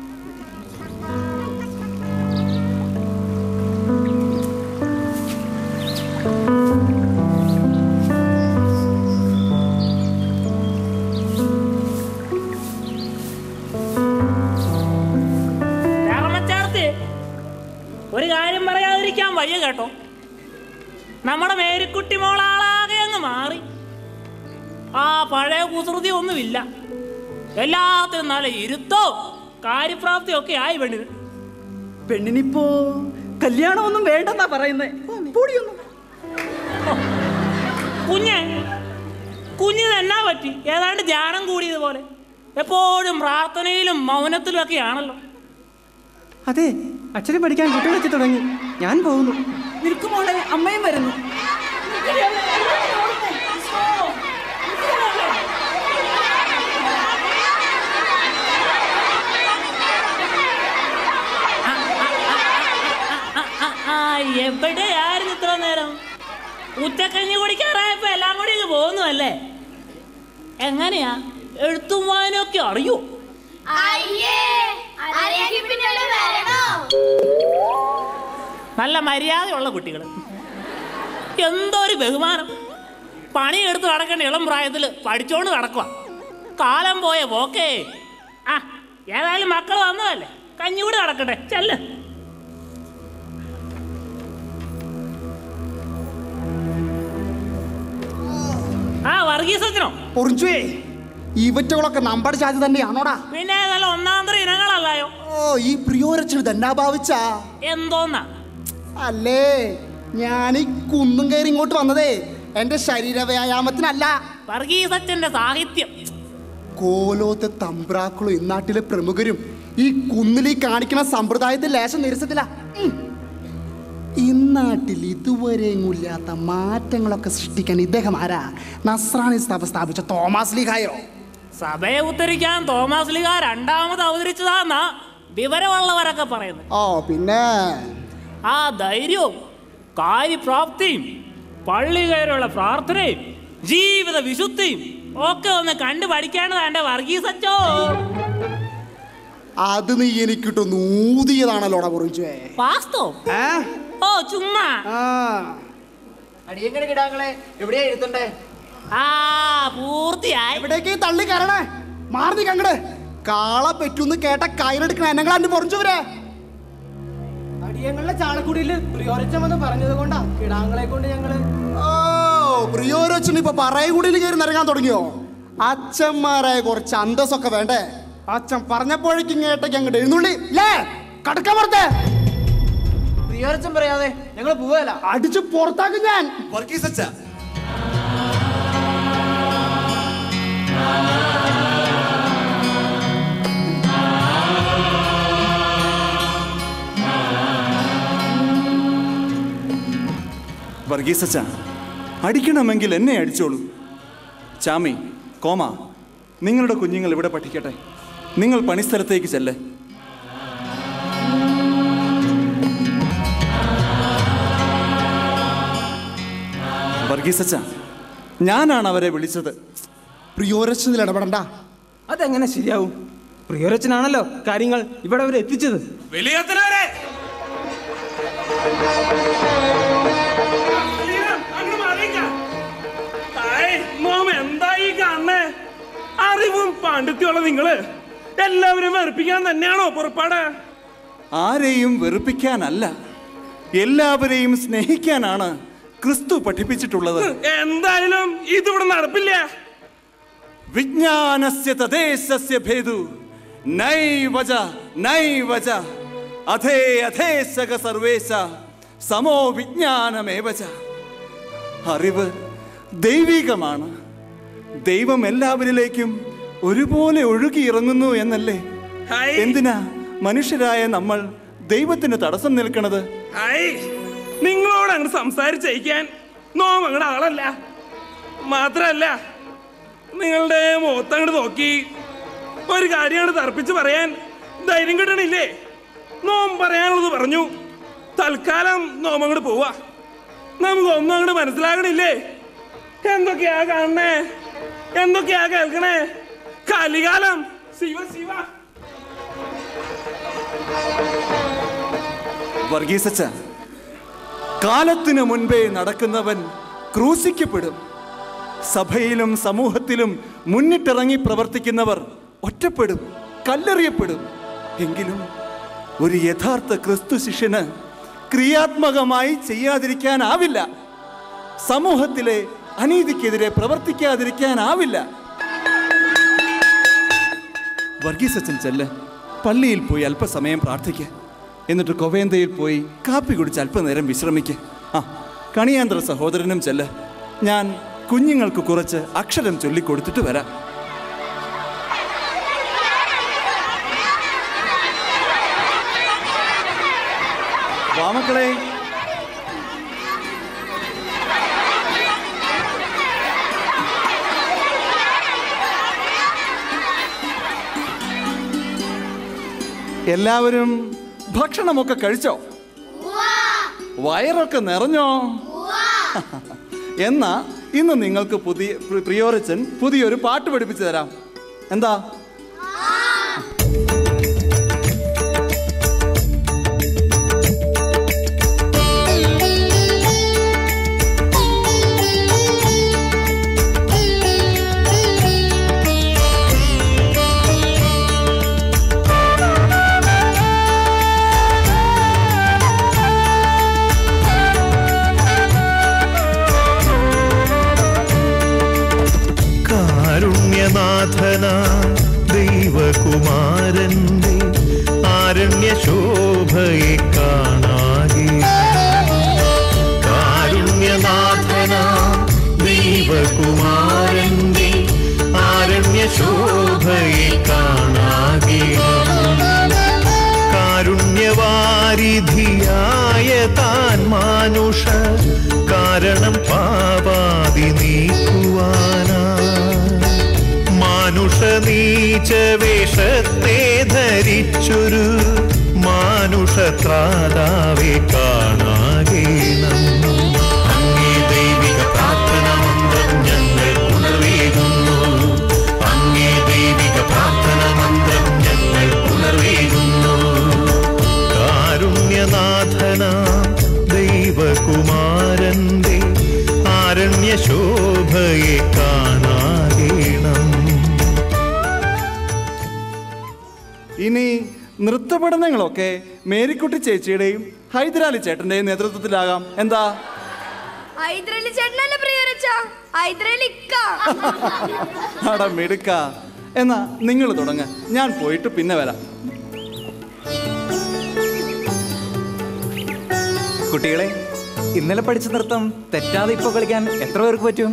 രാമച്ചാർത്തി ഒരു കാര്യം പറയാതിരിക്കാൻ വയ്യ കേട്ടോ നമ്മുടെ മേരിക്കുട്ടി മോളാളാകെ അങ്ങ് മാറി ആ പഴയ കുസൃതി ഒന്നുമില്ല എല്ലാത്തിനും നല്ല ഇരുത്തോ കാര്യപ്രാപ്തിയും ഒക്കെ ആയി പെണ്ണിന് പെണ്ണിനിപ്പോ കല്യാണമൊന്നും വേണ്ടെന്നാ പറയുന്നേ പൊടിയൊന്നും കുഞ്ഞെ കുഞ്ഞിന് എന്നാ പറ്റി ഏതാണ്ട് ധ്യാനം കൂടിയതുപോലെ എപ്പോഴും പ്രാർത്ഥനയിലും മൗനത്തിലും ഒക്കെ ആണല്ലോ അതെ അക്ഷരം പഠിക്കാൻ കുട്ടികളെത്തി തുടങ്ങി ഞാൻ പോകുന്നു നിൽക്കുമോളെ അമ്മയും വരുന്നു ആ എവിടെയായിരുന്നു ഇത്ര നേരം ഉച്ചക്കഞ്ഞി കുടിക്കാറായപ്പോ എല്ലാം കൂടി ഇങ്ങ് പോകുന്നു അല്ലേ എങ്ങനെയാ എഴുത്തും വായനയൊക്കെ അറിയോ നല്ല മര്യാദയുള്ള കുട്ടികൾ എന്തോ ഒരു ബഹുമാനം പണിയെടുത്ത് നടക്കേണ്ട ഇളം പ്രായത്തിൽ പഠിച്ചോണ്ട് നടക്കുക കാലം പോയ പോക്കേ ആ ഏതായാലും മക്കൾ വന്നതല്ലേ കഞ്ഞികൂടി നടക്കട്ടെ ചെല്ല് ആ വർഗീസച്ചനോ പൊറിഞ്ചുവേ ഇവറ്റകളൊക്കെ നമ്മുടെ ജാതി തന്നെയാണോടാ പിന്നെ നല്ല ഒന്നാന്തര ഇനങ്ങളല്ലായോ ഓ ഈ പ്രിയോരച്ചന് തന്നെ ഭാവിച്ചാ എന്തോന്നാ അല്ലേ ഞാൻ ഈ കുന്നും കയറി ഇങ്ങോട്ട് വന്നതേ എന്റെ ശരീര വ്യായാമത്തിനല്ല വർഗീസച്ചന്റെ സാഹിത്യം കോലോത്തെ തമ്പ്രാക്കളും ഇന്നാട്ടിലെ പ്രമുഖരും ഈ കുന്നിൽ ഈ കാണിക്കുന്ന സമ്പ്രദായത്തിൽ ലേശം നിരസത്തില്ല ഉം. ഇന്നാട്ടിൽ ഇതുവരെയും ഇല്ലാത്ത മാറ്റങ്ങളൊക്കെ സൃഷ്ടിക്കാൻ ഇദ്ദേഹം ആരാ നസ്രാണി സഭ സ്ഥാപിച്ച തോമസ് ലീഹായോ സഭയെ ഉദ്ധരിക്കാൻ തോമസ് ലിഗ രണ്ടാമത് അവതരിച്ചതാന്നാ വിവരമുള്ളവരൊക്കെ പറയുന്നത് ഓ പിന്നെ ആ ധൈര്യവും കാര്യപ്രാപ്തിയും പള്ളി കയറിയുള്ള പ്രാർത്ഥനയും ജീവിത വിശുദ്ധിയും ഒക്കെ ഒന്ന് കണ്ടു പഠിക്കേണ്ടതാ എന്റെ വർഗീസച്ചോ അത് നീ എനിക്കിട്ടൊന്ന് ഊതിയതാണല്ലോടാ പൊറിഞ്ചുവേ വാസ്തവം ഓ ചുമ്മാ അടിയങ്ങടെ കിടാങ്ങളെ എവിടെയാ ഇരുത്തണ്ടേ ആ പൂർത്തിയായി എവിടേക്ക് തള്ളി കയറണേ മാറി കങ്ങട് കാള പെറ്റുന്ന് കേട്ട കയ്യിലെടുക്കണ എന്നെങ്ങളാണ്ട് പൊറിഞ്ചുവരെ അടിയങ്ങളുടെ ചാണക്കുടിയില് പ്രിയോരച്ചമെന്ന് പറഞ്ഞത് കൊണ്ടാ കിടാങ്ങളെ കൊണ്ട് ഞങ്ങള് ഓ പ്രിയോരച്ചൻ ഇപ്പൊ പറയകൂടിയിൽ കയറി നിറങ്ങാൻ തുടങ്ങിയോ അച്ഛന്മാരായ കുറച്ച് അന്തസ്സൊക്കെ വേണ്ടേ അച്ഛൻ പറഞ്ഞപ്പോഴേക്കും കേട്ടേക്ക് അങ്ങോട്ട് എഴുന്നള്ളി ലേ കടക്ക പുറത്തെ പ്രിയോരച്ചൻ പറയാതെ ഞങ്ങൾ പോവല്ല അടിച്ചു പുറത്താക്കും ഞാൻ വർഗീസച്ച അടിക്കണമെങ്കിൽ എന്നെ അടിച്ചോളൂ ചാമി കോമ നിങ്ങളുടെ കുഞ്ഞുങ്ങൾ ഇവിടെ പഠിക്കട്ടെ നിങ്ങൾ പണിസ്ഥലത്തേക്ക് ചെല്ലേ വർഗീസച്ച ഞാനാണ് അവരെ വിളിച്ചത് പ്രിയോരച്ചതിൽ ഇടപെടണ്ട അതെങ്ങനെ ശരിയാവും പ്രിയോരച്ചനാണല്ലോ കാര്യങ്ങൾ ഇവിടെ അവർ എത്തിച്ചത് വലിയത്തനാരെ മോം എന്തായി കാണണേ അറിവും പാണ്ഡിത്യമുള്ള നിങ്ങള് എല്ലാവരും വെറുപ്പിക്കാൻ തന്നെയാണോ പുറപ്പാട് ആരെയും വെറുപ്പിക്കാനല്ല എല്ലാവരെയും സ്നേഹിക്കാനാണ് ക്രിസ്തു പഠിപ്പിച്ചിട്ടുള്ളത് എന്തായാലും ഇതിവിടെ നടപ്പില്ല വിജ്ഞാനസ്യ തദേശസ്യ ഭേദു നൈവജ നൈവജ അധേ അധേസക സർവേശ സമോ വിജ്ഞാനമേവച അറിവ് ദൈവികമാണ് ദൈവം എല്ലാവരിലേക്കും ഒരുപോലെ ഒഴുകിയിറങ്ങുന്നു എന്നല്ലേ എന്തിനാ മനുഷ്യരായ നമ്മൾ ദൈവത്തിന് തടസ്സം നിൽക്കണത് ഐ നിങ്ങളോട് അങ്ങോട്ട് സംസാരിച്ചയക്കാൻ നോം അങ്ങടെ ആളല്ല മാത്രല്ല നിങ്ങളുടെ മുഖത്തങ്ങോട്ട് നോക്കി ഒരു കാര്യം അങ്ങോട്ട് തർപ്പിച്ച് പറയാൻ ധൈര്യം കിട്ടണില്ലേ നോം പറയാനുള്ളത് പറഞ്ഞു തൽക്കാലം നോം അങ്ങോട്ട് പോവാ നമുക്ക് ഒന്നും അങ്ങോട്ട് മനസ്സിലാകണില്ലേ എന്തൊക്കെയാ കാണണേ എന്തൊക്കെയാ കേൾക്കണേ കലികാലം ശിവ ശിവ വർഗീസച്ച കാലത്തിനു മുൻപേ നടക്കുന്നവൻ ക്രൂശിക്കപ്പെടും സഭയിലും സമൂഹത്തിലും മുന്നിട്ടിറങ്ങി പ്രവർത്തിക്കുന്നവർ ഒറ്റപ്പെടും കല്ലെറിയപ്പെടും എങ്കിലും ഒരു യഥാർത്ഥ ക്രിസ്തു ശിഷ്യന് ക്രിയാത്മകമായി ചെയ്യാതിരിക്കാനാവില്ല സമൂഹത്തിലെ അനീതിക്കെതിരെ പ്രവർത്തിക്കാതിരിക്കാനാവില്ല വർഗീസച്ചൻ ചെല്ല് പള്ളിയിൽ പോയി അല്പസമയം പ്രാർത്ഥിക്കുക എന്നിട്ട് കൊവേന്തയിൽ പോയി കാപ്പി കുടിച്ച് അല്പനേരം വിശ്രമിക്കുക ആ കണിയാന്ത്ര സഹോദരനും ചെല്ല് ഞാൻ കുഞ്ഞുങ്ങൾക്ക് കുറച്ച് അക്ഷരം ചൊല്ലിക്കൊടുത്തിട്ട് വരാം വാമക്കളെ എല്ലാവരും ഭക്ഷണമൊക്കെ കഴിച്ചോ വയറൊക്കെ നിറഞ്ഞോ എന്നാ ഇന്ന് നിങ്ങൾക്ക് പുതിയ പ്രി- പ്രിയോരച്ചൻ പുതിയൊരു പാട്ട് പഠിപ്പിച്ചു തരാം എന്താ കാരുണ്യനാഥന ദൈവകുമാരന്റെ ആരണ്യശോഭയെ കാണാകെ കാരുണ്യനാഥന ദൈവകുമാരന്റെ ആരണ്യശോഭയെ കാണാകെ കാരുണ്യവാരിധിയായ താൻ മാനുഷ കാരണം പാപാതി നീക്കുവാനാ മാനുഷ നീച്ച വേഷത്തെ ധരിച്ചൊരു മാനുഷത്രാതാവെ കാണാകേണം അങ്ങേ ദൈവിക പ്രാർത്ഥന മന്ത്രം ഞങ്ങൾ ഉണർവേകുന്നു അങ്ങേ ദൈവിക പ്രാർത്ഥന മന്ത്രം ഞങ്ങൾ ഉണർവേകുന്നു കാരുണ്യനാഥന ദൈവകുമാരന്റെ ആരണ്യശോഭയെ കാണാകേണം ഇനി നൃത്തപഠനങ്ങളൊക്കെ മേരിക്കുട്ടി ചേച്ചിയുടെയും ഹൈദരാലി ചേട്ടന്റെയും നേതൃത്വത്തിലാകാം എന്താ ഹൈദരലി ചേട്ടനല്ല പ്രിയരച്ച ഹൈദരലി ഇക്ക ആടാ മിടുക്ക എന്നാ നിങ്ങൾ തുടങ്ങ ഞാൻ പോയിട്ട് പിന്നെ വരാം കുട്ടികളെ ഇന്നലെ പഠിച്ച നൃത്തം തെറ്റാതെ ഇപ്പോൾ കളിക്കാൻ എത്ര പേർക്ക് പറ്റും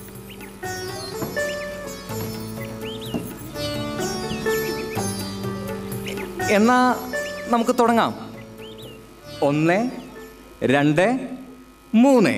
എന്നാ നമുക്ക് തുടങ്ങാം ഒന്ന് രണ്ട് മൂന്ന്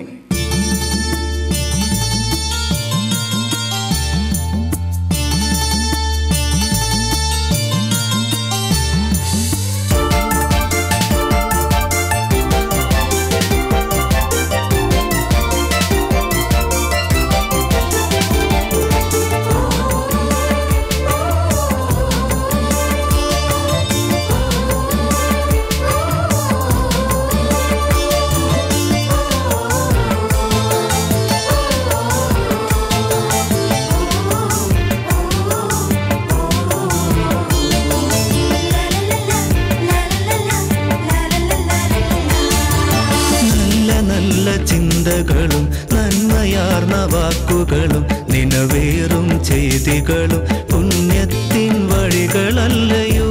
നല്ല നല്ല ചിന്തകളും നന്മയാർന്ന വാക്കുകളും നിലവേറും ചെയ്തികളും പുണ്യത്തിൻ വഴികളല്ലയോ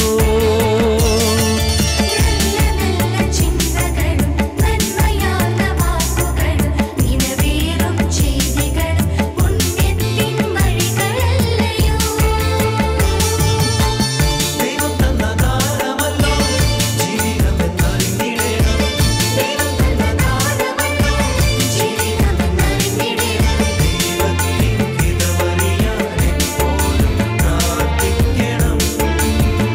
ും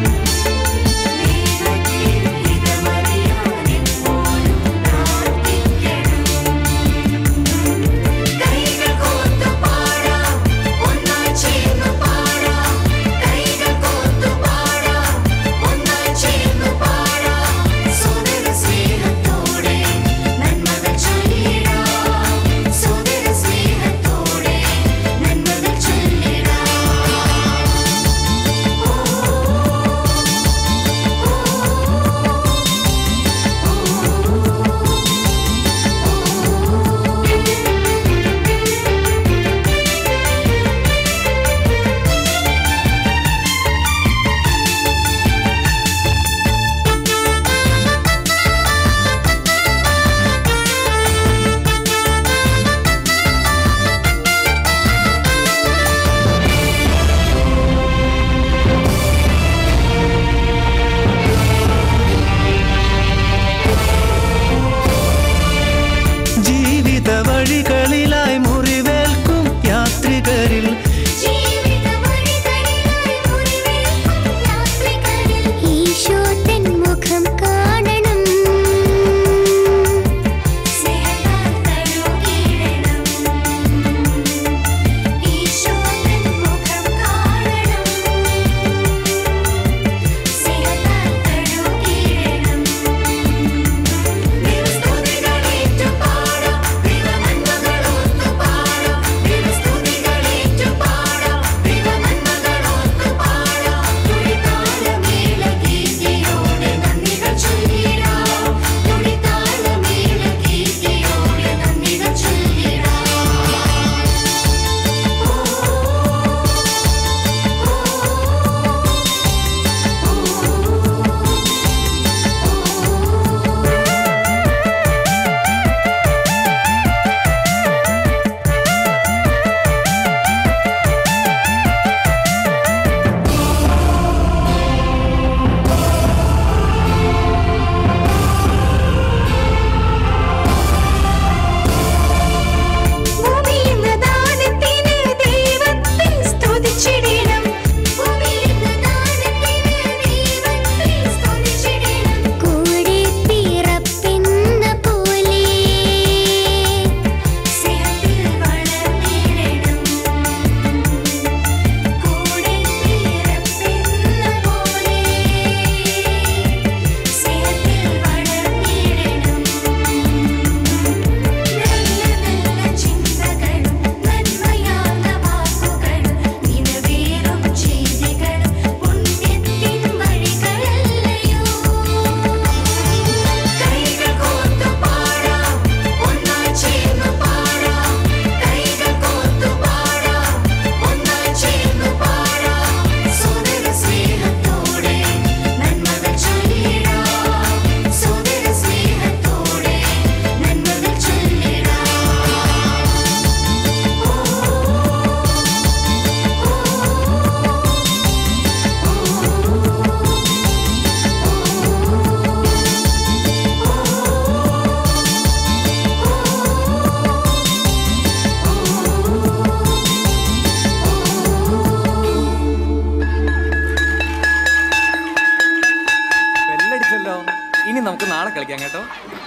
ഇനി നമുക്ക് നാളെ കളിക്കാം കേട്ടോ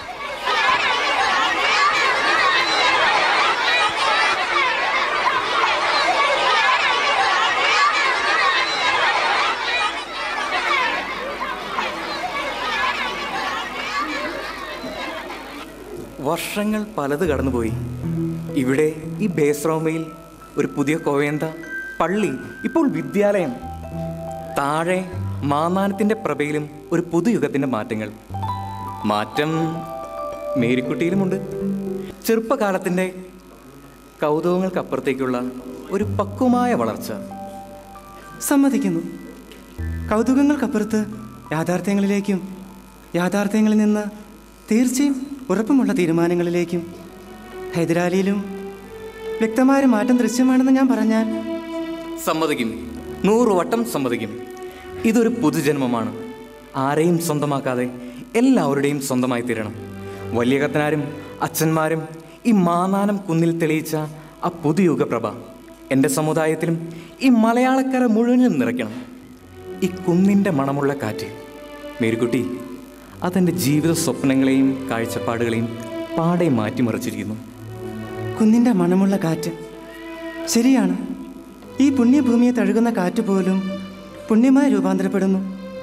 വർഷങ്ങൾ പലത് കടന്നുപോയി ഇവിടെ ഈ ബേസ്റോമയിൽ ഒരു പുതിയ കോവേന്ത പള്ളി ഇപ്പോൾ വിദ്യാലയം താഴെ മാന്നാനത്തിൻ്റെ പ്രഭയിലും ഒരു പുതുയുഗത്തിൻ്റെ മാറ്റങ്ങൾ മാറ്റം മേരിക്കുട്ടിയിലുമുണ്ട് ചെറുപ്പകാലത്തിൻ്റെ കൗതുകങ്ങൾക്കപ്പുറത്തേക്കുള്ള ഒരു പക്വമായ വളർച്ച സമ്മതിക്കുന്നു കൗതുകങ്ങൾക്കപ്പുറത്ത് യാഥാർത്ഥ്യങ്ങളിലേക്കും യാഥാർത്ഥ്യങ്ങളിൽ നിന്ന് തീർച്ചയും ഉറപ്പുമുള്ള തീരുമാനങ്ങളിലേക്കും ഹൈദരാലിയിലും വ്യക്തമായ ഒരു മാറ്റം ദൃശ്യമാണെന്ന് ഞാൻ പറഞ്ഞാൽ സമ്മതിക്കും നൂറ് വട്ടം സമ്മതിക്കും ഇതൊരു പുതുജന്മമാണ് ആരെയും സ്വന്തമാക്കാതെ എല്ലാവരുടെയും സ്വന്തമായി തീരണം വലിയ കത്തനാരും അച്ഛന്മാരും ഈ മാനാനം കുന്നിൽ തെളിയിച്ച ആ പുതുയുഗ പ്രഭ എൻ്റെ സമുദായത്തിലും ഈ മലയാളക്കര മുഴുവനും നിറയ്ക്കണം ഈ കുന്നിൻ്റെ മണമുള്ള കാറ്റ് മേരിക്കുട്ടി അതെൻ്റെ ജീവിത സ്വപ്നങ്ങളെയും കാഴ്ചപ്പാടുകളെയും പാടെ മാറ്റിമറിച്ചിരിക്കുന്നു കുന്നിൻ്റെ മണമുള്ള കാറ്റ് ശരിയാണ് ഈ പുണ്യഭൂമിയെ തഴുകുന്ന കാറ്റ് പോലും പുണ്യമായി രൂപാന്തരപ്പെടുന്നു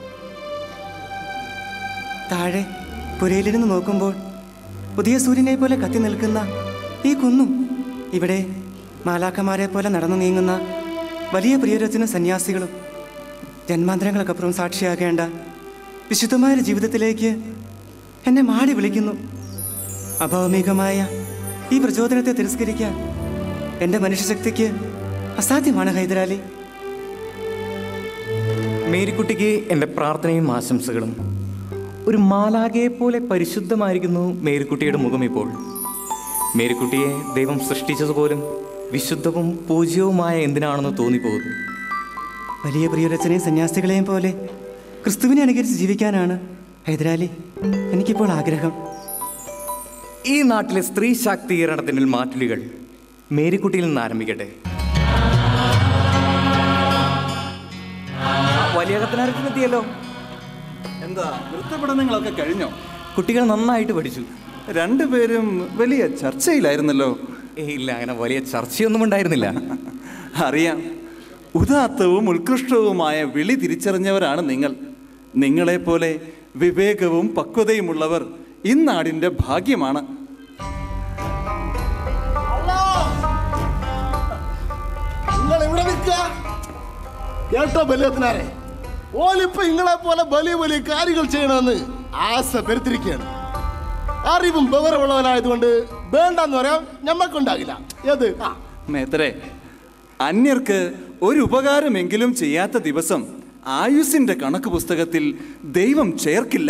താഴെ പുരയിലിരുന്ന് നോക്കുമ്പോൾ പുതിയ സൂര്യനെ പോലെ കത്തി നിൽക്കുന്ന ഈ കുന്നും ഇവിടെ മാലാക്കന്മാരെ പോലെ നടന്നു നീങ്ങുന്ന വലിയ പ്രിയരചന സന്യാസികളും ജന്മാന്തരങ്ങൾക്കപ്പുറം സാക്ഷിയാകേണ്ട വിശുദ്ധമായ ഒരു ജീവിതത്തിലേക്ക് എന്നെ മാടി വിളിക്കുന്നു അഭൗമികമായ ഈ പ്രചോദനത്തെ തിരസ്കരിക്കാൻ എൻ്റെ മനുഷ്യശക്തിക്ക് അസാധ്യമാണ് ഹൈദരാലി മേരിക്കുട്ടിക്ക് എൻ്റെ പ്രാർത്ഥനയും ആശംസകളും ഒരു മാലാകയെ പോലെ പരിശുദ്ധമായിരിക്കുന്നു മേരിക്കുട്ടിയുടെ മുഖം ഇപ്പോൾ മേരിക്കുട്ടിയെ ദൈവം സൃഷ്ടിച്ചതുപോലും വിശുദ്ധവും പൂജ്യവുമായ എന്തിനാണെന്ന് തോന്നിപ്പോകുന്നു വലിയ പ്രിയരച്ചനെയും സന്യാസികളെയും പോലെ ക്രിസ്തുവിനെ അനുകരിച്ച് ജീവിക്കാനാണ് ഹൈദരാലി എനിക്കിപ്പോൾ ആഗ്രഹം ഈ നാട്ടിലെ സ്ത്രീ ശാക്തീകരണത്തിൻ്റെ മാറ്റുലികൾ മേരിക്കുട്ടിയിൽ നിന്ന് ആരംഭിക്കട്ടെ വലിയ കത്തനാരത്തിനെത്തിയല്ലോ എന്താ നൃത്തപഠനങ്ങളൊക്കെ കഴിഞ്ഞോ കുട്ടികൾ നന്നായിട്ട് പഠിച്ചു രണ്ടുപേരും വലിയ ചർച്ചയിലായിരുന്നല്ലോ ഏയ് ഇല്ല അങ്ങനെ വലിയ ചർച്ചയൊന്നും ഉണ്ടായിരുന്നില്ല അറിയാം ഉദാത്തവും ഉത്കൃഷ്ടവുമായ വിളി തിരിച്ചറിഞ്ഞവരാണ് നിങ്ങൾ നിങ്ങളെപ്പോലെ വിവേകവും പക്വതയുമുള്ളവർ ഇന്നാടിൻ്റെ ഭാഗ്യമാണ് നിങ്ങൾ ഇവിടെ നിൽക്കുക കേട്ടോ ബലിയത്തിനാരെ ഓലിപ്പോ നിങ്ങളെ പോലെ വലിയ വലിയ കാര്യങ്ങൾ ചെയ്യണമെന്ന് ആശ പെരുത്തിരിക്കുകയാണ് അറിവും ബവരമുള്ളവനായതുകൊണ്ട് വേണ്ടെന്ന് പറയാൻ ഞമ്മക്കുണ്ടാകില്ല ഏത് ആ മേത്തരെ അന്യർക്ക് ഒരു ഉപകാരമെങ്കിലും ചെയ്യാത്ത ദിവസം ആയുസിന്റെ കണക്ക് പുസ്തകത്തിൽ ദൈവം ചേർക്കില്ല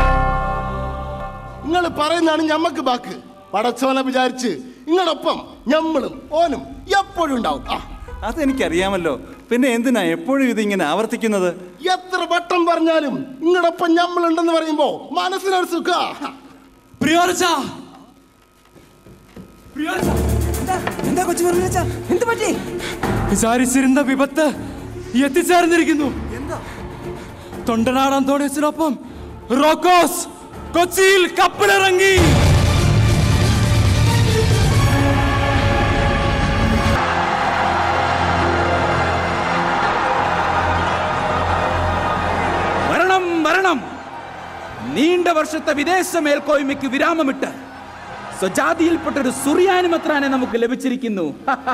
നിങ്ങൾ പറയുന്നതാണ് ഞമ്മക്ക് ബാക്ക് പടച്ചോനെ വിചാരിച്ച് നിങ്ങളൊപ്പം ഞമ്മളും ഓനും എപ്പോഴും ഉണ്ടാവും ആ അതെനിക്കറിയാമല്ലോ പിന്നെ എന്തിനാ എപ്പോഴും ഇതിങ്ങനെ ആവർത്തിക്കുന്നത് എത്ര വട്ടം പറഞ്ഞാലും നിങ്ങളൊപ്പം ഞമ്മളുണ്ടെന്ന് പറയുമ്പോ മനസ്സിനൊരു സുഖ എന്താ കൊച്ചു പറഞ്ഞു എന്ത് പറ്റി വിചാരിച്ചിരുന്ന വിപത്ത് എത്തിച്ചേർന്നിരിക്കുന്നു തൊണ്ടനാട് അന്തോണിയസിനൊപ്പം റോക്കോസ് കൊച്ചിയിൽ കപ്പലിറങ്ങി വരണം വരണം നീണ്ട വർഷത്തെ വിദേശ മേൽക്കോയ്മയ്ക്ക് വിരാമമിട്ട് സ്വജാതിയിൽപ്പെട്ടൊരു സുറിയാനുമത്രാനെ നമുക്ക് ലഭിച്ചിരിക്കുന്നു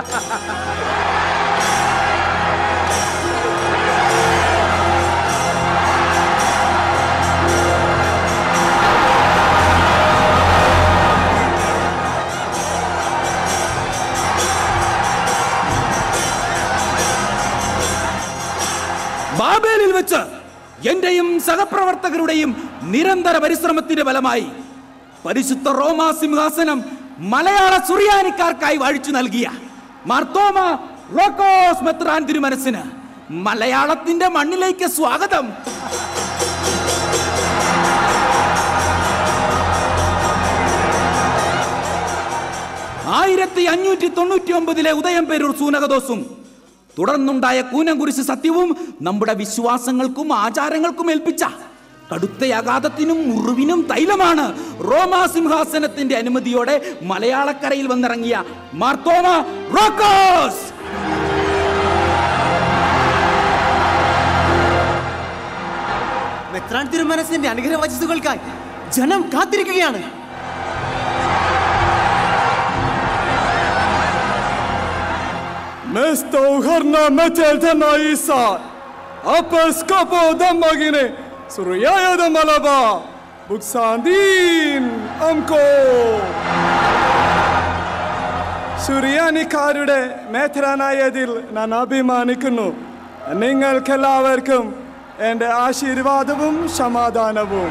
ബാബേലിൽ വെച്ച് എന്റെയും സഹപ്രവർത്തകരുടെയും നിരന്തര പരിശ്രമത്തിന്റെ ഫലമായി പരിശുദ്ധ റോമാ സിംഹാസനം മലയാള സുറിയാനിക്കാർക്കായി വാഴിച്ചു നൽകിയ മാർത്തോമ റോക്കോസ് മെത്രാൻ തിരുമനസിന് മലയാളത്തിന്റെ മണ്ണിലേക്ക് സ്വാഗതം ആയിരത്തി അഞ്ഞൂറ്റി തൊണ്ണൂറ്റി ഒമ്പതിലെ ഉദയം പേരൂർ സൂനകദോസും തുടർന്നുണ്ടായ കൂനംകുരിശ് സത്യവും നമ്മുടെ വിശ്വാസങ്ങൾക്കും ആചാരങ്ങൾക്കും ഏൽപ്പിച്ച കടുത്തയാഘാതത്തിനും മുറിവിനും തൈലമാണ് റോമാ സിംഹാസനത്തിന്റെ അനുമതിയോടെ മലയാളക്കരയിൽ വന്നിറങ്ങിയ മാർത്തോമ റോക്കോസ് മെത്രാൻ തിരുമനസിന്റെ അനുഗ്രഹവചസ്സുകൾക്കായി ജനം കാത്തിരിക്കുകയാണ് Mesto harna meteltena isa. Apes kapo dammagine. Suruyaya da malaba. Buksandin amko. സുറിയാനിക്കാരുടെ മേത്രാനായതിൽ ഞാൻ അഭിമാനിക്കുന്നു നിങ്ങൾക്കെല്ലാവർക്കും എൻ്റെ ആശീർവാദവും സമാധാനവും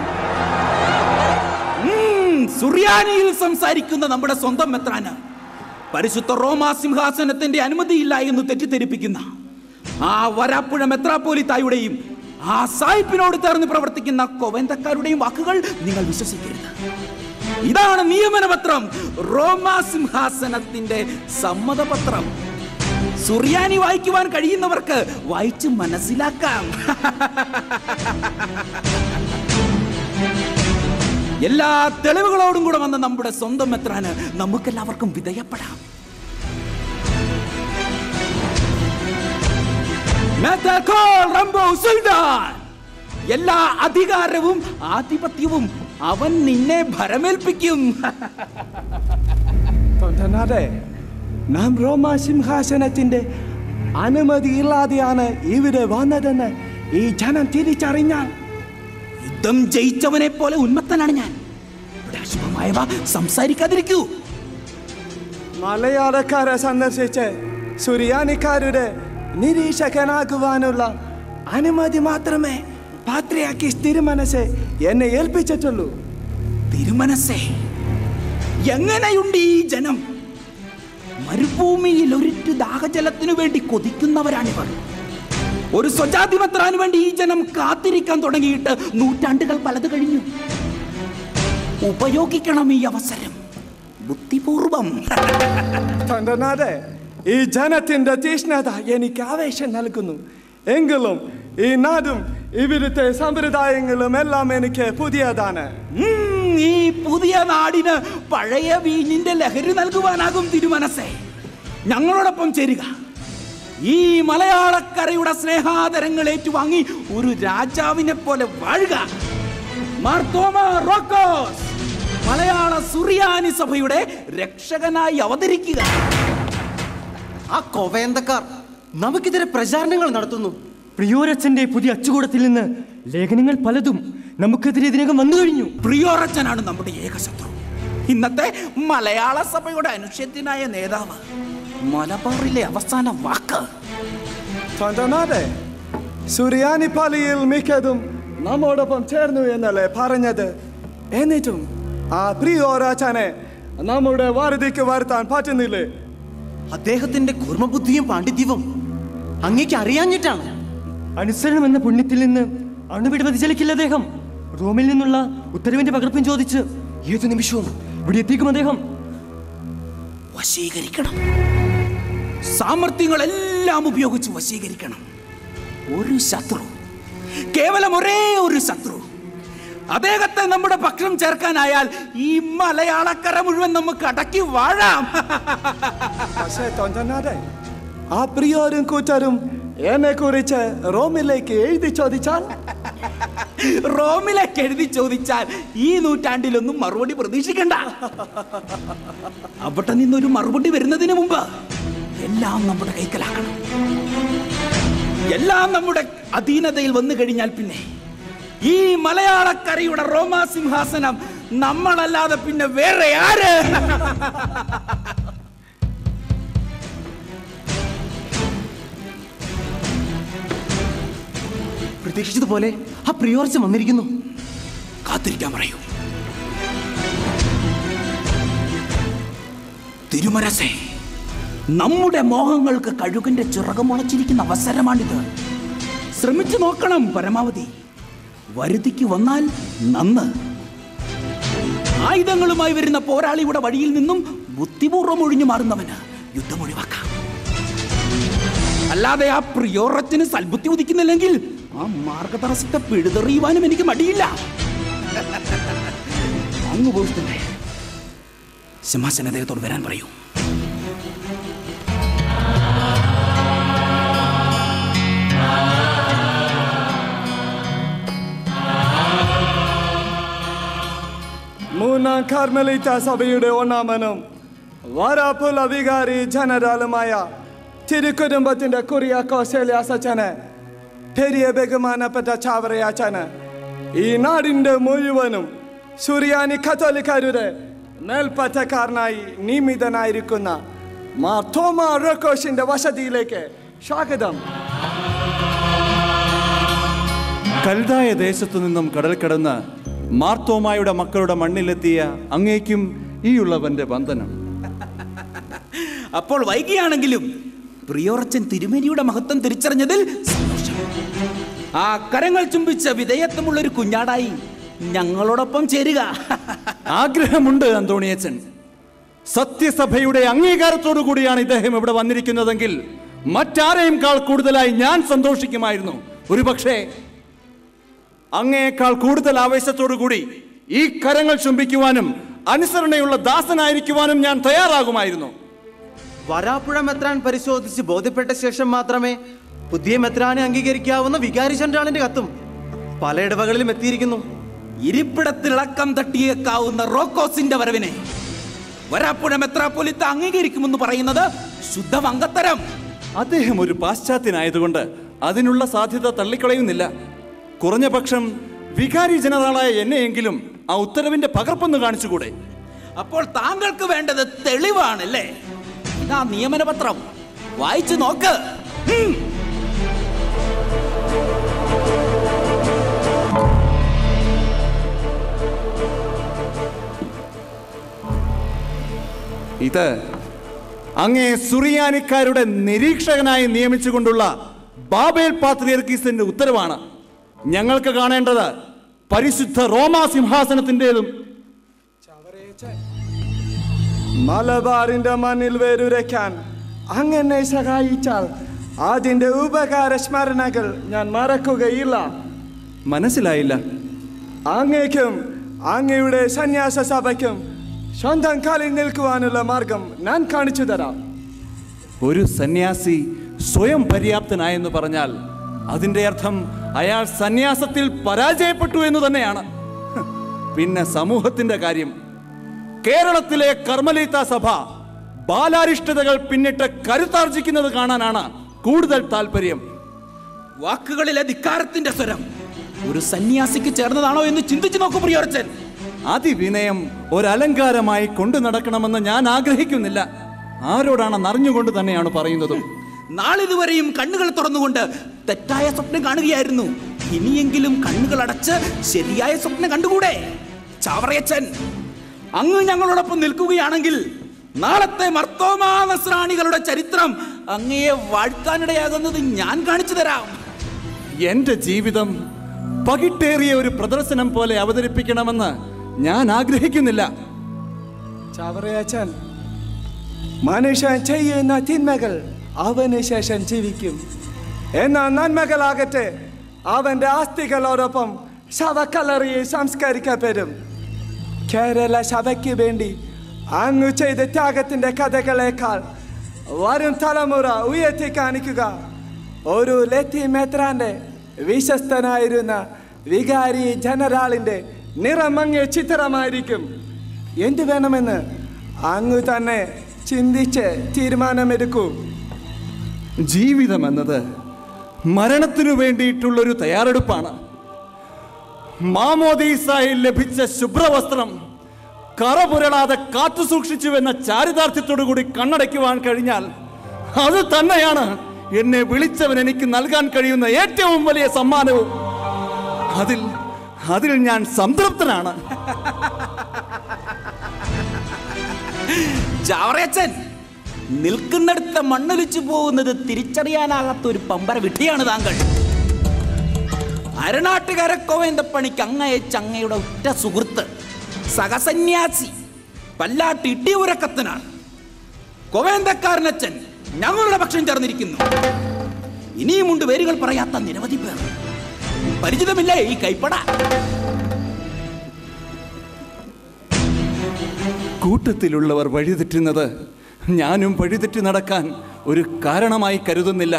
ഉം, സുറിയാനിയിൽ സംസാരിക്കുന്ന നമ്മുടെ സ്വന്തം മെത്രാന് പരിശുദ്ധ റോമാ സിംഹാസനത്തിന്റെ അനുമതിയില്ല എന്ന് തെറ്റിദ്ധരിപ്പിക്കുന്ന ആ വരാപ്പുഴ മെത്രാപ്പോലിത്തായുടെയും ആ സായിപ്പിനോട് ചേർന്ന് പ്രവർത്തിക്കുന്ന കൊവന്തക്കാരുടെയും വാക്കുകൾ നിങ്ങൾ വിശ്വസിക്കരുത് ഇതാണ് നിയമനപത്രം റോമാ സിംഹാസനത്തിന്റെ സമ്മതപത്രം സുറിയാനി വായിക്കുവാൻ കഴിയുന്നവർക്ക് വായിച്ച് മനസ്സിലാക്കാം എല്ലാ തെളിവുകളോടും കൂടെ വന്ന നമ്മുടെ സ്വന്തം മെത്രാന് നമുക്കെല്ലാവർക്കും വിധേയപ്പെടാം മെത്തക്കോൾ റംബോ സുൽത്താൻ. എല്ലാ അധികാരവും ആധിപത്യവും അവൻ നിന്നെ ഭരമേൽപ്പിക്കും തൊണ്ടനാടെ നാം റോമാ സിംഹാസനത്തിന്റെ അനുമതിയില്ലാതെയാണ് ഇവിടെ വന്നതെന്ന് ഈ ജനം തിരിച്ചറിഞ്ഞാൽ യുദ്ധം ജയിച്ചവനെ പോലെ ഉന്മത്തനാണ് ഞാൻ ഇവിടെ അശുഭമായവ സംസാരിക്കാതിരിക്കൂ മലയാളക്കാരെ സന്ദർശിച്ച് സുറിയാനിക്കാരുടെ നിരീക്ഷകനാകുവാനുള്ള അനുമതി മാത്രമേ പാത്രിയാക്കി തിരുമനസ് എന്നെ ഏൽപ്പിച്ചിട്ടുള്ളൂ തിരുമനസ്സേ എങ്ങനെയുണ്ട് ഈ ജനം മരുഭൂമിയിൽ ഒരിറ്റു ദാഹജലത്തിനു വേണ്ടി കൊതിക്കുന്നവരാണിവർ ഒരു സ്വജാതിപത്രാന് വേണ്ടി ഈ ജനം കാത്തിരിക്കാൻ തുടങ്ങിയിട്ട് നൂറ്റാണ്ടുകൾ പലത് കഴിഞ്ഞു ഉപയോഗിക്കണം ഈ അവസരം ബുദ്ധിപൂർവം തൊണ്ടനാടെ ഈ ജനത്തിന്റെ തീഷ്ണത എനിക്ക് ആവേശം നൽകുന്നു എങ്കിലും ഈ നാടും ഇവിടുത്തെ സമ്പ്രദായങ്ങളും എല്ലാം എനിക്ക് പുതിയതാണ് ഉം, ഈ പുതിയ നാടിന് പഴയ വീഞ്ഞിന്റെ ലഹരി നൽകുവാനാകും തിരുമനസ്സേ ഞങ്ങളോടൊപ്പം ചേരുക ഈ മലയാളക്കരയുടെ സ്നേഹാദരങ്ങൾ ഏറ്റുവാങ്ങി ഒരു രാജാവിനെ പോലെ വാഴുക മാർത്തോമ റോക്കോസ് മലയാള സുറിയാനി സഭയുടെ രക്ഷകനായി അവതരിക്കുക ആ കൊവേന്തക്കാർ നമുക്കെതിരെ പ്രചാരണങ്ങൾ നടത്തുന്നു പ്രിയോരച്ഛന്റെ പുതിയ അച്ചുകൂടത്തിൽ നിന്ന് ലേഖനങ്ങൾ പലതും നമുക്കെതിരെ ഇതിനകം വന്നു കഴിഞ്ഞു പ്രിയോറച്ചനാണ് നമ്മുടെ ഏകശത്രു ഇന്നത്തെ മലയാള സഭയുടെ അനുഷ്യത്തിനായ നേതാവ് മലബാറിലെ അവസാന വാക്ക് തൊണ്ടനാടെ സുറിയാനി പള്ളിയിൽ മിക്കതും നമ്മോടൊപ്പം ചേർന്നു എന്നല്ലേ പറഞ്ഞത് എന്നിട്ടും ആ പ്രിയോരാച്ചനെ നമ്മുടെ വാരതിക്ക് വരുത്താൻ പറ്റുന്നില്ലേ അദ്ദേഹത്തിന്റെ കൂർമ്മബുദ്ധിയും പാണ്ഡിത്യവും അങ്ങേക്ക് അറിയാഞ്ഞിട്ടാണ് അനുസരണം എന്ന പുണ്യത്തിൽ നിന്ന് അണുവിട വ്യതിചലിക്കില്ല അദ്ദേഹം റോമിൽ നിന്നുള്ള ഉത്തരവിന്റെ പകർപ്പും ചോദിച്ച് ഏതു നിമിഷവും ഇവിടെ എത്തിക്കും അദ്ദേഹം വശീകരിക്കണം സാമർഥ്യങ്ങളെല്ലാം ഉപയോഗിച്ച് വശീകരിക്കണം ഒരു ശത്രു കേവലം ഒരേ ഒരു ശത്രു അദ്ദേഹത്തെ നമ്മുടെ പക്ഷം ചേർക്കാനായാൽ ഈ മലയാളക്കര മുഴുവൻ നമുക്ക് അടക്കി വാഴാം പക്ഷേ തൊണ്ടനാടെ ആ പ്രിയോരും കൂട്ടരും എന്നെ കുറിച്ച് റോമിലേക്ക് എഴുതി ചോദിച്ചാൽ റോമിലേക്ക് എഴുതി ചോദിച്ചാൽ ഈ നൂറ്റാണ്ടിലൊന്നും മറുപടി പ്രതീക്ഷിക്കണ്ട അവിടെ നിന്നൊരു മറുപടി വരുന്നതിന് മുമ്പ് എല്ലാം നമ്മുടെ കൈക്കലാക്കണം എല്ലാം നമ്മുടെ അധീനതയിൽ വന്നു കഴിഞ്ഞാൽ പിന്നെ ഈ മലയാളക്കരയുടെ റോമാ സിംഹാസനം നമ്മളല്ലാതെ പിന്നെ വേറെ ആര് പ്രതീക്ഷിച്ചതുപോലെ ആ പ്രിയോർച്ച വന്നിരിക്കുന്നു കാത്തിരിക്കാൻ പറയൂ തിരുമരസേ നമ്മുടെ മോഹങ്ങൾക്ക് കഴുകന്റെ ചിറക് മുളച്ചിരിക്കുന്ന അവസരമാണിത് ശ്രമിച്ചു നോക്കണം പരമാവധി വരുതിക്ക് വന്നാൽ നന്ന് ആയുധങ്ങളുമായി വരുന്ന പോരാളിയുടെ വഴിയിൽ നിന്നും ബുദ്ധിപൂർവ്വം ഒഴിഞ്ഞു മാറുന്നവന് യുദ്ധം ഒഴിവാക്കാം അല്ലാതെ ആ പ്രിയോറത്തിന് സൽബുദ്ധി ഉദിക്കുന്നില്ലെങ്കിൽ ആ മാർഗതടസ്സത്തെ പിഴുതെറിയുവാനും എനിക്ക് മടിയില്ല അങ്ങ് പോയി തന്നെ സിംഹാസന അദ്ദേഹത്തോട് വരാൻ പറയൂ മൂന്നാം കാർമലിത്ത സഭയുടെ ഒന്നാമനും വരാപ്പുല വികാരി ജനറാലുമായ തിരുക്കുടുംബത്തിന്റെ കുറിയാക്കോസേലിയാസച്ചന് പെരിയ ബഹുമാനപ്പെട്ട ചാവറയാച്ചന് ഈ നാടിന്റെ മുഴുവനും സുറിയാനി കത്തോലിക്കരുടെ മേൽപ്പറ്റക്കാരനായി നിയമിതനായിരിക്കുന്ന മാർ തോമ റോക്കോഷിന്റെ വസതിയിലേക്ക് സ്വാഗതം കൽതായ ദേശത്തു നിന്നും കടൽ കടന്ന് മാർത്തോമായുടെ മക്കളുടെ മണ്ണിലെത്തിയ അങ്ങേക്കും ഈ ഉള്ളവന്റെ വന്ദനം അപ്പോൾ വൈകിയാണെങ്കിലും പ്രിയോറച്ചൻ തിരുമേനിയുടെ മഹത്വം തിരിച്ചറിഞ്ഞതിൽ സന്തോഷം ആ കരങ്ങൾ ചുംബിച്ച വിധേയത്വമുള്ള ഒരു കുഞ്ഞാടായി ഞങ്ങളോടൊപ്പം ചേരുക ആഗ്രഹമുണ്ട് അന്തോണിയച്ചൻ സത്യസഭയുടെ അംഗീകാരത്തോടു കൂടിയാണ് ഇദ്ദേഹം ഇവിടെ വന്നിരിക്കുന്നതെങ്കിൽ മറ്റാരെയും കാൾ കൂടുതലായി ഞാൻ സന്തോഷിക്കുമായിരുന്നു ഒരുപക്ഷേ അങ്ങയേക്കാൾ കൂടുതൽ ആവേശത്തോടു കൂടി ഈ കരങ്ങൾ ചുംബിക്കുവാനും അനുസരണയുള്ള ദാസനായിരിക്കുവാനും ഞാൻ തയ്യാറാകുമായിരുന്നു വരാപ്പുഴ മെത്രാൻ പരിശോധിച്ച് ബോധ്യപ്പെട്ട ശേഷം മാത്രമേ പുതിയ മെത്രാനെ അംഗീകരിക്കാവുന്ന വികാരി ചന്ദ്രാളിന്റെ കത്തും പല ഇടവകളിലും എത്തിയിരിക്കുന്നു ഇരിപ്പിടത്തിൽ ഇളക്കം തട്ടിയേക്കാവുന്ന റോക്കോസിന്റെ വരവിനെ വരാപ്പുഴ മെത്രാപ്പൊലിത്ത അംഗീകരിക്കുമെന്ന് പറയുന്നത് ശുദ്ധമംഗത്തരം അദ്ദേഹം ഒരു പാശ്ചാത്യനായതുകൊണ്ട് അതിനുള്ള സാധ്യത തള്ളിക്കളയുന്നില്ല കുറഞ്ഞ പക്ഷം വികാരി ജനറലായ എന്നെയെങ്കിലും ആ ഉത്തരവിന്റെ പകർപ്പൊന്ന് കാണിച്ചുകൂടെ അപ്പോൾ താങ്കൾക്ക് വേണ്ടത് തെളിവാണല്ലേ ഇതാ നിയമനപത്രം വായിച്ചു നോക്ക് ഉം. ഇത് അങ്ങേ സുറിയാനിക്കാരുടെ നിരീക്ഷകനായി നിയമിച്ചുകൊണ്ടുള്ള ബാബേൽ പാത്രിയർക്കീസിന്റെ ഉത്തരവാണ് ഞങ്ങൾക്ക് കാണേണ്ടത് പരിശുദ്ധ റോമാ സിംഹാസനത്തിൻ്റെതും മലബാറിന്റെ മണ്ണിൽ വേരുരയ്ക്കാൻ അങ്ങനെ സഹായിച്ചാൽ അതിന്റെ ഉപകാര സ്മരണകൾ ഞാൻ മറക്കുകയില്ല മനസ്സിലായില്ല അങ്ങേക്കും അങ്ങയുടെ സന്യാസ സഭയ്ക്കും സ്വന്തം കാലിൽ നിൽക്കുവാനുള്ള മാർഗം ഞാൻ കാണിച്ചു തരാം ഒരു സന്യാസി സ്വയം പര്യാപ്തനായെന്ന് പറഞ്ഞാൽ അതിന്റെ അർത്ഥം അയാൾ സന്യാസത്തിൽ പരാജയപ്പെട്ടു എന്ന് തന്നെയാണ് ഹ്, പിന്നെ സമൂഹത്തിന്റെ കാര്യം കേരളത്തിലെ കർമ്മലീത്ത സഭ ബാലാരിഷ്ടതകൾ പിന്നിട്ട് കരുത്താർജിക്കുന്നത് കാണാനാണ് കൂടുതൽ താല്പര്യം വാക്കുകളിലെ ധിക്കാരത്തിന്റെ സ്വരം ഒരു സന്യാസിക്ക് ചേർന്നതാണോ എന്ന് ചിന്തിച്ചു നോക്കൂ പ്രിയോർച്ചൻ അതിവിനയം ഒരലങ്കാരമായി കൊണ്ടു നടക്കണമെന്ന് ഞാൻ ആഗ്രഹിക്കുന്നില്ല ആരോടാണെന്ന് അറിഞ്ഞുകൊണ്ട് തന്നെയാണ് പറയുന്നതും നാളിതുവരെയും കണ്ണുകൾ തുറന്നുകൊണ്ട് തെറ്റായ സ്വപ്നം കാണുകയായിരുന്നു ഇനിയെങ്കിലും കണ്ണുകൾ അടച്ച് ശരിയായ സ്വപ്നം കണ്ടുകൂടെ ചാവറയച്ചൻ അങ്ങ് ഞങ്ങളോടൊപ്പം നിൽക്കുകയാണെങ്കിൽ നാളത്തെ മർത്തോമാ നസ്രാണികളുടെ ചരിത്രം അങ്ങയെ വാഴ്ത്താനിടയാകുന്നത് ഞാൻ കാണിച്ചു തരാം എന്റെ ജീവിതം പകിട്ടേറിയ ഒരു പ്രദർശനം പോലെ അവതരിപ്പിക്കണമെന്ന് ഞാൻ ആഗ്രഹിക്കുന്നില്ല ചാവറയച്ചൻ മനുഷ്യൻ ചെയ്യുന്ന തിന്മകൾ അവന് ശേഷം ജീവിക്കും എന്നാൽ നന്മകളാകട്ടെ അവന്റെ ആസ്തികളോടൊപ്പം ശവക്കലറിയെ സംസ്കരിക്കപ്പെടും കേരള സഭയ്ക്ക് വേണ്ടി അങ്ങ് ചെയ്ത ത്യാഗത്തിന്റെ കഥകളേക്കാൾ വരും തലമുറ ഉയർത്തി കാണിക്കുക ഒരു ലത്തി മെത്രാന്റെ വിശ്വസ്തനായിരുന്ന വികാരി ജനറാളിന്റെ നിറമങ്ങിയ ചിത്രമായിരിക്കും എന്ത് വേണമെന്ന് അങ്ങ് തന്നെ ചിന്തിച്ച് തീരുമാനമെടുക്കൂ ജീവിതം എന്നത് മരണത്തിനു വേണ്ടിയിട്ടുള്ളൊരു തയ്യാറെടുപ്പാണ് മാമോദീസായിൽ ലഭിച്ച ശുഭ്രവസ്ത്രം കറപുരളാതെ കാത്തു സൂക്ഷിച്ചുവെന്ന ചാരിതാർത്ഥ്യത്തോടു കൂടി കണ്ണടയ്ക്കുവാൻ കഴിഞ്ഞാൽ അത് തന്നെയാണ് എന്നെ വിളിച്ചവൻ എനിക്ക് നൽകാൻ കഴിയുന്ന ഏറ്റവും വലിയ സമ്മാനവും അതിൽ അതിൽ ഞാൻ സംതൃപ്തനാണ് ചാവറയച്ചൻ നിൽക്കുന്നിടത്ത് മണ്ണൊലിച്ചു പോകുന്നത് തിരിച്ചറിയാനാകാത്ത ഒരു പമ്പര വിട്ടിയാണ് താങ്കൾ അരണാട്ടുകാരക്കോവേന്ത പണിക്ക് അങ്ങയച്ച അങ്ങയുടെ ഉറ്റ സുഹൃത്ത് സഹസന്യാസി പല്ലാട്ട് ഇട്ടിയുരക്കത്തനാണ് കോവേന്തക്കാരനച്ചൻ ഞങ്ങളുടെ പക്ഷം ചേർന്നിരിക്കുന്നു ഇനിയുമുണ്ട് പേരുകൾ പറയാത്ത നിരവധി പേർ പരിചിതമില്ലേ ഈ കൈപ്പട കൂട്ടത്തിലുള്ളവർ വഴിതെറ്റുന്നത് ഞാനും വഴിതെറ്റി നടക്കാൻ ഒരു കാരണമായി കരുതുന്നില്ല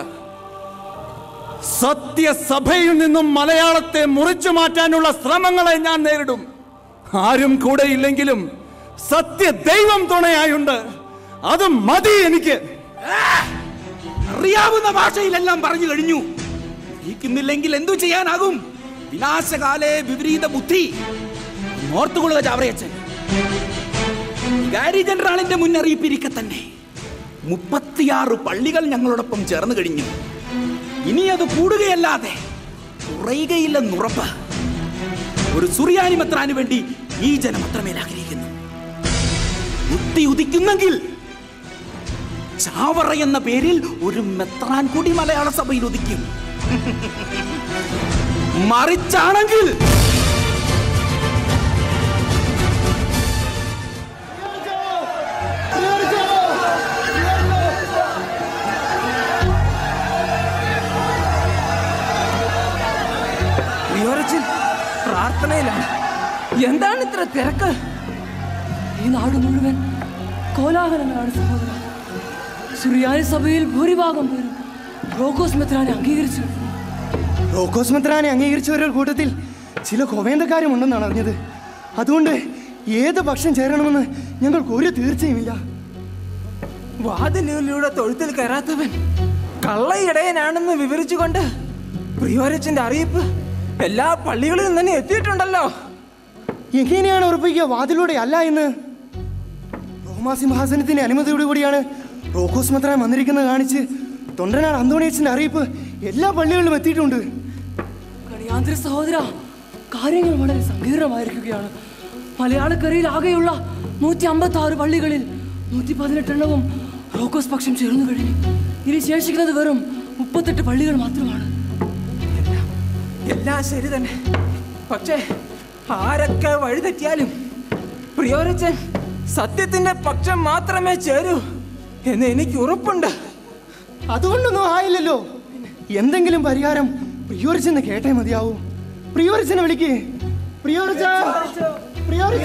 സത്യസഭയിൽ നിന്നും മലയാളത്തെ മുറിച്ചു മാറ്റാനുള്ള ശ്രമങ്ങളെ ഞാൻ നേരിടും ആരും കൂടെ ഇല്ലെങ്കിലും സത്യ ദൈവം തുണയായുണ്ട് അത് മതി എനിക്ക് അറിയാവുന്ന ഭാഷയിലെല്ലാം പറഞ്ഞു കഴിഞ്ഞു ഗ്രഹിക്കുന്നില്ലെങ്കിൽ എന്തു ചെയ്യാനാകും വിനാശകാലേ വിപരീത ബുദ്ധി ഓർത്തുകൊള്ളുക ചാവറയച്ചൻ വികാരി ജനറാളിന്റെ മുന്നറിയിപ്പിരിക്കെ തന്നെ മുപ്പത്തിയാറ് പള്ളികൾ ഞങ്ങളോടൊപ്പം ചേർന്ന് കഴിഞ്ഞു ഇനി അത് കൂടുകയല്ലാതെ കുറയുകയില്ലെന്നുറപ്പ് ഒരു സുറിയാനി മെത്രാന് വേണ്ടി ഈ ജനം അത്രമേൽ ആഗ്രഹിക്കുന്നു ബുദ്ധി ഉദിക്കുന്നെങ്കിൽ ചാവറ എന്ന പേരിൽ ഒരു മെത്രാൻ കൂടി മലയാള സഭയിൽ ഉദിക്കും മറിച്ചാണെങ്കിൽ പ്രിയോരച്ചൻ പ്രാർത്ഥനയിലാണ് എന്താണ് ഇത്ര തിരക്ക് ഈ നാട് മുഴുവൻ കോലാഹലങ്ങളാണ് സഹോദരൻ സുറിയാനി സഭയിൽ ഭൂരിഭാഗം പേരും റോക്കോസ് മെത്രാനെ അംഗീകരിച്ചു റോക്കോസ് മെത്രാനെ അംഗീകരിച്ചവരുടെ കൂട്ടത്തിൽ ചില കൊവേന്തക്കാരും ഉണ്ടെന്നാണ് അറിഞ്ഞത് അതുകൊണ്ട് ഏത് പക്ഷം ചേരണമെന്ന് ഞങ്ങൾക്ക് ഒരു തീർച്ചയുമില്ല വാതിലൂടെ തൊഴുത്തിൽ കയറാത്തവൻ കള്ളയിടയനാണെന്ന് വിവരിച്ചുകൊണ്ട് പ്രിയോരച്ചന്റെ അറിയിപ്പ് എല്ലാ പള്ളികളിലും തന്നെ എത്തിയിട്ടുണ്ടല്ലോ എങ്ങനെയാണ് ഉറപ്പിക്കുക വാതിലൂടെ അല്ല എന്ന് റോമാ സിംഹാസനത്തിന്റെ അനുമതിയോടു കൂടിയാണ് റോക്കോസ് മെത്രാൻ വന്നിരിക്കുന്നത് കാണിച്ച് തൊണ്ടനാട് അന്തോണിയച്ചന്റെ അറിയിപ്പ് എല്ലാ പള്ളികളിലും എത്തിയിട്ടുണ്ട് കണിയാന്തര സഹോദര കാര്യങ്ങൾ വളരെ സങ്കീർണമായിരിക്കുകയാണ് മലയാളക്കരയിൽ ആകെയുള്ള നൂറ്റി അമ്പത്തി ആറ് പള്ളികളിൽ നൂറ്റി പതിനെട്ടെണ്ണവും റോക്കോസ് പക്ഷം ചേർന്നു കഴിഞ്ഞു ഇനി ശേഷിക്കുന്നത് വെറും മുപ്പത്തെട്ട് പള്ളികൾ മാത്രമാണ് എല്ലാം ശരി തന്നെ പക്ഷേ ആരൊക്കെ വഴിതെറ്റിയാലും പ്രിയോരച്ചൻ സത്യത്തിന്റെ പക്ഷം മാത്രമേ ചേരൂ എന്ന് എനിക്ക് ഉറപ്പുണ്ട് അതുകൊണ്ടൊന്നും ആയില്ലല്ലോ എന്തെങ്കിലും പരിഹാരം പ്രിയോറിച്ചെന്ന് കേട്ടേ മതിയാവൂ പ്രിയോറിച്ചനെ വിളിക്കേ പ്രിയോറിച്ച പ്രിയോറിച്ച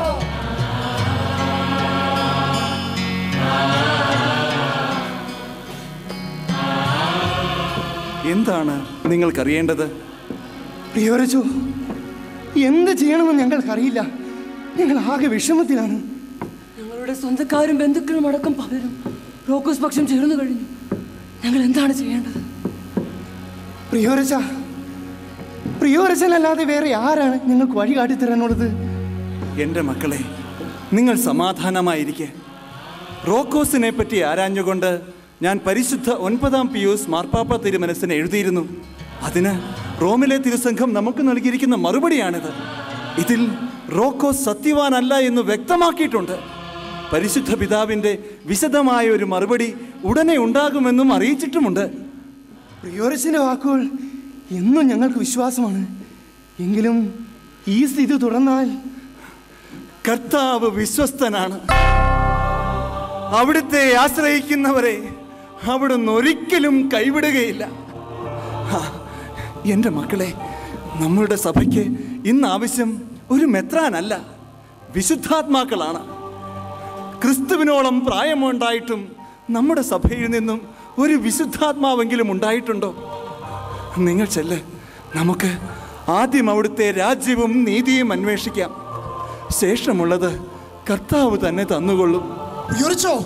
എന്താണ് നിങ്ങൾക്കറിയേണ്ടത് പ്രിയോറിച്ചു എന്ത് ചെയ്യണമെന്ന് ഞങ്ങൾക്കറിയില്ല ഞങ്ങൾ ആകെ വിഷമത്തിലാണ് ഞങ്ങളുടെ സ്വന്തക്കാരും ബന്ധുക്കളും അടക്കം പലരും റോക്കോസ് പക്ഷം ചേർന്നു കഴിഞ്ഞു ഞങ്ങൾ എന്താണ് ചെയ്യേണ്ടത് പ്രിയോരച്ച പ്രിയോരച്ചനല്ലാതെ വേറെ ആരാണ് ഞങ്ങൾക്ക് വഴി കാട്ടിത്തരാനുള്ളത് എൻ്റെ മക്കളെ നിങ്ങൾ സമാധാനമായിരിക്കെ റോക്കോസിനെ പറ്റി ആരാഞ്ഞുകൊണ്ട് ഞാൻ പരിശുദ്ധ ഒൻപതാം പിയൂസ് മാർപ്പാപ്പ തിരുമനസ്സിന് എഴുതിയിരുന്നു അതിന് റോമിലെ തിരുസംഘം നമുക്ക് നൽകിയിരിക്കുന്ന മറുപടിയാണിത് ഇതിൽ റോക്കോസ് സത്യവാനല്ല എന്ന് വ്യക്തമാക്കിയിട്ടുണ്ട് പരിശുദ്ധ പിതാവിൻ്റെ വിശദമായ ഒരു മറുപടി ഉടനെ ഉണ്ടാകുമെന്നും അറിയിച്ചിട്ടുമുണ്ട് പ്രിയോരച്ചന്റെ വാക്കുകൾ എന്നും ഞങ്ങൾക്ക് വിശ്വാസമാണ് എങ്കിലും ഈ സ്ഥിതി തുടർന്നാൽ കർത്താവ് വിശ്വസ്തനാണ് അവിടുത്തെ ആശ്രയിക്കുന്നവരെ അവിടുന്ന് ഒരിക്കലും കൈവിടുകയില്ല ഹാ, എൻ്റെ മക്കളെ നമ്മളുടെ സഭയ്ക്ക് ഇന്ന് ആവശ്യം ഒരു മെത്രാനല്ല വിശുദ്ധാത്മാക്കളാണ് ക്രിസ്തുവിനോളം പ്രായമുണ്ടായിട്ടും നമ്മുടെ സഭയിൽ നിന്നും ഒരു വിശുദ്ധാത്മാവെങ്കിലും ഉണ്ടായിട്ടുണ്ടോ നിങ്ങൾ ചെല്ല് നമുക്ക് ആദ്യം അവിടുത്തെ രാജ്യവും നീതിയും അന്വേഷിക്കാം ശേഷമുള്ളത് കർത്താവ് തന്നെ തന്നുകൊള്ളും വിവരിച്ചോ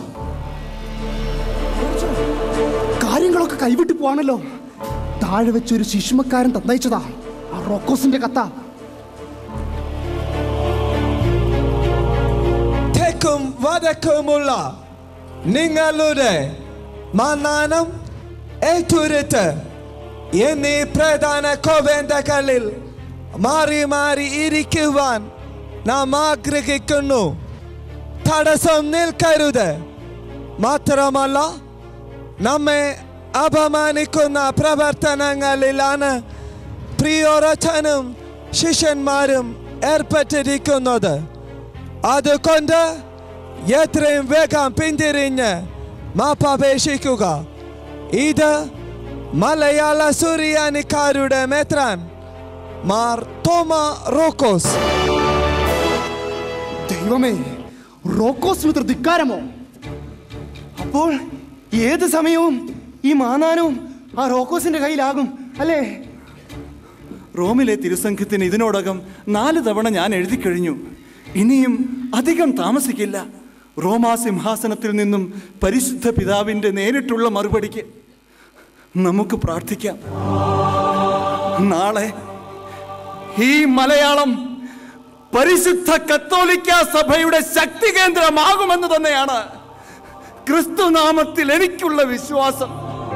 കാര്യങ്ങളൊക്കെ കൈവിട്ട് പോവാണല്ലോ താഴെ വെച്ചൊരു ശിശുമക്കാരൻ തന്നയച്ചതാ ആ റോക്കോസിന്റെ കത്ത തെക്കും വടക്കുമുള്ള നിങ്ങളുടെ മന്നാനം ഏറ്റുരുത്ത് എന്നീ പ്രധാന കോവേന്തകളിൽ മാറി മാറി ഇരിക്കുവാൻ നാം ആഗ്രഹിക്കുന്നു തടസ്സം നിൽക്കരുത് മാത്രമല്ല നമ്മെ അപമാനിക്കുന്ന പ്രവർത്തനങ്ങളിലാണ് പ്രിയോരച്ചനും ശിഷ്യന്മാരും ഏർപ്പെട്ടിരിക്കുന്നത് അതുകൊണ്ട് എത്രയും വേഗം പിന്തിരിഞ്ഞ് മാപ്പപേക്ഷിക്കുക ഇത് മലയാള സുറിയാനിക്കാരുടെ മെത്രാൻ മാർ തോമ റോക്കോസ് ദൈവമേ റോക്കോസ് മിത്ര ധിക്കാരമോ അപ്പോൾ ഏത് സമയവും ഈ മാനാനവും ആ റോക്കോസിന്റെ കയ്യിലാകും അല്ലേ റോമിലെ തിരുസംഘത്തിന് ഇതിനോടകം നാല് തവണ ഞാൻ എഴുതി കഴിഞ്ഞു ഇനിയും അധികം താമസിക്കില്ല റോമാ സിംഹാസനത്തിൽ നിന്നും പരിശുദ്ധ പിതാവിൻ്റെ നേരിട്ടുള്ള മറുപടിക്ക് നമുക്ക് പ്രാർത്ഥിക്കാം നാളെ ഈ മലയാളം പരിശുദ്ധ കത്തോലിക്ക സഭയുടെ ശക്തി കേന്ദ്രമാകുമെന്ന് തന്നെയാണ് ക്രിസ്തുനാമത്തിൽ എനിക്കുള്ള വിശ്വാസം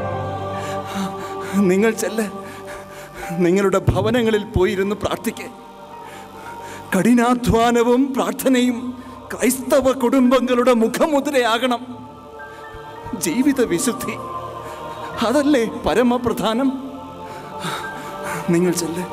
നിങ്ങൾ ചെല്ല് നിങ്ങളുടെ ഭവനങ്ങളിൽ പോയിരുന്ന് പ്രാർത്ഥിക്കേ കഠിനാധ്വാനവും പ്രാർത്ഥനയും ക്രൈസ്തവ കുടുംബങ്ങളുടെ മുഖമുദ്രയാകണം ജീവിത വിശുദ്ധി അതല്ലേ പരമപ്രധാനം നിങ്ങൾ ചെല്ല്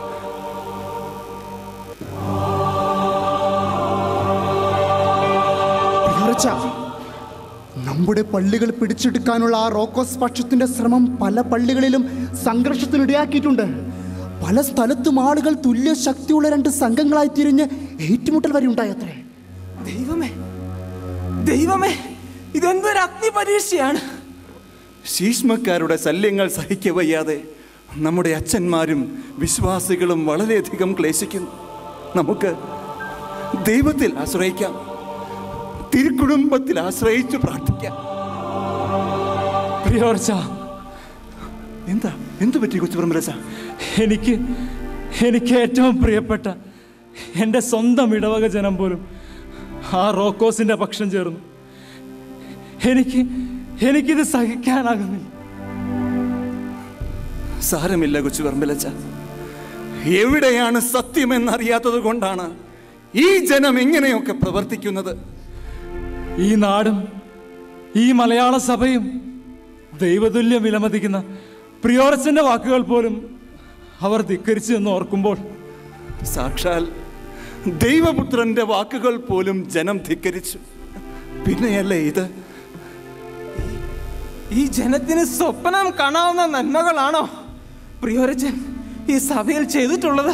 പ്രിയരച്ച, നമ്മുടെ പള്ളികൾ പിടിച്ചെടുക്കാനുള്ള ആ റോക്കോസ് പക്ഷത്തിന്റെ ശ്രമം പല പള്ളികളിലും സംഘർഷത്തിനിടയാക്കിയിട്ടുണ്ട് പല സ്ഥലത്തും ആളുകൾ തുല്യ ശക്തിയുള്ള രണ്ട് സംഘങ്ങളായി തിരിഞ്ഞ് ഏറ്റുമുട്ടൽ വരെ ഉണ്ടായത്രേ ദൈവമേ ദൈവമേ ഇതെന്തൊരു അഗ്നി പരീക്ഷയാണ് ശീഷ്മക്കാരുടെ ശല്യങ്ങൾ സഹിക്കവയ്യാതെ നമ്മുടെ അച്ഛന്മാരും വിശ്വാസികളും വളരെയധികം ക്ലേശിക്കുന്നു നമുക്ക് ദൈവത്തിൽ ആശ്രയിക്കാം തിരുക്കുടുംബത്തിൽ ആശ്രയിച്ച് പ്രാർത്ഥിക്കാം പ്രിയോർച്ച എന്താ എന്തു പറ്റി കൊച്ചുപറമ്പരച്ച എനിക്ക് എനിക്ക് ഏറ്റവും പ്രിയപ്പെട്ട എൻ്റെ സ്വന്തം ഇടവക ജനം പോലും ആ റോക്കോസിന്റെ പക്ഷം ചേർന്നു എനിക്ക് എനിക്കിത് സഹിക്കാനാകുന്നില്ല സാരമില്ല കൊച്ചു പറമ്പിലച്ച എവിടെയാണ് സത്യമെന്നറിയാത്തത് കൊണ്ടാണ് ഈ ജനം ഇങ്ങനെയൊക്കെ പ്രവർത്തിക്കുന്നത് ഈ നാടും ഈ മലയാള സഭയും ദൈവതുല്യം വിലമതിക്കുന്ന പ്രിയോറച്ചന്റെ വാക്കുകൾ പോലും അവർ ധിക്കരിച്ചു എന്ന് ഓർക്കുമ്പോൾ സാക്ഷാൽ ദൈവപുത്രന്റെ വാക്കുകൾ പോലും ജനം ധിക്കരിച്ചു പിന്നെയല്ലേ ഇത് ഈ ജനത്തിന് സ്വപ്നം കാണാവുന്ന നന്മകളാണോ പ്രിയോരജൻ ഈ സഭയിൽ ചെയ്തിട്ടുള്ളത്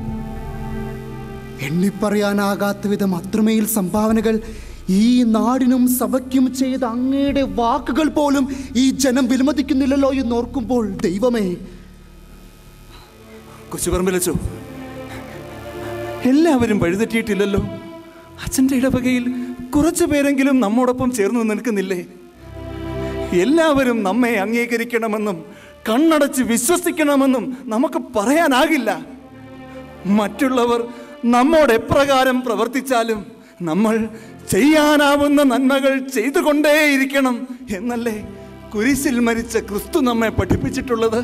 എണ്ണിപ്പറയാനാകാത്ത വിധം അത്രമേൽ സംഭാവനകൾ ഈ നാടിനും സഭയ്ക്കും ചെയ്ത അങ്ങയുടെ വാക്കുകൾ പോലും ഈ ജനം വിലമതിക്കുന്നില്ലല്ലോ എന്ന് ഓർക്കുമ്പോൾ ദൈവമേ കൊച്ചുപറമ്പിലച്ചോ എല്ലാവരും വഴിതെറ്റിയിട്ടില്ലല്ലോ അച്ഛൻ്റെ ഇടവകയിൽ കുറച്ചു പേരെങ്കിലും നമ്മോടൊപ്പം ചേർന്ന് നിൽക്കുന്നില്ലേ എല്ലാവരും നമ്മെ അംഗീകരിക്കണമെന്നും കണ്ണടച്ച് വിശ്വസിക്കണമെന്നും നമുക്ക് പറയാനാകില്ല മറ്റുള്ളവർ നമ്മോട് എപ്രകാരം പ്രവർത്തിച്ചാലും നമ്മൾ ചെയ്യാനാവുന്ന നന്മകൾ ചെയ്തുകൊണ്ടേയിരിക്കണം എന്നല്ലേ കുരിശിൽ മരിച്ച ക്രിസ്തു നമ്മെ പഠിപ്പിച്ചിട്ടുള്ളത്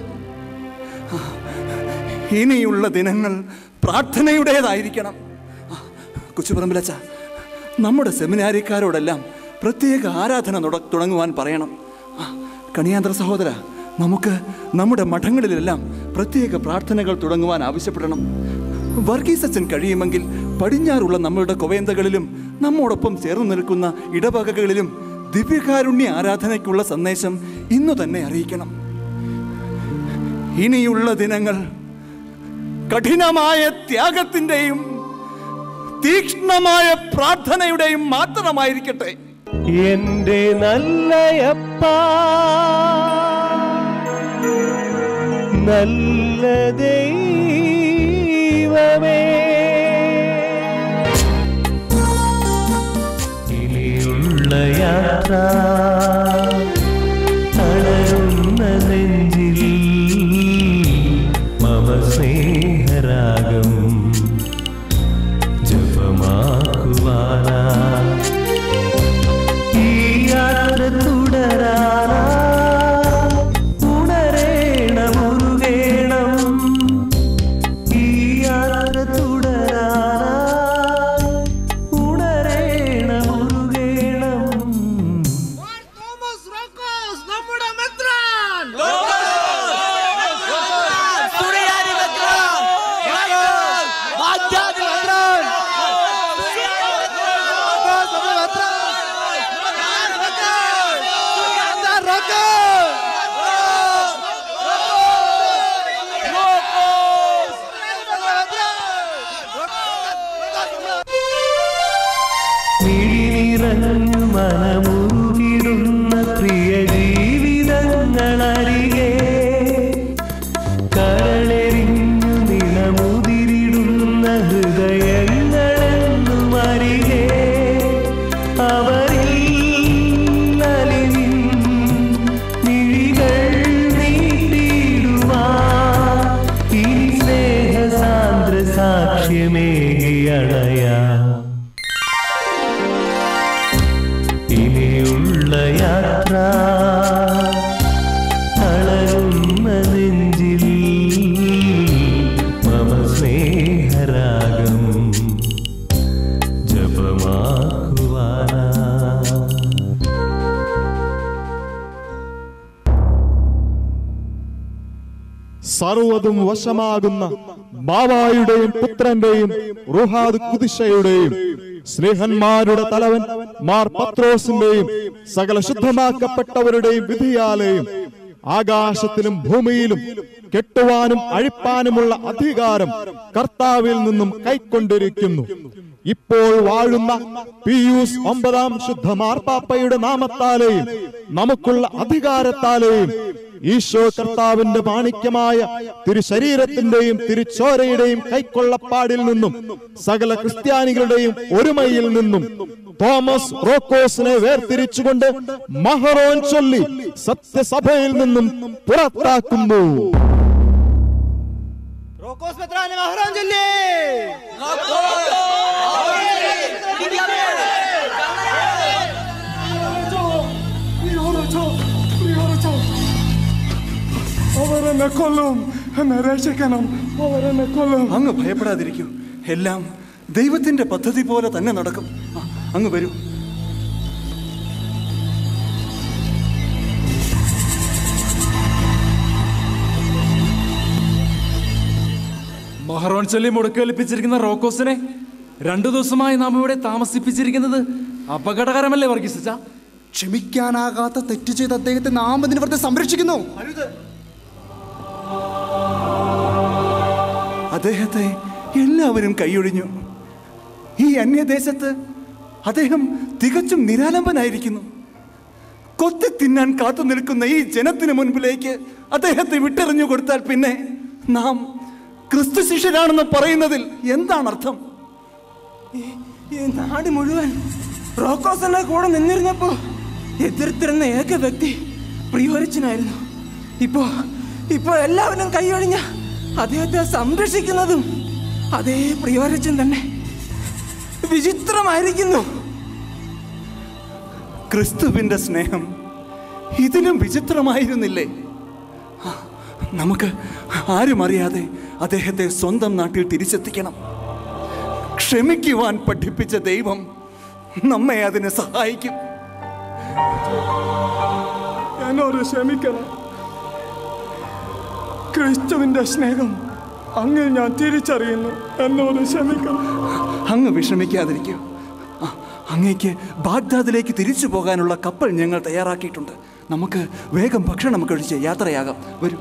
ഇനിയുള്ള ദിനങ്ങൾ പ്രാർത്ഥനയുടേതായിരിക്കണം കൊച്ചുപറമ്പിലച്ച നമ്മുടെ സെമിനാരിക്കാരോടെല്ലാം പ്രത്യേക ആരാധന തുട- തുടങ്ങുവാൻ പറയണം ആ, കണിയാന്തര സഹോദര നമുക്ക് നമ്മുടെ മഠങ്ങളിലെല്ലാം പ്രത്യേക പ്രാർത്ഥനകൾ തുടങ്ങുവാൻ ആവശ്യപ്പെടണം വർഗീസ് അച്ഛൻ കഴിയുമെങ്കിൽ പടിഞ്ഞാറുള്ള നമ്മളുടെ കൊവേന്തകളിലും നമ്മോടൊപ്പം ചേർന്ന് നിൽക്കുന്ന ഇടവകകളിലും ദിവ്യകാരുണ്യ ആരാധനയ്ക്കുള്ള സന്ദേശം ഇന്നു തന്നെ അറിയിക്കണം ഇനിയുള്ള ദിനങ്ങൾ കഠിനമായ ത്യാഗത്തിൻ്റെയും തീക്ഷ്ണമായ പ്രാർത്ഥനയുടെയും മാത്രമായിരിക്കട്ടെ എന്റെ നല്ലയപ്പ നല്ല ദൈവമേ ഇനിയുള്ള യാത്ര തളരുന്ന നെഞ്ചിൽ മമ സ്നേഹരാഗം ജപമാക്കുവാനാ ഈ യാത്ര തുടരാനാ ഉണരേണം ഉരുകേണം ഈ യാത്ര തുടരാനാ ഉണരേണം ഉരുകേണം Rocos! സാക്ഷ്യമേകിയണയാം ഇനിയുള്ള യാത്ര തളരുന്ന നെഞ്ചിൽ മമ സ്നേഹരാഗം ജപമാക്കുവാനാ സർവതും വശമാകുന്ന ബാബായുടെയും പുത്രന്റെയും റുഹാദ് കുതിശയുടെയും സ്നേഹന്മാരുടെ തലവൻ മാർ പത്രോസിന്റെയും സകല ശുദ്ധമാക്കപ്പെട്ടവരുടെയും വിധിയാലെയും ആകാശത്തിലും ഭൂമിയിലും കെട്ടുവാനും അഴിപ്പാനുമുള്ള അധികാരം കർത്താവിൽ നിന്നും കൈക്കൊണ്ടിരിക്കുന്നു ഇപ്പോൾ വാഴുന്ന പിയൂസ് ഒമ്പതാം ശുദ്ധ മാർപ്പാപ്പയുടെ നാമത്താലെയും നമുക്കുള്ള അധികാരത്താലെയും ഈശോ കർത്താവിന്റെ മാണിക്യമായ തിരുശരീരത്തിന്റെയും തിരുച്ചോരയുടെയും കൈക്കൊള്ളപ്പാടിൽ നിന്നും സകല ക്രിസ്ത്യാനികളുടെയും ഒരുമയിൽ നിന്നും തോമസ് റോക്കോസിനെ വേർതിരിച്ചുകൊണ്ട് മഹറോൻ ചൊല്ലി സത്യസഭയിൽ നിന്നും പുറത്താക്കുന്നു അവരെന്നെ കൊല്ലും എന്നെ രക്ഷിക്കണം അവരെന്നെ കൊല്ലും അങ്ങ് ഭയപ്പെടാതിരിക്കൂ എല്ലാം ദൈവത്തിന്റെ പദ്ധതി പോലെ തന്നെ നടക്കും ആ, അങ്ങ് വരൂ മഹറോൺ ചൊല്ലി മുടുക്കേൽപ്പിച്ചിരിക്കുന്ന റോക്കോസിനെ രണ്ടു ദിവസമായി നാം ഇവിടെ താമസിപ്പിച്ചിരിക്കുന്നത് അപകടകരമല്ലേ വർഗീസിച്ച ക്ഷമിക്കാനാകാത്ത തെറ്റ് ചെയ്ത അദ്ദേഹത്തെ നാം അതിന് വെറുതെ സംരക്ഷിക്കുന്നു അദ്ദേഹത്തെ എല്ലാവരും കൈയൊഴിഞ്ഞു ഈ അന്യദേശത്ത് അദ്ദേഹം തികച്ചും നിരാലംബനായിരിക്കുന്നു കൊത്തി തിന്നാൻ കാത്തു നിൽക്കുന്ന ഈ ജനത്തിന് മുൻപിലേക്ക് അദ്ദേഹത്തെ വിട്ടെറിഞ്ഞു കൊടുത്താൽ പിന്നെ നാം ക്രിസ്തു ശിഷ്യരാണെന്ന് പറയുന്നതിൽ എന്താണ് അർത്ഥം ഈ നാട് മുഴുവൻ റോക്കോസന്റെ കൂടെ നിന്നിരുന്നപ്പോ എതിർത്തിരുന്ന ഏക വ്യക്തി പ്രിയോരിച്ചനായിരുന്നു ഇപ്പോ ഇപ്പോ എല്ലാവരും കൈയൊഴിഞ്ഞ അദ്ദേഹത്തെ സംരക്ഷിക്കുന്നതും അതേ പ്രിയോരച്ചൻ തന്നെ വിചിത്രമായിരിക്കുന്നു ക്രിസ്തുവിന്റെ സ്നേഹം ഇതിലും വിചിത്രമായിരുന്നില്ലേ ആ, നമുക്ക് ആരും അറിയാതെ അദ്ദേഹത്തെ സ്വന്തം നാട്ടിൽ തിരിച്ചെത്തിക്കണം ക്ഷമിക്കുവാൻ പഠിപ്പിച്ച ദൈവം നമ്മെ അതിന് സഹായിക്കും എന്നോട് ക്ഷമിക്കണം ക്രിസ്തുവിന്റെ സ്നേഹം അങ്ങിൽ ഞാൻ തിരിച്ചറിയുന്നു എന്നോട് ക്ഷമിക്കണം അങ്ങ് വിഷമിക്കാതിരിക്കൂ ആ, അങ്ങേക്ക് ബാഗ്ദാദിലേക്ക് തിരിച്ചു പോകാനുള്ള കപ്പൽ ഞങ്ങൾ തയ്യാറാക്കിയിട്ടുണ്ട് നമുക്ക് വേഗം ഭക്ഷണം കഴിച്ച് യാത്രയാകാം വരൂ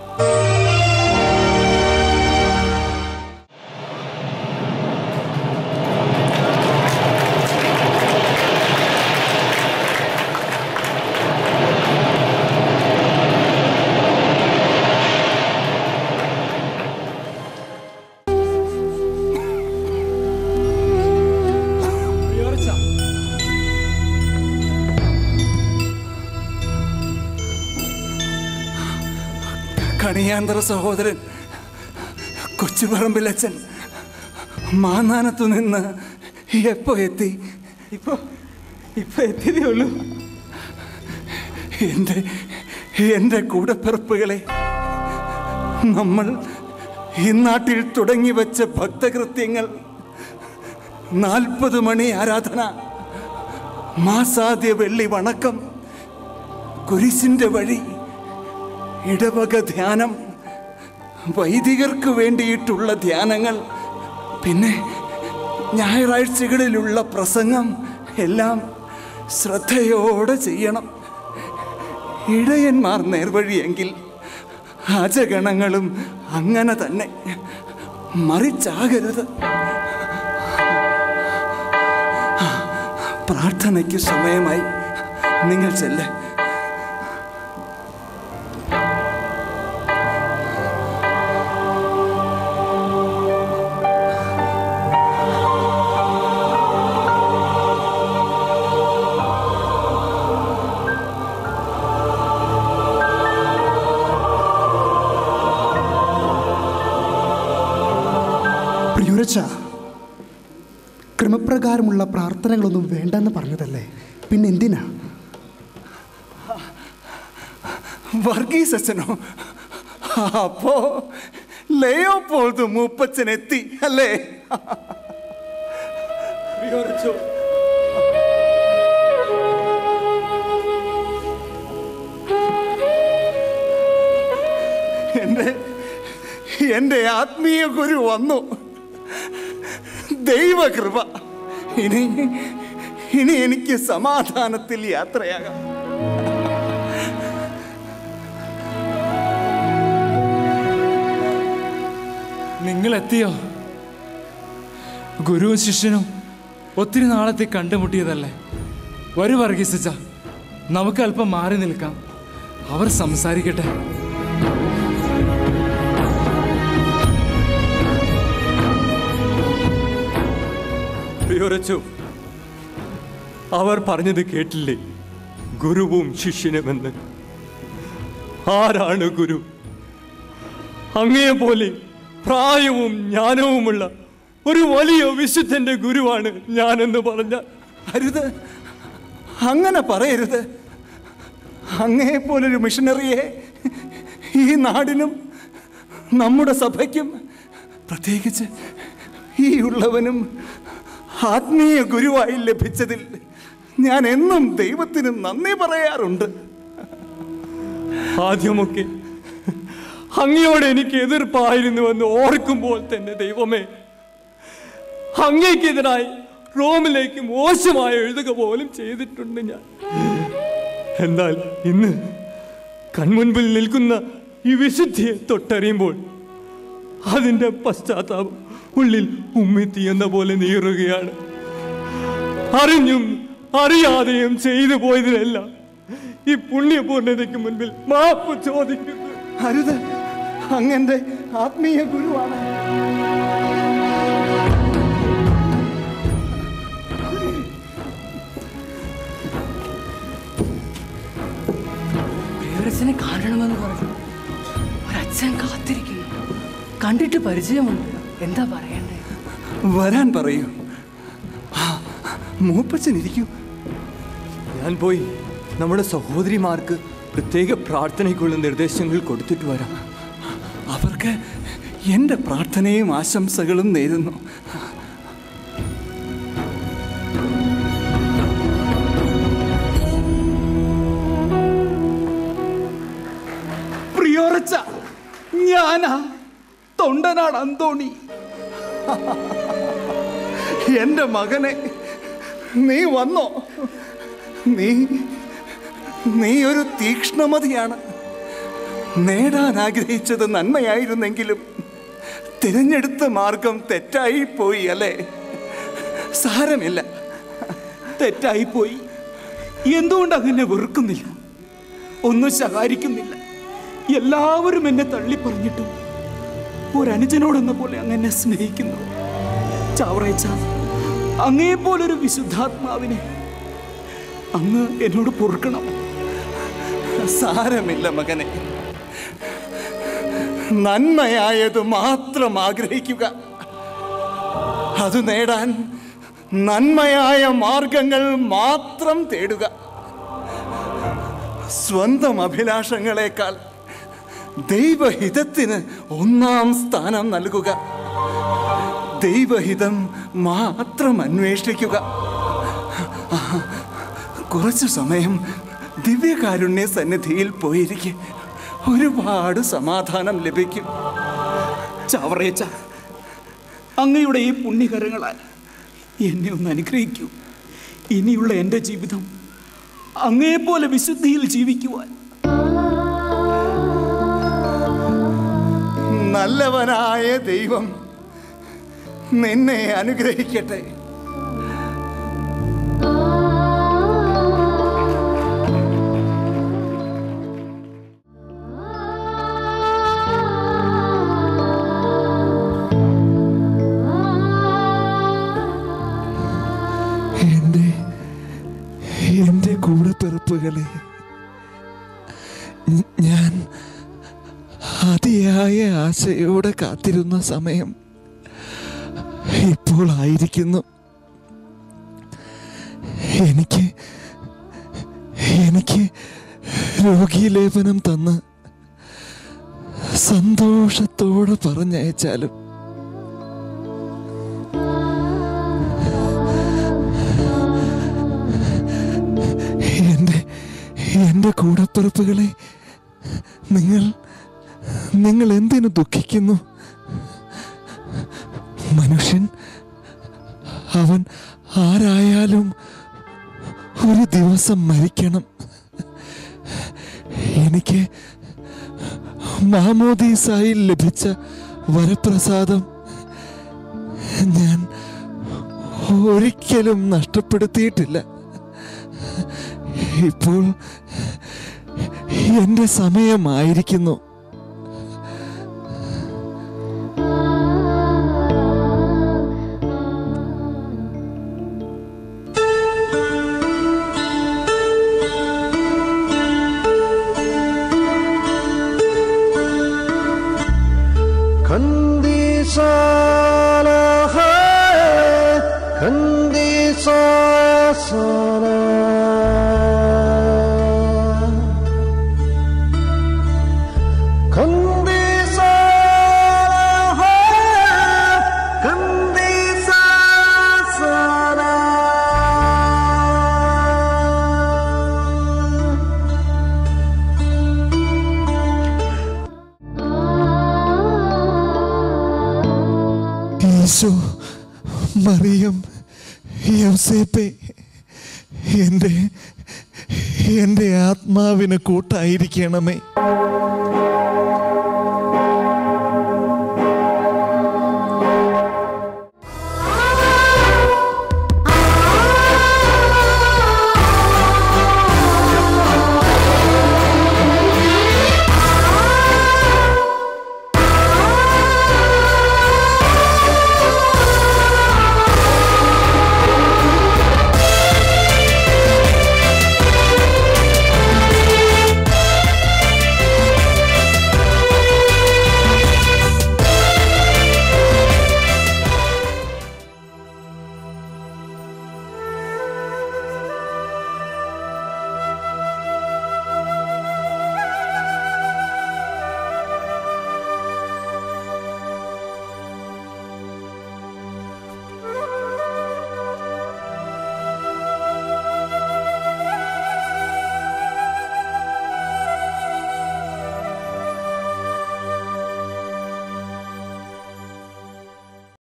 കണിയാന്തര സഹോദരൻ കൊച്ചുപറമ്പിലച്ഛൻ മാന്നാനത്തു നിന്ന് എപ്പോ എത്തി ഇപ്പൊ ഇപ്പൊ എത്തിയതേ ഉള്ളൂ എൻ്റെ എൻ്റെ കൂടപ്പിറപ്പുകളെ നമ്മൾ ഈ നാട്ടിൽ തുടങ്ങി വെച്ച ഭക്തകൃത്യങ്ങൾ നാൽപ്പത് മണി ആരാധന മാസാദ്യ വെള്ളി വണക്കം കുരിശിൻ്റെ വഴി ഇടവക ധ്യാനം വൈദികർക്ക് വേണ്ടിയിട്ടുള്ള ധ്യാനങ്ങൾ പിന്നെ ഞായറാഴ്ചകളിലുള്ള പ്രസംഗം എല്ലാം ശ്രദ്ധയോടെ ചെയ്യണം ഇടയന്മാർ നേർവഴിയെങ്കിൽ അജഗണങ്ങളും അങ്ങനെ തന്നെ മറിച്ചാകരുത് പ്രാർത്ഥനയ്ക്ക് സമയമായി നിങ്ങൾ ചെല്ലേ പ്രിയുരച്ച ക്രമപ്രകാരമുള്ള പ്രാർത്ഥനകളൊന്നും വേണ്ടെന്ന് പറഞ്ഞതല്ലേ പിന്നെ എന്തിനാ വർഗീസ് അച്ഛനോ അപ്പോ ലയോ പോൾത് മൂപ്പച്ചൻ എത്തി അല്ലേ എന്റെ എന്റെ ആത്മീയ ഗുരു വന്നു ദൈവകൃപ ഇനി ഇനി എനിക്ക് സമാധാനത്തിൽ യാത്രയാകാം നിങ്ങൾ എത്തിയോ ഗുരുവും ശിഷ്യനും ഒത്തിരി നാളത്തെ കണ്ടുമുട്ടിയതല്ലേ വരൂ വർഗീസിച്ച നമുക്ക് അല്പം മാറി നിൽക്കാം അവർ സംസാരിക്കട്ടെ പ്രിയോരച്ചു അവർ പറഞ്ഞത് കേട്ടില്ലേ ഗുരുവും ശിഷ്യനുമെന്ന് ആരാണ് ഗുരു അങ്ങയെ പോലെ പ്രായവും ജ്ഞാനവുമുള്ള ഒരു വലിയ വിശുദ്ധന്റെ ഗുരുവാണ് ഞാനെന്ന് പറഞ്ഞ അരുത് അങ്ങനെ പറയരുത് അങ്ങേ പോലൊരു മിഷനറിയെ ഈ നാടിനും നമ്മുടെ സഭയ്ക്കും പ്രത്യേകിച്ച് ഈ ഉള്ളവനും ആത്മീയ ഗുരുവായി ലഭിച്ചതിൽ ഞാൻ എന്നും ദൈവത്തിന് നന്ദി പറയാറുണ്ട് ആദ്യമൊക്കെ അങ്ങയോട് എനിക്ക് എതിർപ്പായിരുന്നുവെന്ന് ഓർക്കുമ്പോൾ തന്നെ ദൈവമേ അങ്ങേക്കെതിരായി റോമിലേക്ക് മോശമായ എഴുതുക പോലും ചെയ്തിട്ടുണ്ട് ഞാൻ എന്നാൽ ഇന്ന് കൺമുൻപിൽ നിൽക്കുന്ന ഈ വിശുദ്ധിയെ തൊട്ടറിയുമ്പോൾ അതിൻ്റെ പശ്ചാത്താപം ഉള്ളിൽ ഉമ്മിത്തി എന്ന പോലെ നീറുകയാണ് അറിഞ്ഞും അറിയാതെയും ചെയ്തു പോയതിനെല്ലാം ഈ പുണ്യപൂർണ്ണതയ്ക്ക് മുൻപിൽ മാപ്പ് ചോദിക്കുന്നു അരുത് അങ്ങന്റെ ആത്മീയ ഗുരുവാണ് പ്രിയരച്ചനെ കാണണമെന്ന് പറഞ്ഞു ഒരച്ഛൻ കാത്തിരിക്കുന്നു കണ്ടിട്ട് പരിചയമുണ്ട് എന്താ പറയണ്ടേ വരാൻ പറയൂ ആ, മൂപ്പച്ചൻ ഇരിക്കൂ ഞാൻ പോയി നമ്മുടെ സഹോദരിമാർക്ക് പ്രത്യേക പ്രാർത്ഥനയ്ക്കുള്ള നിർദ്ദേശങ്ങൾ കൊടുത്തിട്ട് വരാം അവർക്ക് എൻ്റെ പ്രാർത്ഥനയും ആശംസകളും നേരുന്നു പ്രിയോറച്ച ഞാനാ തൊണ്ടനാട് അന്തോണി എൻ്റെ മകനെ നീ വന്നോ നീ നീ ഒരു തീക്ഷ്ണമതിയാണ് നേടാൻ ആഗ്രഹിച്ചത് നന്മയായിരുന്നെങ്കിലും തിരഞ്ഞെടുത്ത മാർഗം തെറ്റായി പോയി അല്ലേ സാരമില്ല തെറ്റായിപ്പോയി എന്തുകൊണ്ട് അങ്ങനെ വെറുക്കുന്നില്ല ഒന്നും ശകാരിക്കുന്നില്ല എല്ലാവരും എന്നെ തള്ളി പറഞ്ഞിട്ടും ഒരനുജനോടെന്ന പോലെ അങ്ങനെ സ്നേഹിക്കുന്നു ചാവറേച്ച അങ്ങേപ്പോലൊരു വിശുദ്ധാത്മാവിനെ അങ്ങ് എന്നോട് പൊറുക്കണം സാരമില്ല മകനെ നന്മയായത് മാത്രം ആഗ്രഹിക്കുക അത് നേടാൻ നന്മയായ മാർഗങ്ങൾ മാത്രം തേടുക സ്വന്തം അഭിലാഷങ്ങളെക്കാൾ ദൈവഹിതത്തിന് ഒന്നാം സ്ഥാനം നൽകുക ദൈവഹിതം മാത്രം അന്വേഷിക്കുക കുറച്ചു സമയം ദിവ്യകാരുണ്യ സന്നിധിയിൽ പോയിരിക്കെ ഒരുപാട് സമാധാനം ലഭിക്കും ചാവറേച്ച അങ്ങയുടെ ഈ പുണ്യകരങ്ങളാൽ എന്നെ ഒന്ന് അനുഗ്രഹിക്കൂ ഇനിയുള്ള എൻ്റെ ജീവിതം അങ്ങേപോലെ വിശുദ്ധിയിൽ ജീവിക്കുവാൻ നല്ലവനായ ദൈവം നിന്നെ അനുഗ്രഹിക്കട്ടെ എൻ്റെ എൻ്റെ കൂടെ പിറപ്പുകളെ ഞാൻ അതിയായ ആശയോടെ കാത്തിരുന്ന സമയം ഇപ്പോൾ ആയിരിക്കുന്നു എനിക്ക് എനിക്ക് രോഗീലേപനം തന്ന് സന്തോഷത്തോടെ പറഞ്ഞയച്ചാലും എൻ്റെ എൻ്റെ കൂടപ്പിറപ്പുകളെ നിങ്ങൾ നിങ്ങൾ എന്തിനു ദുഃഖിക്കുന്നു മനുഷ്യൻ അവൻ ആരായാലും ഒരു ദിവസം മരിക്കണം എനിക്ക് മാമോദീസായി ലഭിച്ച വരപ്രസാദം ഞാൻ ഒരിക്കലും നഷ്ടപ്പെടുത്തിയിട്ടില്ല ഇപ്പോൾ എൻ്റെ സമയമായിരിക്കുന്നു خندي صالح خندي صالح خندي صالح خندي صالح ഈശോ മറിയം യൗസേപ്പെ എൻ്റെ എൻ്റെ ആത്മാവിന് കൂട്ടായിരിക്കണമേ